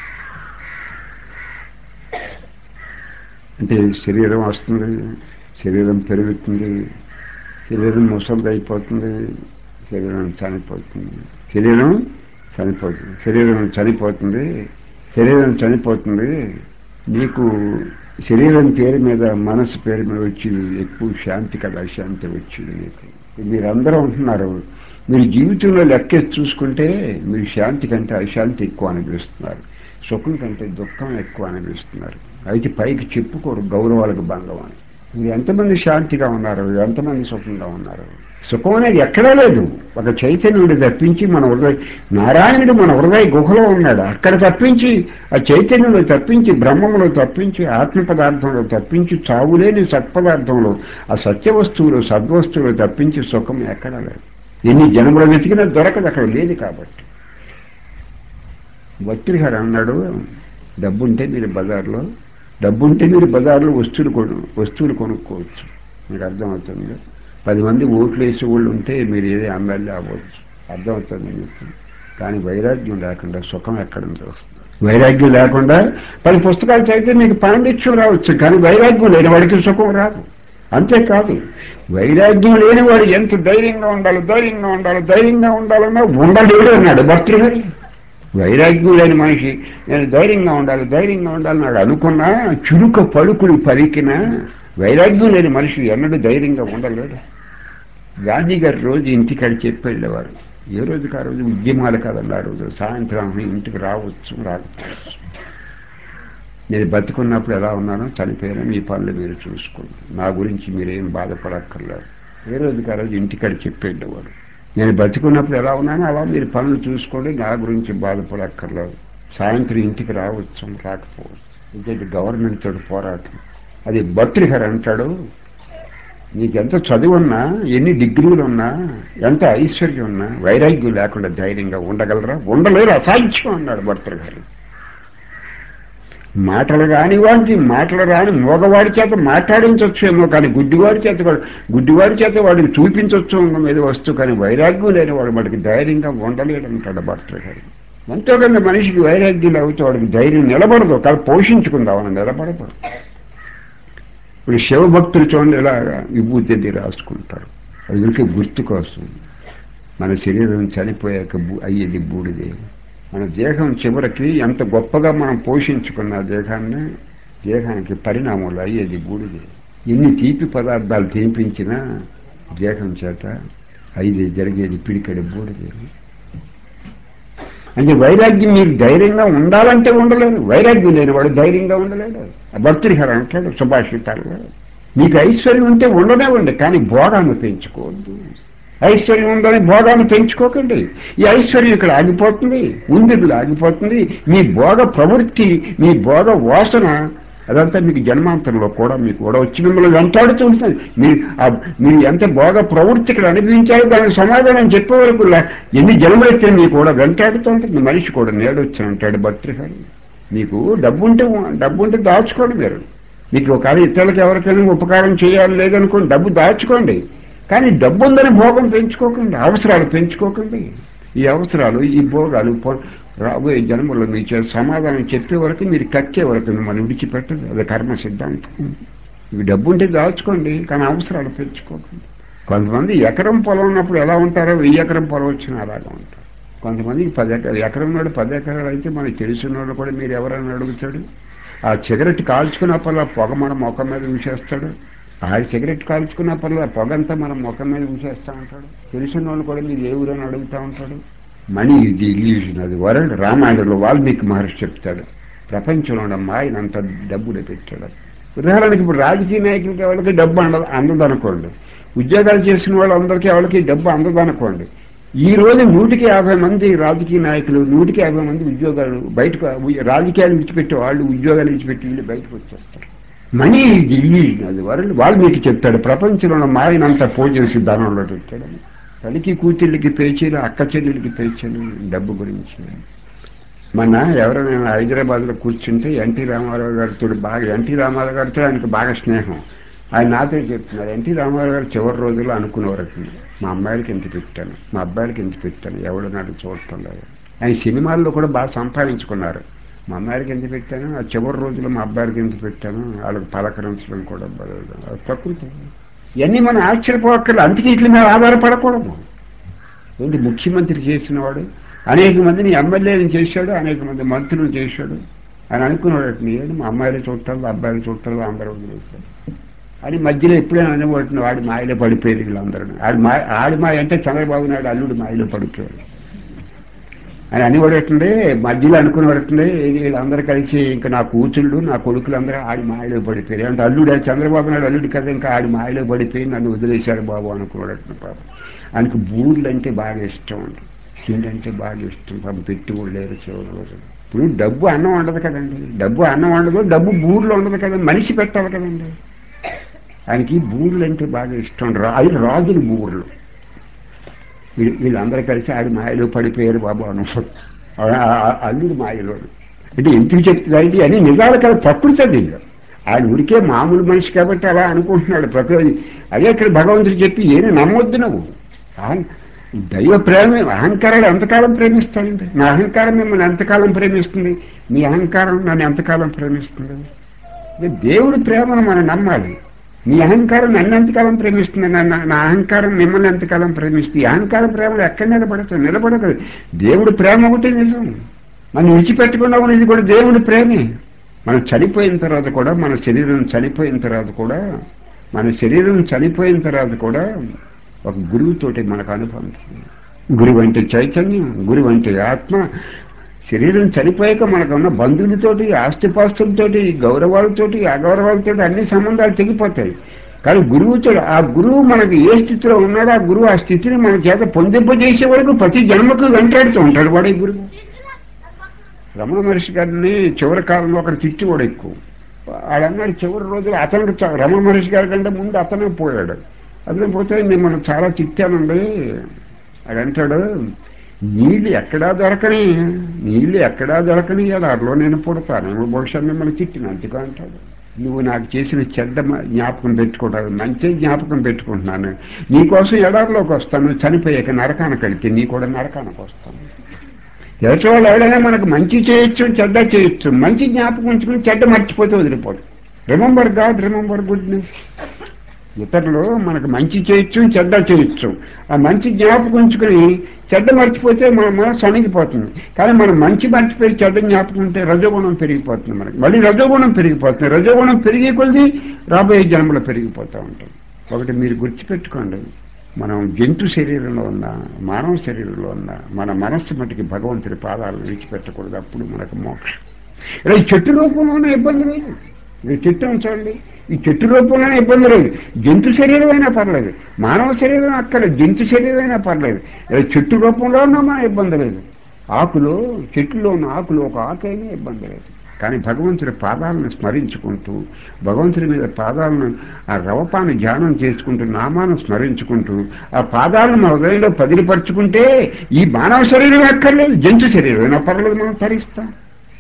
అంటే శరీరం వస్తుంది శరీరం పెరుగుతుంది శరీరం ముసలిది అయిపోతుంది శరీరం చనిపోతుంది శరీరం చనిపోతుంది శరీరం చనిపోతుంది శరీరం చనిపోతుంది నీకు శరీరం పేరు మీద మనసు పేరు మీద వచ్చింది ఎక్కువ శాంతి కదా అశాంతి వచ్చింది నీకు మీరందరూ ఉంటున్నారు మీరు జీవితంలో లెక్కేసి చూసుకుంటే మీరు శాంతి కంటే అశాంతి ఎక్కువ అనిపిస్తున్నారు సుఖం కంటే దుఃఖం ఎక్కువ అనిపిస్తున్నారు అయితే పైకి చెప్పుకోరు గౌరవాలకు భంగం అని మీరు ఎంతమంది శాంతిగా ఉన్నారు ఎంతమంది సుఖంగా ఉన్నారు సుఖం అనేది ఎక్కడా లేదు ఒక చైతన్యుడు తప్పించి మన హృదయ నారాయణుడు మన హృదయ గుహలో ఉన్నాడు అక్కడ తప్పించి ఆ చైతన్యంలో తప్పించి బ్రహ్మంలో తప్పించి ఆత్మ పదార్థంలో తప్పించి చావులేని సత్పదార్థంలో ఆ సత్య వస్తువులు సద్వస్తువులు తప్పించి సుఖం ఎక్కడా లేదు ఎన్ని జన్మలు వెతికినా దొరకదు అక్కడ లేదు కాబట్టి భక్తిహర్ అన్నాడు డబ్బుంటే మీరు బజార్లో డబ్బుంటే మీరు బజార్లో వస్తువులు కొను వస్తువులు కొనుక్కోవచ్చు మీకు అర్థమవుతుంది పది మంది ఓట్లు వేసే వాళ్ళు ఉంటే మీరు ఏదే ఎమ్మెల్యే అవ్వచ్చు అర్థమవుతుంది మీకు కానీ వైరాగ్యం లేకుండా సుఖం ఎక్కడ నుంచి వస్తుంది వైరాగ్యం లేకుండా పది పుస్తకాలు చదివితే మీకు పాండిత్యం రావచ్చు కానీ వైరాగ్యం లేని వాడికి సుఖం రాదు అంతేకాదు వైరాగ్యం లేని వాడు ఎంత ధైర్యంగా ఉండాలి ధైర్యంగా ఉండాలి ధైర్యంగా ఉండాలన్నా ఉండలేడు అన్నాడు భర్తృహరి వైరాగ్యం లేని మనిషి నేను ధైర్యంగా ఉండాలి ధైర్యంగా ఉండాలన్నాడు అనుకున్నా చురుక పలుకులు పలికిన వైరాగ్యం లేని మనిషి ఎన్నడూ ధైర్యంగా ఉండలేడు గాంధీ గారు రోజు ఇంటికాడ చెప్పి వెళ్ళేవారు ఏ రోజుకి ఆ రోజు ఉద్యమాలు కాదండి ఆ రోజు సాయంత్రం ఇంటికి రావచ్చు రాకపోవచ్చు నేను బతుకున్నప్పుడు ఎలా ఉన్నానో చనిపోయినా మీ పనులు మీరు చూసుకోండి నా గురించి మీరేం బాధపడక్కర్లేదు ఏ రోజుకి ఆ రోజు ఇంటికాడ చెప్పి వెళ్ళేవారు నేను బతుకున్నప్పుడు ఎలా ఉన్నానో అలా మీరు పనులు చూసుకోండి నా గురించి బాధపడక్కర్లేదు సాయంత్రం ఇంటికి రావచ్చు రాకపోవచ్చు ఇంకేంటి గవర్నమెంట్ తోటి పోరాటం అది భర్తృహర్ అంటాడు నీకెంత చదువు ఉన్నా ఎన్ని డిగ్రీలు ఉన్నా ఎంత ఐశ్వర్యం ఉన్నా వైరాగ్యం లేకుండా ధైర్యంగా ఉండగలరా ఉండలేరు అసాధ్యం అన్నాడు భర్తృహరి మాటలు రాని వాడికి మాటలు రాని మోగవాడి చేత మాట్లాడించవచ్చేమో కానీ గుడ్డివాడి చేత వాడు గుడ్డివాడి చేత వాడికి చూపించవచ్చు మీద వస్తువు కానీ వైరాగ్యం లేని వాడు వాడికి ధైర్యంగా ఉండలేడు అంటాడు భర్తృహరి ఎంతో కొంత మనిషికి వైరాగ్యం లేకపోతే వాడికి ధైర్యం నిలబడదు కానీ పోషించుకుందామని నిలబడదు ఇప్పుడు శివభక్తులు చూడండి ఇలా విభూతి రాసుకుంటారు అది ఉనికి గుర్తు కోసం మన శరీరం చనిపోయాక అయ్యేది బూడిదే మన దేహం చివరికి ఎంత గొప్పగా మనం పోషించుకున్న దేహాన్ని దేహానికి పరిణామాలు అయ్యేది బూడిదే ఎన్ని తీపి పదార్థాలు తినిపించినా దేహం చేత అయ్యేది జరిగేది పిడికడి బూడిదే అంటే వైరాగ్యం మీరు ధైర్యంగా ఉండాలంటే ఉండలేదు వైరాగ్యం లేని వాడు ధైర్యంగా ఉండలేడు భర్తృహర అంటాడు సుభాషితాల్లో మీకు ఐశ్వర్యం ఉంటే ఉండనివ్వండి కానీ భోగాన్ని పెంచుకోవద్దు ఐశ్వర్యం ఉందని భోగాన్ని పెంచుకోకండి ఈ ఐశ్వర్యం ఇక్కడ ఆగిపోతుంది ఉంది ఆగిపోతుంది మీ భోగ ప్రవృత్తి మీ భోగ వాసన అదంతా మీకు జన్మాంతరంలో కూడా మీకు కూడా వచ్చి మిమ్మల్ని వెంటాడుతూ ఉంటుంది మీరు మీరు ఎంత బాగా ప్రవృత్తి ఇక్కడ అనిపించారో దానికి సమాధానం చెప్పే వరకు ఎన్ని జన్మలెత్తే మీకు కూడా వెంటాడుతూ ఉంటుంది మనిషి కూడా నేడొచ్చి అంటాడు భక్తిగారు మీకు డబ్బు ఉంటే డబ్బు ఉంటే దాచుకోండి మీరు మీకు ఒకవేళ ఇతరులకు ఎవరికైనా ఉపకారం చేయాలి లేదనుకోండి డబ్బు దాచుకోండి కానీ డబ్బు ఉందని భోగం పెంచుకోకండి అవసరాలు పెంచుకోకండి ఈ అవసరాలు ఈ భోగాలు రాబోయే జన్మలో మీ చేత సమాధానం చెప్పే వరకు మీరు కక్కే వరకు మిమ్మల్ని విడిచిపెట్టదు అది కర్మ సిద్ధాంతం ఇవి డబ్బు ఉంటే దాచుకోండి కానీ అవసరాలు పెంచుకోకండి కొంతమంది ఎకరం పొలం ఉన్నప్పుడు ఎలా ఉంటారో వెయ్యి ఎకరం పొలం వచ్చినా అలాగా ఉంటారు కొంతమందికి పది ఎకరాలు ఎకరం నాడు పది ఎకరాలు అయితే మనకి తెలిసిన కూడా మీరు ఎవరైనా అడుగుతాడు ఆ సిగరెట్ కాల్చుకున్నప్పుడల్లా పొగ మన ముఖం మీద విషేస్తాడు ఆ సిగరెట్ కాల్చుకున్నప్పుడల్లా పొగ అంతా మన ముఖం మీద విషేస్తూ ఉంటాడు తెలిసిన వాళ్ళు కూడా మీరు ఏ ఊరని అడుగుతూ ఉంటాడు మనీ ఇది ఇల్యూషన్ అది వరల్డ్ రామాయణంలో వాల్మీకి మహర్షి చెప్తాడు ప్రపంచంలో ఉన్న మాయనంత డబ్బులు పెట్టాడు ఉదాహరణకి ఇప్పుడు రాజకీయ నాయకులకి ఎవరికి డబ్బు అంద అందదనుకోండి ఉద్యోగాలు చేసిన వాళ్ళందరికీ ఎవరికి డబ్బు అందదనుకోండి ఈ రోజు నూటికి యాభై మంది రాజకీయ నాయకులు నూటికి యాభై మంది ఉద్యోగాలు బయటకు రాజకీయాలు విడిచిపెట్టి వాళ్ళు ఉద్యోగాలు విడిచిపెట్టి వీళ్ళు బయటకు వచ్చేస్తారు మనీ ఇది ఇల్యూషన్ అది వరల్డ్ వాల్మీకి చెప్తాడు ప్రపంచంలో ఉన్న మాయనంతా పోజేసి దానంలో పెట్టాడని తల్లికి కూతుళ్ళకి పేచీలు అక్క చెల్లెలకి పేచీలు డబ్బు గురించి మన ఎవరైనా హైదరాబాద్ లో కూర్చుంటే ఎన్టీ రామారావు గారితో బాగా ఎన్టీ రామారావు గారితో ఆయనకు బాగా స్నేహం ఆయన నాతో చెప్తున్నారు ఎన్టీ రామారావు గారు చివరి రోజుల్లో అనుకునేవారు మా అమ్మాయిలకి ఎంత పెట్టాను మా అబ్బాయిలకి ఎంత పెట్టాను ఎవడు నాడు చూడటం లేదు ఆయన సినిమాల్లో కూడా బాగా సంపాదించుకున్నారు మా అమ్మాయిలకి ఎంత పెట్టాను ఆ చివరి రోజుల్లో మా అబ్బాయిలకి ఎంత పెట్టాను వాళ్ళకి పలకరించడం కూడా బదులు. అది ప్రకృతి ఇవన్నీ మనం ఆశ్చర్యపోక్కర్లేదు అందుకే ఇట్ల మీద ఆధారపడకూడదు ఏంటి ముఖ్యమంత్రి చేసిన వాడు అనేక మందిని ఎమ్మెల్యేలను చేశాడు అనేక మంది మంత్రులు చేశాడు అని అనుకున్నాడు నేను మా అమ్మాయిలు చూడటాలు అబ్బాయిలు చూడటాలు అందరూ వదిలేశారు అని మధ్యలో ఎప్పుడైనా అనుకుంటున్న వాడి మాయలో పడిపోయేది వీళ్ళందరూ ఆడి మా ఆడి మాయ అంటే చంద్రబాబు నాయుడు అల్లుడు మాయలో పడిపోయాడు అని అనేవాడటండే మధ్యలో అనుకునేవాడటండే వీళ్ళందరూ కలిసి ఇంకా నా కూతుళ్ళు నా కొడుకులందరూ ఆడి మాయలో పడిపోయారు అంటే అల్లుడు అది చంద్రబాబు నాయుడు అల్లుడు కదా ఇంకా ఆడి మాయలో పడిపోయి నన్ను వదిలేశాడు బాబు అనుకున్నాడట పాప ఆయనకు బూర్లు అంటే బాగా ఇష్టం అండి తిండి అంటే బాగా ఇష్టం పాపం పెట్టి కూడా లేరు చివరి రోజు ఇప్పుడు డబ్బు అన్నం ఉండదు కదండి డబ్బు అన్నం ఉండదు డబ్బు బూర్లు ఉండదు కదండి మనిషి పెట్టాలి కదండి ఆయనకి బూర్లు అంటే బాగా ఇష్టం రా అవి రాజులు బూర్లు వీ- వీళ్ళందరూ కలిసి ఆడి మాయలో పడిపోయారు బాబు అనుకోడు అల్లుడు మాయలో అంటే ఎందుకు చెప్తుంది అయితే అని నిజాలు కదా ప్రకృతి అది ఆయన ఉడికే మామూలు మనిషి కాబట్టి అలా అనుకుంటున్నాడు ప్రకృతి అదే ఇక్కడ భగవంతుడు చెప్పి ఏమి నమ్మొద్దు నువ్వు అహం- దైవ ప్రేమ అహంకారాలు ఎంతకాలం ప్రేమిస్తాడండి నా అహంకారం మిమ్మల్ని ఎంతకాలం ప్రేమిస్తుంది మీ అహంకారం నన్ను ఎంతకాలం ప్రేమిస్తుంది ఇది దేవుడి ప్రేమను మనం నమ్మాలి మీ అహంకారం నన్ను ఎంతకాలం ప్రేమిస్తుంది నా నా- నా అహంకారం మిమ్మల్ని ఎంతకాలం ప్రేమిస్తుంది ఈ అహంకారం ప్రేమలు ఎక్కడ నిలబడతాయి నిలబడదు దేవుడి ప్రేమ ఒకటి నిజం మనం విడిచిపెట్టకుండా ఉన్నది కూడా దేవుడి ప్రేమే మనం చనిపోయిన తర్వాత కూడా మన శరీరం చనిపోయిన తర్వాత కూడా మన శరీరం చనిపోయిన తర్వాత కూడా ఒక గురువుతోటి మనకు అనుబంధం గురువు అంటే చైతన్యం గురువు అంటే ఆత్మ శరీరం చనిపోయాక మనకున్న బంధువులతోటి ఆస్తిపాస్తులతోటి గౌరవాలతోటి అగౌరవాలతోటి అన్ని సంబంధాలు తెగిపోతాయి కానీ గురువుతో ఆ గురువు మనకి ఏ స్థితిలో ఉన్నాడో ఆ గురువు ఆ స్థితిని మన చేత పొందింపజేసే వరకు ప్రతి జన్మకు వెంటాడుతూ ఉంటాడు వాడే గురువు రమణ మహర్షి గారిని చివరి కాలంలో ఒకరు తిట్టివాడు ఎక్కువ ఆడన్నాడు చివరి రోజులు అతనికి చ- రమణ మహర్షి గారి కంటే ముందు అతనే పోయాడు అతను పోతే మిమ్మల్ని చాలా తిట్టానండి అడంటాడు నీళ్లు ఎక్కడా దొరకని నీళ్లు ఎక్కడా దొరకని అడలో నేను పుడతాను బహుశా మిమ్మల్ని తిట్టిన అంతగా అంటాడు నువ్వు నాకు చేసిన చెడ్డ మ- జ్ఞాపకం పెట్టుకుంటావు మంచి జ్ఞాపకం పెట్టుకుంటున్నాను నీకోసం ఎడారిలోకి వస్తాను చనిపోయాక నరకానికి వెళ్తే నీ కూడా నరకానికి వస్తాను ఎదుటి వాళ్ళు ఎవరైనా మనకు మంచి చేయొచ్చు చెడ్డ చేయొచ్చు మంచి జ్ఞాపకం ఉంచుకుని చెడ్డ మర్చిపోతే వదిలిపోదు రిమెంబర్ గాడ్ రిమెంబర్ గుడ్నెస్ ఇతరులు మనకు మంచి చేయొచ్చు చెడ్డ చేయొచ్చు ఆ మంచి జ్ఞాపకం ఉంచుకుని చెడ్డ మర్చిపోతే మన మనసు అణిగిపోతుంది కానీ మనం మంచి మర్చిపోయి చెడ్డ జ్ఞాపకం ఉంటే రజోగుణం పెరిగిపోతుంది మనకి మళ్ళీ రజోగుణం పెరిగిపోతుంది రజోగుణం పెరిగే కొద్దీ రాబోయే జన్మలో పెరిగిపోతూ ఉంటాం ఒకటి మీరు గుర్తుపెట్టుకోండి మనం జంతు శరీరంలో ఉన్న మానవ శరీరంలో ఉన్న మన మనస్సు మటుకి భగవంతుడి పాదాలను విడిచిపెట్టకూడదు అప్పుడు మనకు మోక్షం ఇలా ఈ చెట్టు రూపంలోనే ఇబ్బంది లేదు ఈ చెట్టు ఉంచండి ఈ చెట్టు రూపంలోనే ఇబ్బంది లేదు జంతు శరీరం అయినా పర్లేదు మానవ శరీరం అక్కడ జంతు శరీరం అయినా పర్లేదు ఇలా చెట్టు రూపంలో ఉన్నా మన ఇబ్బంది లేదు ఆకులు చెట్టులో ఉన్న ఆకులు ఒక ఆకు అయినా ఇబ్బంది లేదు కానీ భగవంతుడి పాదాలను స్మరించుకుంటూ భగవంతుడి మీద పాదాలను ఆ రవపాన్ని ధ్యానం చేసుకుంటూ నామాన్ని స్మరించుకుంటూ ఆ పాదాలను మన హృదయంలో పదిలిపరుచుకుంటే ఈ మానవ శరీరం అక్కర్లేదు జంతు శరీరం అయినా పర్లేదు మనం తరిస్తాం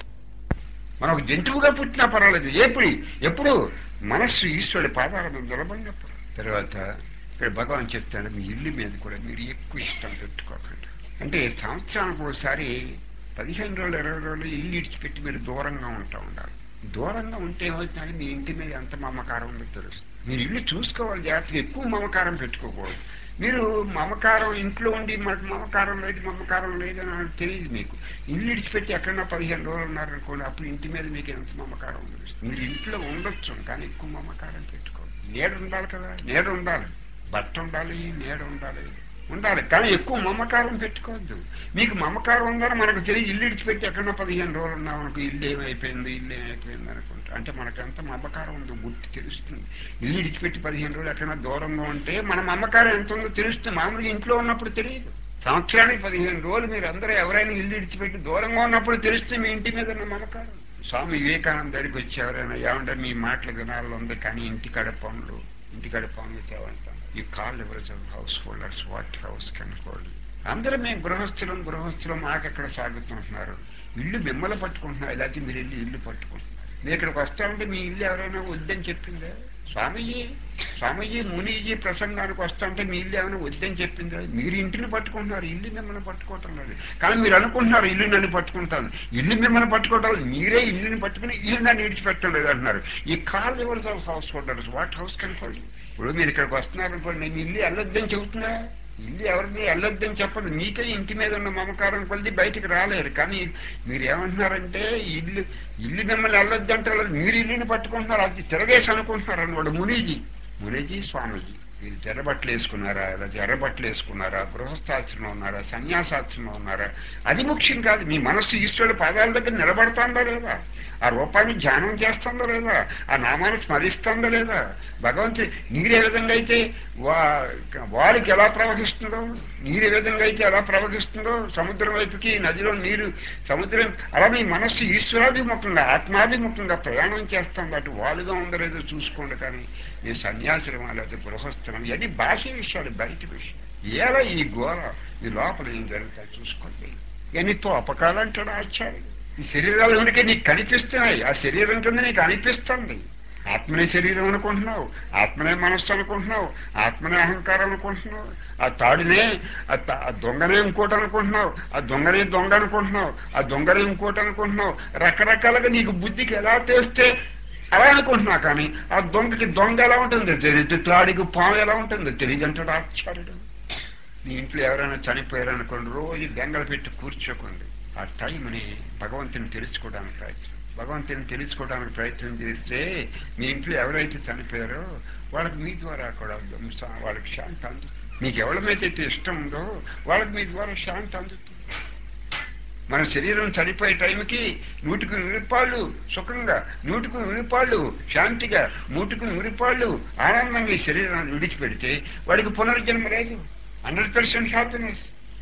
మనం ఒక జంతువుగా పుట్టినా పర్వాలేదు ఎప్పుడు ఎప్పుడు మనస్సు ఈశ్వరుడి పాదాల మీద నిలబడినప్పుడు తర్వాత ఇక్కడ భగవాన్ చెప్తాడు మీ ఇల్లు మీద కూడా మీరు ఎక్కువ ఇష్టం పెట్టుకోకండి అంటే సంవత్సరానికి ఒకసారి పదిహేను రోజులు ఇరవై రోజులు ఇల్లు ఇడిచిపెట్టి మీరు దూరంగా ఉంటా ఉండాలి దూరంగా ఉంటే ఏమవుతుందని మీ ఇంటి మీద ఎంత మమకారం ఉందో తెలుస్తుంది మీరు ఇల్లు చూసుకోవాలి జాగ్రత్తగా ఎక్కువ మమకారం పెట్టుకోకూడదు మీరు మమకారం ఇంట్లో ఉండి మనకు మమకారం లేదు మమకారం లేదు అని నాకు తెలియదు మీకు ఇల్లు ఇడిచిపెట్టి ఎక్కడన్నా పదిహేను రోజులు ఉన్నారనుకోండి అప్పుడు ఇంటి మీద మీకు ఎంత మమకారం ఉంది మీరు ఇంట్లో ఉండొచ్చు కానీ ఎక్కువ మమకారం పెట్టుకోవాలి నీడ ఉండాలి కదా నీడ ఉండాలి బట్ట ఉండాలి నీడ ఉండాలి ఉండాలి కానీ ఎక్కువ మమకారం పెట్టుకోవద్దు మీకు మమకారం ఉందని మనకు తెలియదు ఇల్లు ఇడిచిపెట్టి ఎక్కడన్నా పదిహేను రోజులు ఉన్నాం అనుకో ఇల్లు ఏమైపోయింది ఇల్లు ఏమైపోయింది అనుకుంటా అంటే మనకు ఎంత మమకారం ఉందో గుర్తు తెలుస్తుంది ఇల్లు ఇడిచిపెట్టి పదిహేను రోజులు ఎక్కడన్నా దూరంగా ఉంటే మన మమకారం ఎంత ఉందో తెలుస్తుంది మామూలుగా ఇంట్లో ఉన్నప్పుడు తెలియదు సంవత్సరానికి పదిహేను రోజులు మీరు అందరూ ఎవరైనా ఇల్లు ఇడిచిపెట్టి దూరంగా ఉన్నప్పుడు తెలిస్తే మీ ఇంటి మీద ఉన్న మమకారం స్వామి వివేకానంద దగ్గరికి వచ్చి ఎవరైనా ఏమంటే మీ మాటలు వినాలి ఉంది కానీ ఇంటికాడ పనులు ఇంటికాడ పనులు తేవంటాం we call average householders what house can hold అందరూ మేము గృహస్థులం గృహస్థులం మాకెక్కడ సాగుతుంటున్నారు ఇల్లు మిమ్మల్ని పట్టుకుంటున్నారు లేకపోతే మీరు వెళ్ళి ఇల్లు పట్టుకుంటున్నారు మీరు ఇక్కడికి వస్తారంటే మీ ఇల్లు ఎవరైనా వద్దని చెప్పిందా స్వామీజీ స్వామీజీ మునీజీ ప్రసంగానికి వస్తాంటే మీ ఇల్లు ఏమైనా వద్దని చెప్పిందా మీరు ఇంటిని పట్టుకుంటున్నారు ఇల్లు మిమ్మల్ని పట్టుకోవటం లేదు కానీ మీరు అనుకుంటున్నారు ఇల్లు నన్ను పట్టుకుంటాను ఇల్లు మిమ్మల్ని పట్టుకోవటం లేదు. మీరే ఇల్లుని పట్టుకుని ఇల్లు నన్ను విడిచిపెట్టడం లేదు అంటున్నారు we call levels of householders what house కనుకోండి ఇప్పుడు మీరు ఇక్కడికి వస్తున్నారు అనుకోండి నేను ఇల్లు వెళ్ళొద్దని చెబుతున్నా ఇల్లు ఎవరిని వెళ్ళొద్దని చెప్పదు మీకే ఇంటి మీద ఉన్న మమకారం కొలిది బయటికి రాలేరు కానీ మీరు ఏమంటున్నారంటే ఇల్లు ఇల్లు మిమ్మల్ని వెళ్ళొద్దు అంటారు మీరు ఇల్లుని పట్టుకుంటున్నారు అది తిరగేసి అనుకుంటున్నారు అన్నవాడు మునీజీ మునీజీ స్వామీజీ మీరు తెరబట్టలు వేసుకున్నారా లేదా ఎర్రబట్టలు వేసుకున్నారా గృహస్థాశ్రమంలో ఉన్నారా సన్యాసాశ్రమంలో ఉన్నారా అది ముఖ్యం కాదు మీ మనస్సు ఈశ్వరుడు పాదాల దగ్గర నిలబడుతుందా లేదా ఆ రూపాన్ని ధ్యానం చేస్తుందా లేదా ఆ నామాన్ని స్మరిస్తుందా లేదా భగవంతుడు నీరు ఏ విధంగా అయితే వా వారికి ఎలా ప్రవహిస్తుందో నీరు ఏ విధంగా అయితే ఎలా ప్రవహిస్తుందో సముద్రం వైపుకి నదిలో నీరు సముద్రం అలా మీ మనస్సు ఈశ్వరాభిముఖంగా ఆత్మాభిముఖంగా ప్రయాణం చేస్తుంది అటు వాలుగా ఉందో లేదో చూసుకోండి కానీ ఈ సన్యాశ్రమం లేకపోతే గృహస్థలం ఇవన్నీ భాష విషయాలు బయట విషయం ఎలా ఈ ఘోర ఈ లోపల ఏం జరుగుతాయి చూసుకోండి ఎన్నితో అపకాలంటాడు ఆచార్యుడు ఈ శరీరాలు ఉనికి నీకు కనిపిస్తున్నాయి ఆ శరీరం కింద నీకు అనిపిస్తుంది ఆత్మనే శరీరం అనుకుంటున్నావు ఆత్మనే మనస్సు అనుకుంటున్నావు ఆత్మనే అహంకారం అనుకుంటున్నావు ఆ తాడినే ఆ తా- ఆ దొంగనే ఇంకోటి అనుకుంటున్నావు ఆ దొంగనే దొంగ అనుకుంటున్నావు ఆ దొంగనే ఇంకోటి అనుకుంటున్నావు రకరకాలుగా నీకు బుద్ధికి ఎలా తెస్తే అలా అనుకుంటున్నా కానీ ఆ దొంగకి దొంగ ఎలా ఉంటుంది తెలియదు తాడికి పాము ఎలా ఉంటుంది తెలియదు అంటాడు ఆచార్యుడు మీ ఇంట్లో ఎవరైనా చనిపోయారనుకోండి రోజు బెంగలు పెట్టి కూర్చోకండి ఆ టైంని భగవంతుని తెలుసుకోవడానికి ప్రయత్నం భగవంతుని తెలుసుకోవడానికి ప్రయత్నం చేస్తే మీ ఇంట్లో ఎవరైతే చనిపోయారో వాళ్ళకి మీ ద్వారా కూడా సా- వాళ్ళకి శాంతి అందుతుంది మీకు ఎవరిమైతే ఇష్టం ఉందో వాళ్ళకి మీ ద్వారా శాంతి అందుతుంది మన శరీరం చనిపోయే టైంకి నూటికి నూరిపాళ్ళు సుఖంగా నూటికి నూరిపాళ్ళు శాంతిగా నూటికి నూరిపాళ్ళు ఆనందంగా ఈ శరీరాన్ని విడిచిపెడితే వాడికి పునర్జన్మ లేదు హండ్రెడ్ పర్సెంట్ హ్యాపీనెస్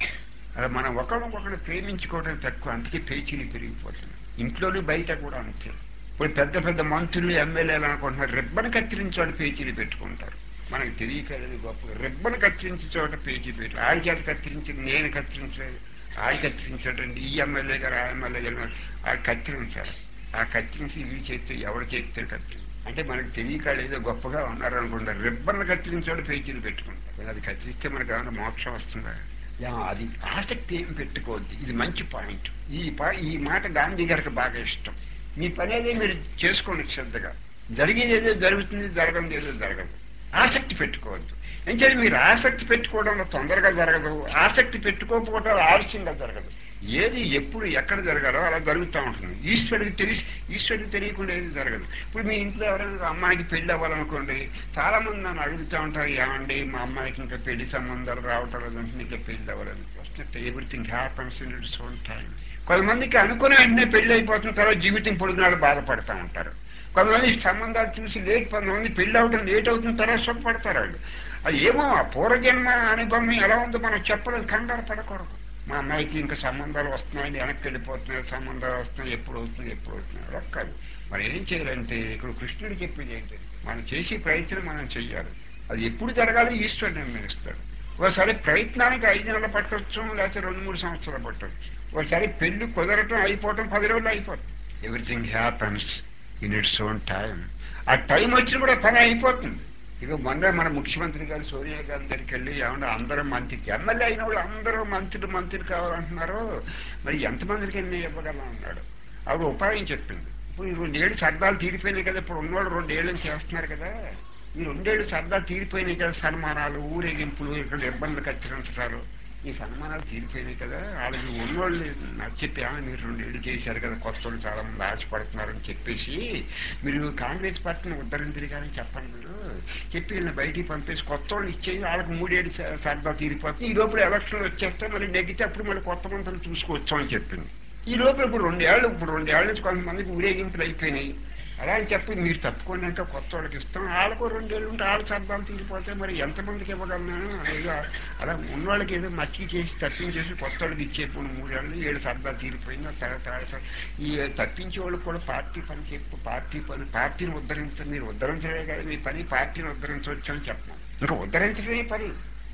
అలా మనం ఒకరినొకరు ప్రేమించుకోవడం తక్కువ అందుకే పేచీలు పెరిగిపోతుంది ఇంట్లోనే బయట కూడా అంతే ఇప్పుడు పెద్ద పెద్ద మంత్రులు ఎమ్మెల్యేలు అనుకుంటున్నారు రిబ్బన్ కత్తిరించాడు పేచీలు పెట్టుకుంటారు మనకు తెలియకలేదు గొప్ప రిబ్బన్ కత్తిరించే చోట పేచీ పెట్టు ఆడి చేత కత్తిరించి నేను కత్తిరించలేదు ఆడి కత్తిరించాడండి ఈ ఎమ్మెల్యే గారు ఆ ఎమ్మెల్యే గారు ఆ కత్తిరించారు ఆ కత్తిరించి ఇవి చేస్తే ఎవరు చేస్తే కత్తి అంటే మనకు తెలియక ఏదో గొప్పగా ఉన్నారు అనుకుంటారు రిబ్బన్ కత్తిరించాడు పేచీలు పెట్టుకుంటారు అది కత్తిరిస్తే మనకు ఏమైనా మోక్షం వస్తుందా యా, అది ఆసక్తి ఏం పెట్టుకోవద్దు ఇది మంచి పాయింట్ ఈ పా- ఈ మాట గాంధీ గారికి బాగా ఇష్టం మీ పని ఏదో మీరు చేసుకోండి శ్రద్ధగా జరిగేది ఏదో జరుగుతుంది జరగదు ఏదో జరగదు ఆసక్తి పెట్టుకోవద్దు ఎంచేది మీరు ఆసక్తి పెట్టుకోవడంలో తొందరగా జరగదు ఆసక్తి పెట్టుకోకపోవడం ఆలస్యంగా జరగదు ఏది ఎప్పుడు ఎక్కడ జరగాలో అలా జరుగుతూ ఉంటుంది ఈశ్వరుడికి తెలిసి ఈశ్వరుడికి తెలియకుండా ఏది జరగదు ఇప్పుడు మీ ఇంట్లో ఎవరైనా అమ్మాయికి పెళ్లి అవ్వాలనుకోండి చాలా మంది నన్ను అడుగుతూ ఉంటారు ఏమండి మా అమ్మాయికి ఇంకా పెళ్లి సంబంధాలు రావటం లేదంటే ఇంకా పెళ్లి అవ్వలేదు everything happens in its own time కొంతమందికి అనుకుని వెంటనే పెళ్లి అయిపోతున్న తర్వాత జీవితం పొడుగునాడు బాధపడతా ఉంటారు కొంతమంది సంబంధాలు చూసి లేట్ కొంతమంది పెళ్లి అవడం లేట్ అవుతున్న తర్వాత సుఖపడతారు వాళ్ళు అది ఏమో ఆ పూర్వజన్మ అనుభవం ఎలా ఉందో మనం చెప్పలేదు కంగారు పడకూడదు మా అమ్మాయికి ఇంకా సంబంధాలు వస్తున్నాయని వెనక్కి వెళ్ళిపోతున్నాయి సంబంధాలు వస్తున్నాయి ఎప్పుడు అవుతున్నాయి ఎప్పుడు అవుతున్నాయి అలా కాదు మరి ఏం చేయాలంటే ఇక్కడ కృష్ణుడు చెప్పేది ఏంటి మనం చేసే ప్రయత్నం మనం చెయ్యాలి అది ఎప్పుడు జరగాలి ఈశ్వరుడు నిర్ణయిస్తాడు ఒకసారి ప్రయత్నానికి ఐదు నెలలు పట్టవచ్చు లేకపోతే రెండు మూడు సంవత్సరాలు పట్టవచ్చు ఒకసారి పెళ్లి కుదరటం అయిపోవటం పది రోజులు అయిపోతుంది everything happens in its own time ఆ టైం వచ్చి కూడా పని అయిపోతుంది ఇక మొన్న మన ముఖ్యమంత్రి గారు సోనియా గాంధీ దగ్గరికి వెళ్ళి ఏమన్నా అందరూ మంత్రికి ఎమ్మెల్యే అయిన వాళ్ళు అందరూ మంత్రులు మంత్రులు కావాలంటున్నారు మరి ఎంతమందికి ఎన్ని ఇవ్వగలం అన్నాడు ఆవిడ ఉపాయం చెప్పింది ఇప్పుడు ఈ రెండేళ్ళు సరదాలు తీరిపోయినాయి కదా ఇప్పుడు ఉన్నవాళ్ళు రెండేళ్ళు చేస్తున్నారు కదా ఈ రెండేళ్ళు సరదాలు తీరిపోయినాయి కదా సన్మానాలు ఊరేగింపులు ఇక్కడ ఇబ్బందులు కత్తిరించడాలు ఈ సన్మానాలు తీరిపోయినాయి కదా వాళ్ళకి ఉన్నోళ్ళు నాకు చెప్పి "ఆ, మీరు రెండేళ్ళు చేశారు కదా కొత్త వాళ్ళు చాలా మంది ఆశపడుతున్నారని చెప్పేసి మీరు కాంగ్రెస్ పార్టీని ఉద్ధరించరు కానీ చెప్పండి మీరు చెప్పి వీళ్ళని బయటికి పంపేసి కొత్త వాళ్ళు ఇచ్చేది వాళ్ళకి మూడేళ్ళు స- సరదా తీరిపోతుంది ఈ లోపల ఎలక్షన్లు వచ్చేస్తే మళ్ళీ నెగ్గితే అప్పుడు మళ్ళీ కొత్త మంత్రులు చూసుకోవచ్చు అని చెప్పింది ఈ లోపల ఇప్పుడు రెండేళ్ళు ఇప్పుడు రెండేళ్ల నుంచి కొంతమందికి ఊరేగింపులు అయిపోయినాయి అలా అని చెప్పి మీరు తప్పుకున్నాక కొత్త వాళ్ళకి ఇస్తాం వాళ్ళకు రెండేళ్ళు ఉంటే వాళ్ళ సరదాలు తీరిపోతే మరి ఎంతమందికి ఇవ్వగలను అలా అలా ఉన్నవాళ్ళకి ఏదో మచ్చి చేసి తప్పించేసి కొత్త వాళ్ళకి ఇచ్చేప్పుడు మూడేళ్ళు ఏడు సరదాలు తీరిపోయింది ఆ తర్వాత వాళ్ళ సర- ఈ తప్పించే వాళ్ళకి కూడా పార్టీ పని చెప్పు పార్టీ పని పార్టీని ఉద్ధరించండి మీరు ఉద్ధరించలే కదా మీ పని పార్టీని ఉద్ధరించవచ్చు అని చెప్పాం ఇంకా ఉద్ధరించడమే పని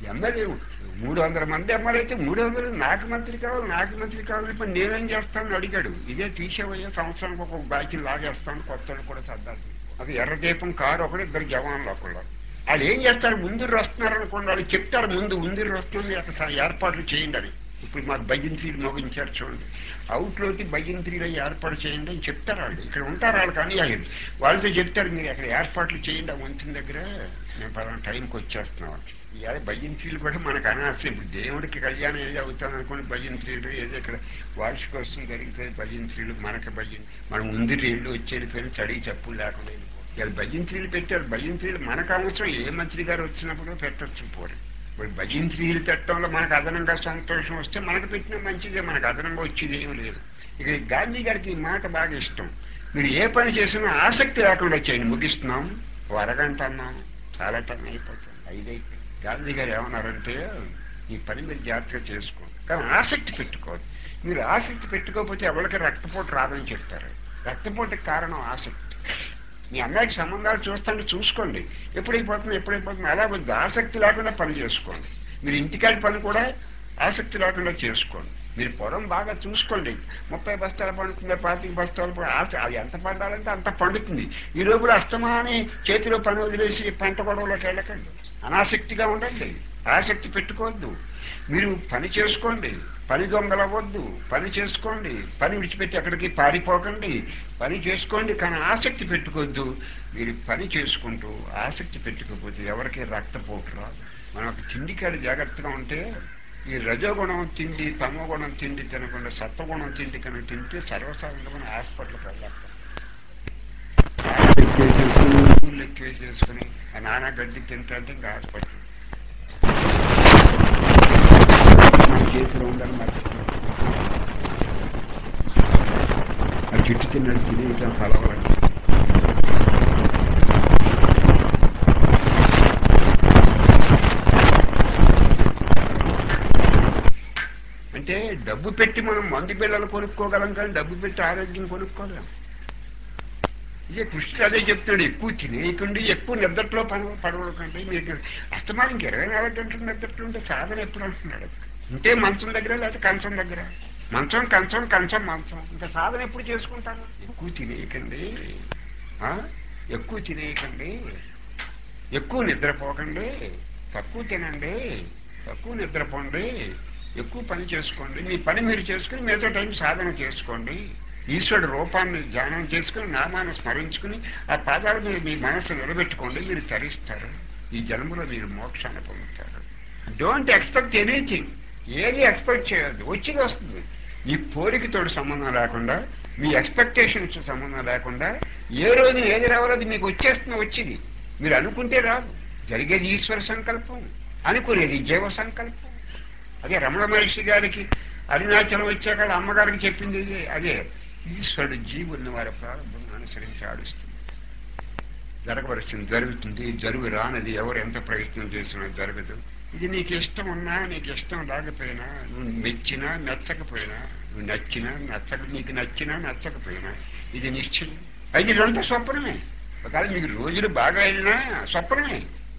ఎమ్మెల్యే మూడు వందల మంది ఎమ్మెల్యే అయితే మూడు వందలు నాకు మంత్రి కావాలి నాకు మంత్రి కావాలి ఇప్పుడు నేనేం చేస్తానని అడిగాడు ఇదే తీసేవయ్యే సంవత్సరానికి ఒక బాకీ లాగేస్తాను కొత్త కూడా సర్దారు అది ఎర్రదీపం కారు ఒకటి ఇద్దరు జవాన్లు ఒకళ్ళు వాళ్ళు ఏం చేస్తారు ముందు వస్తున్నారు అనుకోండి వాళ్ళు చెప్తారు ముందు ముందు వస్తుంది అక్కడ ఏర్పాట్లు చేయండి అని ఇప్పుడు మాకు భజంత్రీలు మోగించారు చూడండి అవుట్లోకి భజంత్రీలు ఏర్పాటు చేయండి అని చెప్తారు వాళ్ళు ఇక్కడ ఉంటారు వాళ్ళు కానీ వాళ్ళు వాళ్ళతో చెప్తారు మీరు అక్కడ ఏర్పాట్లు చేయండి ఆ వంతుని దగ్గర మేము పలానా టైంకి వచ్చేస్తున్నాం ఇవాళ భజంత్రీలు కూడా మనకు అనవసరం ఇప్పుడు దేవుడికి కళ్యాణం ఏది అవుతుంది అనుకోండి భజంత్రీలు ఏదో ఇక్కడ వార్షికోత్సవం జరుగుతుంది భజంత్రీలు మనకి భజన్ మనం ముందు నీళ్ళు వచ్చేది పోయిన చడిగి చెప్పులు లేకుండా ఇలా భజంత్రీలు పెట్టారు భజంత్రీలు మనకు అవసరం ఏ మంత్రి గారు వచ్చినప్పుడు పెట్టచ్చు పోరు ఇప్పుడు భజంత్రీలు పెట్టడంలో మనకు అదనంగా సంతోషం వస్తే మనకు పెట్టినా మంచిదే మనకు అదనంగా వచ్చేది ఏమీ లేదు ఇక ఈ గాంధీ గారికి ఈ మాట బాగా ఇష్టం మీరు ఏ పని చేసినా ఆసక్తి లేకుండా చేయండి ముగిస్తున్నాం ఓ అరగంట అన్నాం చాలా టైం అయిపోతుంది ఐదైపోయింది గాంధీ గారు ఏమన్నారంటే ఈ పని మీరు జాగ్రత్తగా చేసుకోండి కానీ ఆసక్తి పెట్టుకోవద్దు మీరు ఆసక్తి పెట్టుకోకపోతే ఎవరికి రక్తపోటు రాదని చెప్తారు రక్తపోటుకి కారణం ఆసక్తి మీ అమ్మాయికి సంబంధాలు చూస్తుంటే చూసుకోండి ఎప్పుడైపోతుంది ఎప్పుడైపోతుంది అలా వద్దు ఆసక్తి లేకుండా పని చేసుకోండి మీరు ఇంటికాడి పని కూడా ఆసక్తి లేకుండా చేసుకోండి మీరు పొలం బాగా చూసుకోండి ముప్పై బస్తాలు పండుతుంది పాతిక బస్తాలు పండు- ఆశ అది ఎంత పండాలంటే అంత పండుతుంది ఈ లోపల అస్తమాని చేతిలో పని వదిలేసి పంట గొడవలోకి వెళ్ళకండి అనాసక్తిగా ఉండండి ఆసక్తి పెట్టుకోవద్దు మీరు పని చేసుకోండి పని దొంగలవద్దు పని చేసుకోండి పని విడిచిపెట్టి ఎక్కడికి పారిపోకండి పని చేసుకోండి కానీ ఆసక్తి పెట్టుకోవద్దు మీరు పని చేసుకుంటూ ఆసక్తి పెట్టుకోకపోతే ఎవరికి రక్తపోటు రాదు మనం ఒక తిండికాడి జాగ్రత్తగా ఉంటే ఈ రజోగుణం తిండి తమోగుణం తిండి తినకుండా సత్వగుణం తిండి కనుక తింటే సర్వసాధారణమైన హాస్పిటల్కి వెళ్ళాలి ఊళ్ళు ఎక్కేసేసుకుని ఆ నానా గడ్డి తింటే ఇంకా హాస్పిటల్ మన చేతిలో ఉందని మర్చిపోయి ఆ చుట్టు తిన్నట్టు తినేయటం ఫలవరం అంటే డబ్బు పెట్టి మనం మందు బిళ్ళలు కొనుక్కోగలం కానీ డబ్బు పెట్టి ఆరోగ్యం కొనుక్కోలేం ఇదే కృష్ణుడు అదే చెప్తాడు ఎక్కువ తినేయకండి ఎక్కువ నిద్రలో పని పడవకండి మీకు అస్తమానం ఇంక ఇరవై నాలుగు గంటలు నిద్రలో ఉంటే సాధన ఎప్పుడు అంటున్నాడు ఉంటే మంచం దగ్గర లేకపోతే కంచం దగ్గర మంచం కంచం కంచం మంచం ఇంకా సాధన ఎప్పుడు చేసుకుంటాను ఎక్కువ తినేయకండి ఆ? ఎక్కువ తినేయకండి ఎక్కువ నిద్రపోకండి తక్కువ తినండి తక్కువ నిద్రపోండి ఎక్కువ పని చేసుకోండి మీ పని మీరు చేసుకుని మిగతా టైం సాధన చేసుకోండి ఈశ్వరుడు రూపాన్ని ధ్యానం చేసుకుని నామాన్ని స్మరించుకుని ఆ పాదాల మీద మీ మనసు నిలబెట్టుకోండి మీరు తరిస్తారు ఈ జన్మలో మీరు మోక్షాన్ని పొందుతారు డోంట్ ఎక్స్పెక్ట్ ఎనీథింగ్ ఏది ఎక్స్పెక్ట్ చేయొద్దు వచ్చింది వస్తుంది మీ కోరికతోటి సంబంధం లేకుండా మీ ఎక్స్పెక్టేషన్స్ సంబంధం లేకుండా ఏ రోజు ఏది రావాలో అది మీకు వచ్చేస్తుంది వచ్చింది మీరు అనుకుంటే రాదు జరిగేది ఈశ్వర సంకల్పం అనుకునేది జీవ సంకల్పం అదే రమణ మహర్షి గారికి అరుణాచలం వచ్చాక వాళ్ళ అమ్మగారికి చెప్పింది ఇదే అదే ఈశ్వరుడు జీవుల్ని వారి ప్రారంభం అనుసరించి ఆడుస్తుంది జరగవలసింది జరుగుతుంది జరుగు రానది ఎవరు ఎంత ప్రయత్నం చేసినా జరగదు ఇది నీకు ఇష్టం ఉన్నా నీకు ఇష్టం లేకపోయినా నువ్వు మెచ్చినా నచ్చకపోయినా నువ్వు నచ్చినా నచ్చక నీకు నచ్చినా నచ్చకపోయినా ఇది నిశ్చయం అయితే ఇదంతా స్వప్నమే ఒకవేళ మీకు రోజులు బాగా వెళ్ళినా స్వప్నమే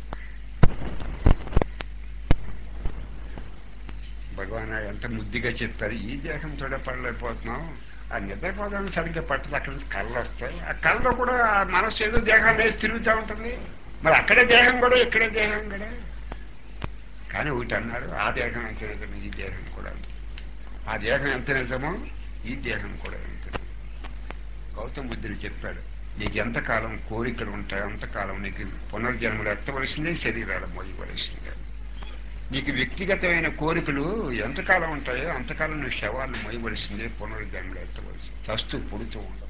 భగవాన్ ఎంత ముద్దుగా చెప్పారు ఈ దేహంతో పడలేకపోతున్నాం ఆ నిద్రపోదాన్ని సరిగ్గా పట్టదు అక్కడ నుంచి కళ్ళు వస్తాయి ఆ కళ్ళలో కూడా ఆ మనసు ఏదో దేహాన్ని వేసి తిరుగుతూ ఉంటుంది మరి అక్కడే దేహం కూడా ఇక్కడే దేహం కూడా కానీ ఒకటి అన్నారు ఆ దేహం ఎంత నిజమో ఈ దేహం కూడా అంతే ఆ దేహం ఎంత నిజమో ఈ దేహం కూడా ఎంత నిజమో. గౌతమ బుద్ధుడు చెప్పాడు నీకు ఎంతకాలం కోరికలు ఉంటాయి అంతకాలం నీకు పునర్జన్మలు ఎత్తవలసిందే శరీరాలు మోయవలసిందే నీకు వ్యక్తిగతమైన కోరికలు ఎంతకాలం ఉంటాయో అంతకాలం నువ్వు శవాన్ని మోయవలసిందే పునర్జన్మలు ఎత్తవలసింది చస్తూ పుడుతూ ఉండవలసింది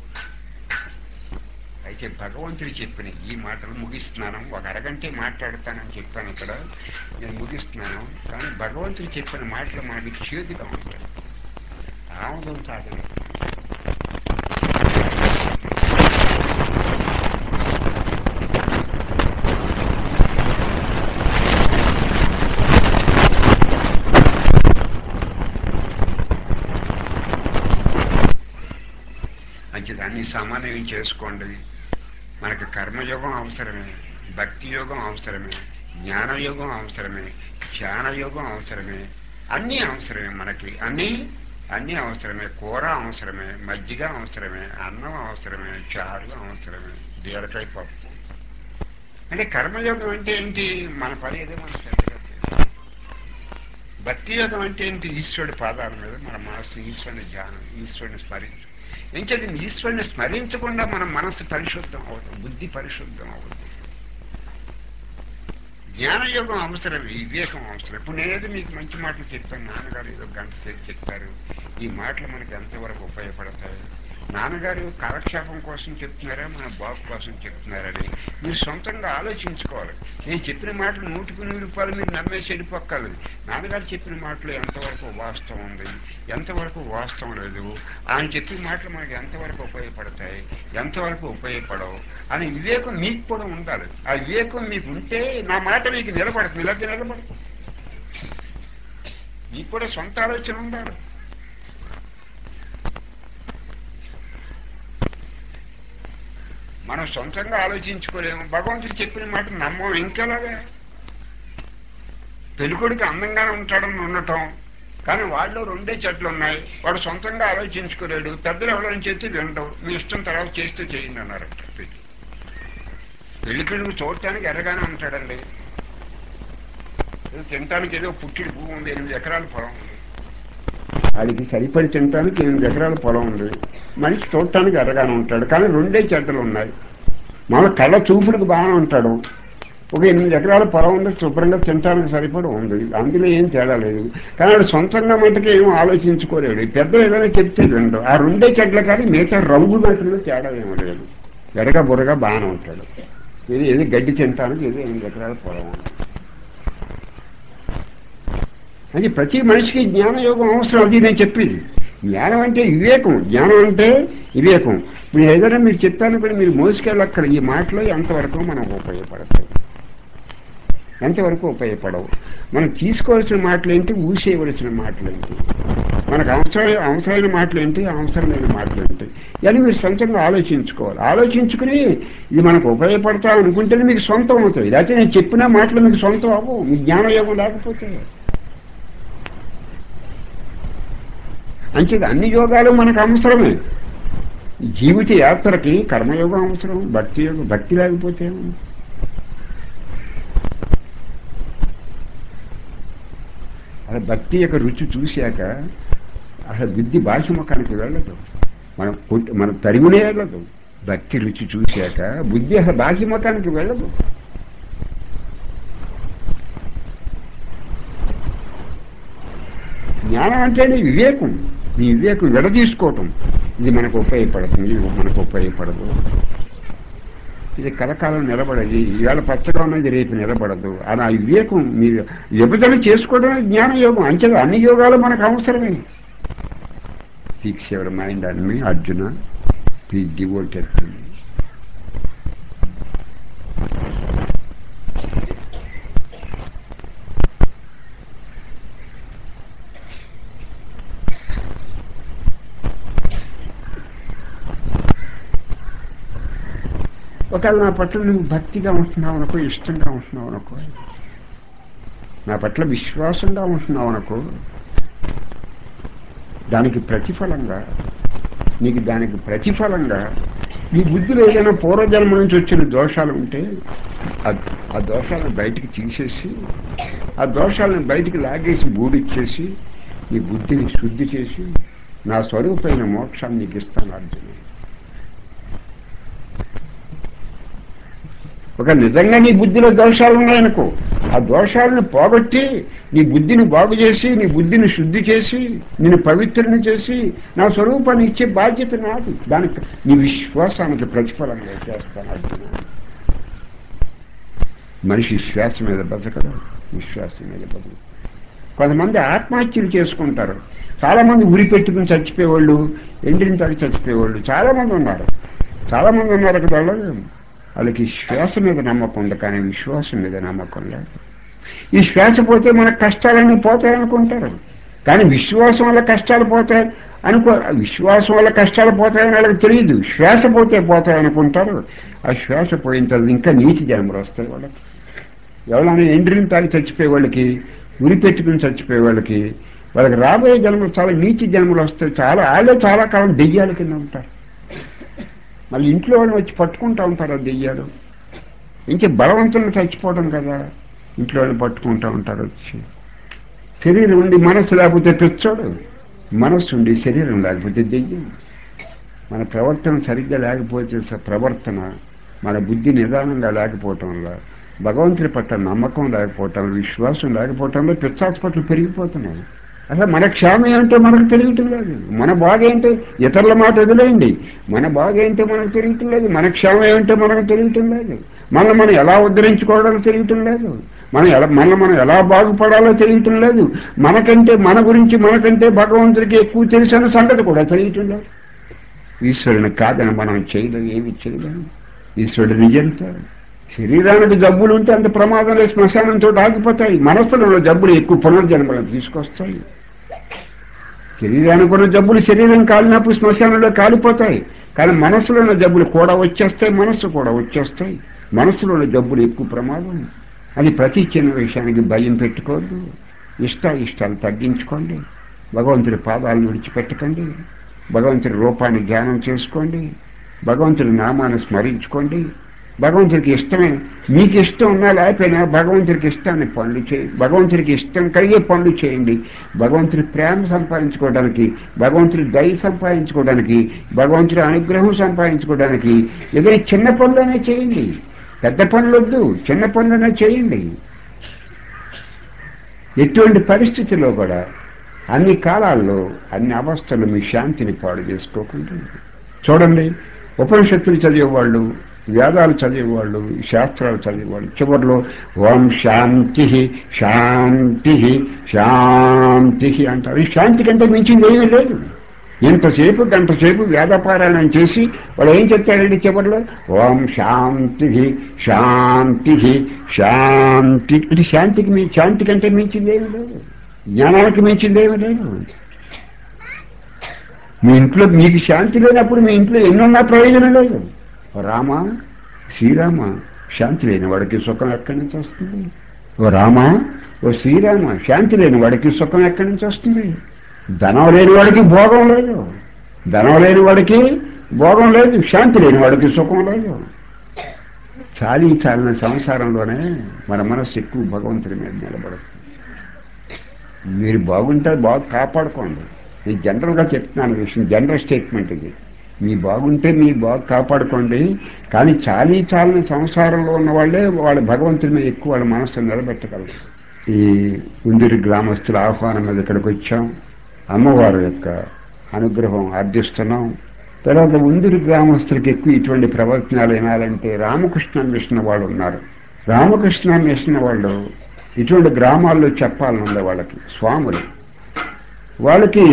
అయితే భగవంతుడు చెప్పిన ఈ మాటలు ముగిస్తున్నాను ఒక అరగంటే మాట్లాడతానని చెప్పాను ఇక్కడ నేను ముగిస్తున్నాను కానీ భగవంతుడు చెప్పిన మాటలు మనకి చేతిగా ఉంటాయి ఆమోదం సాధన మంచిది అన్ని సమన్వయం చేసుకోండి మనకు కర్మయోగం అవసరమే భక్తి యోగం అవసరమే జ్ఞానయోగం అవసరమే ధ్యానయోగం అవసరమే అన్నీ అవసరమే మనకి అన్నీ అన్నీ అవసరమే కూర అవసరమే మజ్జిగ అవసరమే అన్నం అవసరమే చారు అవసరమే బీరకాయ పప్పు అంటే కర్మయోగం అంటే ఏంటి మన పని ఏదో మనం శ్రద్ధగా చేయాలి. భక్తి యోగం అంటే ఏంటి ఈశ్వరుడి పాదాల మీద మన మనసు ఈశ్వరుని ధ్యానం ఈశ్వరుని స్మరించు ఏం చదివి ఈశ్వరుని స్మరించకుండా మన మనసు పరిశుద్ధం అవుతుంది బుద్ధి పరిశుద్ధం అవుతుంది జ్ఞానయోగం అవసరం వివేకం అవసరం ఇప్పుడు నేనేదో మీకు మంచి మాటలు చెప్తాను నాన్నగారు ఏదో గంట సేపు చెప్తారు ఈ మాటలు మనకి ఎంతవరకు ఉపయోగపడతాయి నాన్నగారు కాలక్షేపం కోసం చెప్తున్నారా మన బాబు కోసం చెప్తున్నారని మీరు సొంతంగా ఆలోచించుకోవాలి నేను చెప్పిన మాటలు నూటికి నూరు రూపాయలు మీరు నమ్మేసి వెళ్ళిపోక్కర్లేదు నాన్నగారు చెప్పిన మాటలు ఎంతవరకు వాస్తవం ఉంది ఎంతవరకు వాస్తవం లేదు ఆయన చెప్పిన మాటలు మనకి ఎంతవరకు ఉపయోగపడతాయి ఎంతవరకు ఉపయోగపడవు అని వివేకం మీకు కూడా ఉండాలి ఆ వివేకం మీకు ఉంటే నా మాట మీకు నిలబడుతుంది లేకపోతే నిలబడుతుంది మీకు కూడా సొంత ఆలోచన ఉండాలి మనం సొంతంగా ఆలోచించుకోలేము భగవంతుడు చెప్పిన మాట నమ్మం ఇంకెలాగా పెళ్ళికొడుకు అందంగానే ఉంటాడని ఉండటం కానీ వాళ్ళు రెండే చెట్లు ఉన్నాయి వాడు సొంతంగా ఆలోచించుకోలేడు పెద్దలు ఎవరైనా చేస్తే వినడం మీ ఇష్టం తర్వాత చేస్తే చేయండి అన్నారు పెళ్ళికొడుకు చూడటానికి ఎర్రగానే ఉంటాడండి ఏదో తినటానికి ఏదో పుట్టిడి భూమి ఉంది ఎనిమిది ఎకరాల పొలం ఉంది వాడికి సరిపడి తినటానికి ఎనిమిది ఎకరాల పొలం ఉంది మనిషి చూడటానికి ఎర్రగానే ఉంటాడు కానీ రెండే చెడ్డలు ఉన్నాయి మన కళ్ళ చూపుడికి బాగానే ఉంటాడు ఒక ఎనిమిది ఎకరాల పొలం ఉంది శుభ్రంగా తినటానికి సరిపడి ఉంది అందులో ఏం తేడా లేదు కానీ వాడు సొంతంగా మటుకు ఏం ఆలోచించుకోలేడు పెద్దలు ఏదైనా చెప్తే వినడు ఆ రెండే చెడ్ల కానీ మిగతా రంగు మటులో తేడా ఏమీ లేదు ఎరగా బుర్రగా బాగానే ఉంటాడు ఇది ఏది గడ్డి తినటానికి ఇది ఎనిమిది ఎకరాల పొలం ఉంది అది ప్రతి మనిషికి జ్ఞానయోగం అవసరం అది నేను చెప్పేది జ్ఞానం అంటే వివేకం జ్ఞానం అంటే వివేకం మీరు ఏదైనా మీరు చెప్పాను కూడా మీరు మోసుకెళ్ళక్కర్ ఈ మాటలో ఎంతవరకు మనకు ఉపయోగపడతాయి ఎంతవరకు ఉపయోగపడవు మనం తీసుకోవాల్సిన మాటలు ఏంటి ఊసేయవలసిన మాటలు ఏంటి మనకు అవసరం అవసరమైన మాటలు ఏంటి అవసరం లేని మాటలు ఏంటి అని మీరు సొంతంగా ఆలోచించుకోవాలి ఆలోచించుకుని ఇది మనకు ఉపయోగపడతా అనుకుంటేనే మీకు సొంతం అవుతాయి లేకపోతే నేను చెప్పిన మాటలు మీకు సొంతం అవ్వవు మీ జ్ఞానయోగం లేకపోతే అంచేది అన్ని యోగాలు మనకు అవసరమే జీవిత యాత్రకి కర్మయోగం అవసరం భక్తి యోగం భక్తి లేకపోతే ఏముంది? అలా భక్తి యొక్క రుచి చూశాక అసలు బుద్ధి భాషముఖానికి వెళ్ళదు మనం పుట్టి- మన తరిమినే వెళ్ళదు భక్తి రుచి చూశాక బుద్ధి అసలు బాహ్యముఖానికి వెళ్ళదు జ్ఞానం అంటే వివేకం ఈ వివేకం విడదీసుకోవటం ఇది మనకు ఉపయోగపడుతుంది ఇది మనకు ఉపయోగపడదు ఇది కలకాలం నిలబడదు ఇవాళ పచ్చగా ఉన్నది రేపు నిలబడదు అని ఆ వివేకం మీరు విభజన చేసుకోవడమే జ్ఞానయోగం అంతే అన్ని యోగాలు మనకు అవసరమే ఫిక్స్ ఎవర్ మైండ్ అని మీ Arjuna please devoted to me ఒకవేళ నా పట్ల నువ్వు భక్తిగా ఉంటున్నావు అనుకో ఇష్టంగా ఉంటున్నావు అనుకో నా పట్ల విశ్వాసంగా ఉంటున్నావు అనుకో దానికి ప్రతిఫలంగా నీకు దానికి ప్రతిఫలంగా నీ బుద్ధిలో ఏదైనా పూర్వజన్మ నుంచి వచ్చిన దోషాలు ఉంటే ఆ- ఆ దోషాలను బయటికి తీసేసి ఆ దోషాలను బయటికి లాగేసి బూడిచ్చేసి నీ బుద్ధిని శుద్ధి చేసి నా స్వరూపమైన మోక్షాన్ని నీకు ఇస్తాను అర్జున ఒక నిజంగా నీ బుద్ధిలో దోషాలు ఉన్నాయనుకో ఆ దోషాలను పోగొట్టి నీ బుద్ధిని బాగు చేసి నీ బుద్ధిని శుద్ధి చేసి నిన్ను పవిత్రని చేసి నా స్వరూపాన్ని ఇచ్చే బాధ్యత నాది దానికి నీ విశ్వాసానికి ప్రతిఫలంగా చేస్తాను అర్జున మనిషి శ్వాస మీద బతకడు విశ్వాసం మీద బతుకు కొంతమంది ఆత్మహత్యలు చేసుకుంటారు చాలా మంది ఉరి పెట్టుకుని చచ్చిపోయేవాళ్ళు ఎండిన తాగి చచ్చిపోయేవాళ్ళు చాలా మంది ఉన్నారు చాలా మంది ఉన్నారు కదా వాళ్ళు. వాళ్ళకి శ్వాస మీద నమ్మకం ఉంది కానీ విశ్వాసం మీద నమ్మకం లేదు ఈ శ్వాస పోతే మన కష్టాలన్నీ పోతాయి అనుకుంటారు కానీ విశ్వాసం వల్ల కష్టాలు పోతాయి అనుకో విశ్వాసం వల్ల కష్టాలు పోతాయని వాళ్ళకి తెలియదు శ్వాస పోతే పోతాయి అనుకుంటారు ఆ శ్వాస పోయిన తర్వాత ఇంకా నీతి జన్మలు వస్తాయి వాళ్ళకి ఎవరైనా ఎండ్రిని తాగి చచ్చిపోయే వాళ్ళకి ఉరి పెట్టుకుని చచ్చిపోయే వాళ్ళకి వాళ్ళకి రాబోయే జన్మలు చాలా నీచి జన్మలు వస్తాయి చాలా వాళ్ళే చాలా కాలం దెయ్యాల కింద ఉంటారు మళ్ళీ ఇంట్లో వాళ్ళు వచ్చి పట్టుకుంటా ఉంటారు ఆ దెయ్యాలు ఇంకే బలవంతులను చచ్చిపోవడం కదా ఇంట్లో వాళ్ళు పట్టుకుంటా ఉంటారు వచ్చి శరీరం ఉండి మనస్సు లేకపోతే పిచ్చోడు మనస్సు ఉండి శరీరం లేకపోతే దెయ్యం మన ప్రవర్తన సరిగ్గా లేకపోతే స- ప్రవర్తన మన బుద్ధి నిదానంగా లేకపోవటం వల్ల భగవంతుడి పట్ల నమ్మకం లేకపోవటం విశ్వాసం లేకపోవటంలో పిచ్చాసుపట్లు పెరిగిపోతున్నాయి అసలు మన క్షేమం ఏంటో మనకు తెలియటం లేదు మన బాధ ఏంటో ఇతరుల మాట వదిలేయండి మన బాధ ఏంటో మనకు తెలియటం లేదు మన క్షేమం ఏంటో మనకు తెలియటం లేదు మనల్ని మనం ఎలా ఉద్ధరించుకోవడాలో తెలియటం లేదు మనం ఎలా మనల్ని మనం ఎలా బాగుపడాలో తెలియటం లేదు మనకంటే మన గురించి మనకంటే భగవంతుడికి ఎక్కువ తెలిసిన సంగతి కూడా తెలియటం లేదు ఈశ్వరుని కాదని మనం చేయలేము ఏమి చేయలేము ఈశ్వరుడు నిజంతో శరీరానికి జబ్బులు ఉంటే అంత ప్రమాదం లేదు శ్మశానంతో ఆగిపోతాయి మనస్సులో ఉన్న జబ్బులు ఎక్కువ పునర్జన్మలను తీసుకొస్తాయి శరీరానికి ఉన్న జబ్బులు శరీరం కాలినప్పుడు శ్మశానంలో కాలిపోతాయి కానీ మనస్సులో ఉన్న జబ్బులు కూడా వచ్చేస్తాయి మనస్సు కూడా వచ్చేస్తాయి మనస్సులో ఉన్న జబ్బులు ఎక్కువ ప్రమాదం అది ప్రతి చిన్న విషయానికి భయం పెట్టుకోవద్దు ఇష్ట ఇష్టాలు తగ్గించుకోండి భగవంతుడి పాదాలను విడిచిపెట్టకండి భగవంతుడి రూపాన్ని ధ్యానం చేసుకోండి భగవంతుడి నామాన్ని స్మరించుకోండి భగవంతుడికి ఇష్టమే మీకు ఇష్టం ఉన్నా లేకపోయినా భగవంతుడికి ఇష్టాన్ని పనులు చేయండి భగవంతుడికి ఇష్టం కలిగే పనులు చేయండి భగవంతుడి ప్రేమ సంపాదించుకోవడానికి భగవంతుడి దయ సంపాదించుకోవడానికి భగవంతుడి అనుగ్రహం సంపాదించుకోవడానికి ఏదైనా చిన్న పనులనే చేయండి పెద్ద పనులు వద్దు చిన్న పనులనే చేయండి ఎటువంటి పరిస్థితుల్లో కూడా అన్ని కాలాల్లో అన్ని అవస్థలు మీ శాంతిని పాడు చేసుకోకుండా చూడండి ఉపనిషత్తులు చదివేవాళ్ళు వేదాలు చదివేవాళ్ళు శాస్త్రాలు చదివేవాళ్ళు చివరిలో ఓం శాంతి శాంతి శాంతి అంటారు ఈ శాంతి కంటే మించింది ఏమీ లేదు ఎంతసేపు గంటసేపు వేదపారాయణం చేసి వాళ్ళు ఏం చెప్తారండి చివరిలో ఓం శాంతి శాంతి శాంతి అంటే శాంతికి మీ శాంతి కంటే మించింది ఏమీ లేదు జ్ఞానానికి మించింది ఏమీ లేదు మీ ఇంట్లో మీకు శాంతి లేనప్పుడు మీ ఇంట్లో ఎన్నున్నా ప్రయోజనం లేదు ఓ రామ శ్రీరామ శాంతి లేని వాడికి సుఖం ఎక్కడి నుంచి వస్తుంది ఓ రామ ఓ శ్రీరామ శాంతి లేని వాడికి సుఖం ఎక్కడి నుంచి వస్తుంది ధనం లేని వాడికి భోగం లేదు ధనం లేని వాడికి భోగం లేదు శాంతి లేని వాడికి సుఖం లేదు చాలీ చాలిన సంసారంలోనే మన మనస్సు ఎక్కువ భగవంతుడి మీద నిలబడుతుంది మీరు బాగుంటే బాగా కాపాడుకోండి నేను జనరల్గా చెప్తున్నాను విషయం జనరల్ స్టేట్మెంట్ ఇది మీ బాగుంటే మీ బాగా కాపాడుకోండి కానీ చాలీ చాలని సంసారంలో ఉన్న వాళ్ళే వాళ్ళ భగవంతుడి మీద ఎక్కువ వాళ్ళ మనస్సు నిలబెట్టగలరు ఈ ఉందిరి గ్రామస్తుల ఆహ్వానం మీద ఇక్కడికి వచ్చాం అమ్మవారి యొక్క అనుగ్రహం ఆర్జిస్తున్నాం తర్వాత ఉందిరి గ్రామస్తులకి ఎక్కువ ఇటువంటి ప్రవచనాలు వినాలంటే రామకృష్ణ మిషన్ వాళ్ళు ఉన్నారు రామకృష్ణ మిషన్ వాళ్ళు ఇటువంటి గ్రామాల్లో చెప్పాలని ఉండే వాళ్ళకి స్వాములు వాళ్ళకి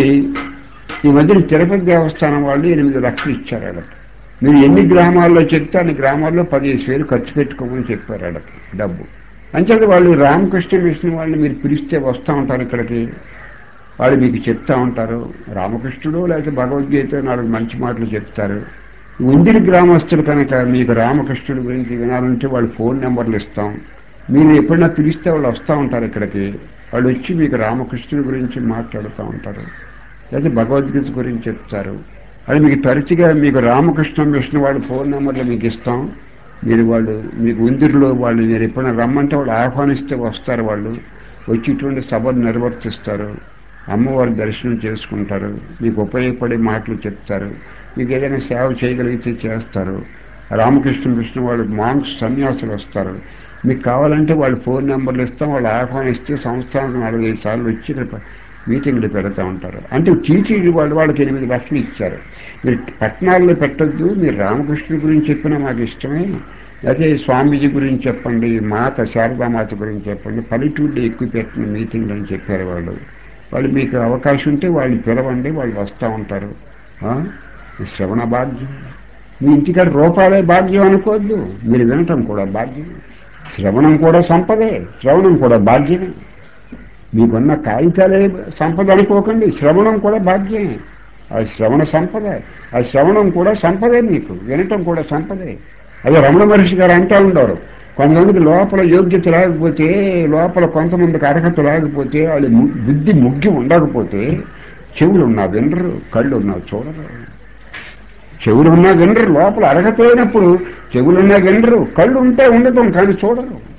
ఈ మధ్యన తిరుపతి దేవస్థానం వాళ్ళు ఎనిమిది లక్షలు ఇచ్చారు వాళ్ళకి మీరు ఎన్ని గ్రామాల్లో చెప్తే అన్ని గ్రామాల్లో పదిహేను వేలు ఖర్చు పెట్టుకోమని చెప్పారు వాళ్ళకి డబ్బు అంచేత వాళ్ళు రామకృష్ణ మిషన్ వాళ్ళని మీరు పిలిస్తే వస్తూ ఉంటారు ఇక్కడికి వాళ్ళు మీకు చెప్తా ఉంటారు రామకృష్ణుడు లేకపోతే భగవద్గీత నాలుగు మంచి మాటలు చెప్తారు ఉందిరి గ్రామస్తులు కనుక మీకు రామకృష్ణుడి గురించి వినాలంటే వాళ్ళు ఫోన్ నెంబర్లు ఇస్తాం మీరు ఎప్పుడైనా పిలిస్తే వాళ్ళు వస్తూ ఉంటారు ఇక్కడికి వాళ్ళు వచ్చి మీకు రామకృష్ణుడి గురించి మాట్లాడుతూ ఉంటారు లేదా భగవద్గీత గురించి చెప్తారు అది మీకు తరచుగా మీకు రామకృష్ణ మిషన్ వాళ్ళ ఫోన్ నెంబర్లు మీకు ఇస్తాం మీరు వాళ్ళు మీకు ఉందిరిలో వాళ్ళు మీరు ఎప్పుడైనా రమ్మంటే వాళ్ళు ఆహ్వానిస్తే వస్తారు వాళ్ళు వచ్చి ఇటువంటి సభను నిర్వర్తిస్తారు అమ్మవారి దర్శనం చేసుకుంటారు మీకు ఉపయోగపడే మాటలు చెప్తారు మీకు ఏదైనా సేవ చేయగలిగితే చేస్తారు రామకృష్ణ విష్ణు వాళ్ళు మాంక్స్ సన్యాసులు వస్తారు మీకు కావాలంటే వాళ్ళు ఫోన్ నెంబర్లు ఇస్తాం వాళ్ళు ఆహ్వానిస్తే సంవత్సరానికి నాలుగైదు సార్లు వచ్చి ఇక్కడ మీటింగ్లు పెడతా ఉంటారు అంటే టీటీడీ వాళ్ళు వాళ్ళకి ఎనిమిది లక్షలు ఇచ్చారు మీరు పట్టణాల్లో పెట్టద్దు మీరు రామకృష్ణుడి గురించి చెప్పినా మాకు ఇష్టమే అదే స్వామీజీ గురించి చెప్పండి మాత శారదామాత గురించి చెప్పండి పల్లెటూళ్ళు ఎక్కువ పెట్టిన మీటింగ్లు అని చెప్పారు వాళ్ళు వాళ్ళు మీకు అవకాశం ఉంటే వాళ్ళు పిలవండి వాళ్ళు వస్తూ ఉంటారు ఆ? శ్రవణ భాగ్యం మీ ఇంటికాడ రూపాయలే భాగ్యం అనుకోవద్దు మీరు వినటం కూడా భాగ్యం శ్రవణం కూడా సంపదే శ్రవణం కూడా భాగ్యమే మీకున్న కాగితాలే సంపద అనుకోకండి శ్రవణం కూడా భాగ్యమే ఆ శ్రవణ సంపద ఆ శ్రవణం కూడా సంపదే మీకు వినటం కూడా సంపదే అదే రమణ మహర్షి గారు అంటా ఉండేవారు కొంతమందికి లోపల యోగ్యత లేకపోతే లోపల కొంతమందికి అర్హత లేకపోతే వాళ్ళు ము- బుద్ధి ముగ్గి ఉండకపోతే చెవులు ఉన్నా వినరు కళ్ళు ఉన్నా చూడరు చెవులు ఉన్నా వినరు లోపల అర్హత లేనప్పుడు చెవులున్నా వినరు కళ్ళు ఉంటే ఉండటం కానీ చూడరు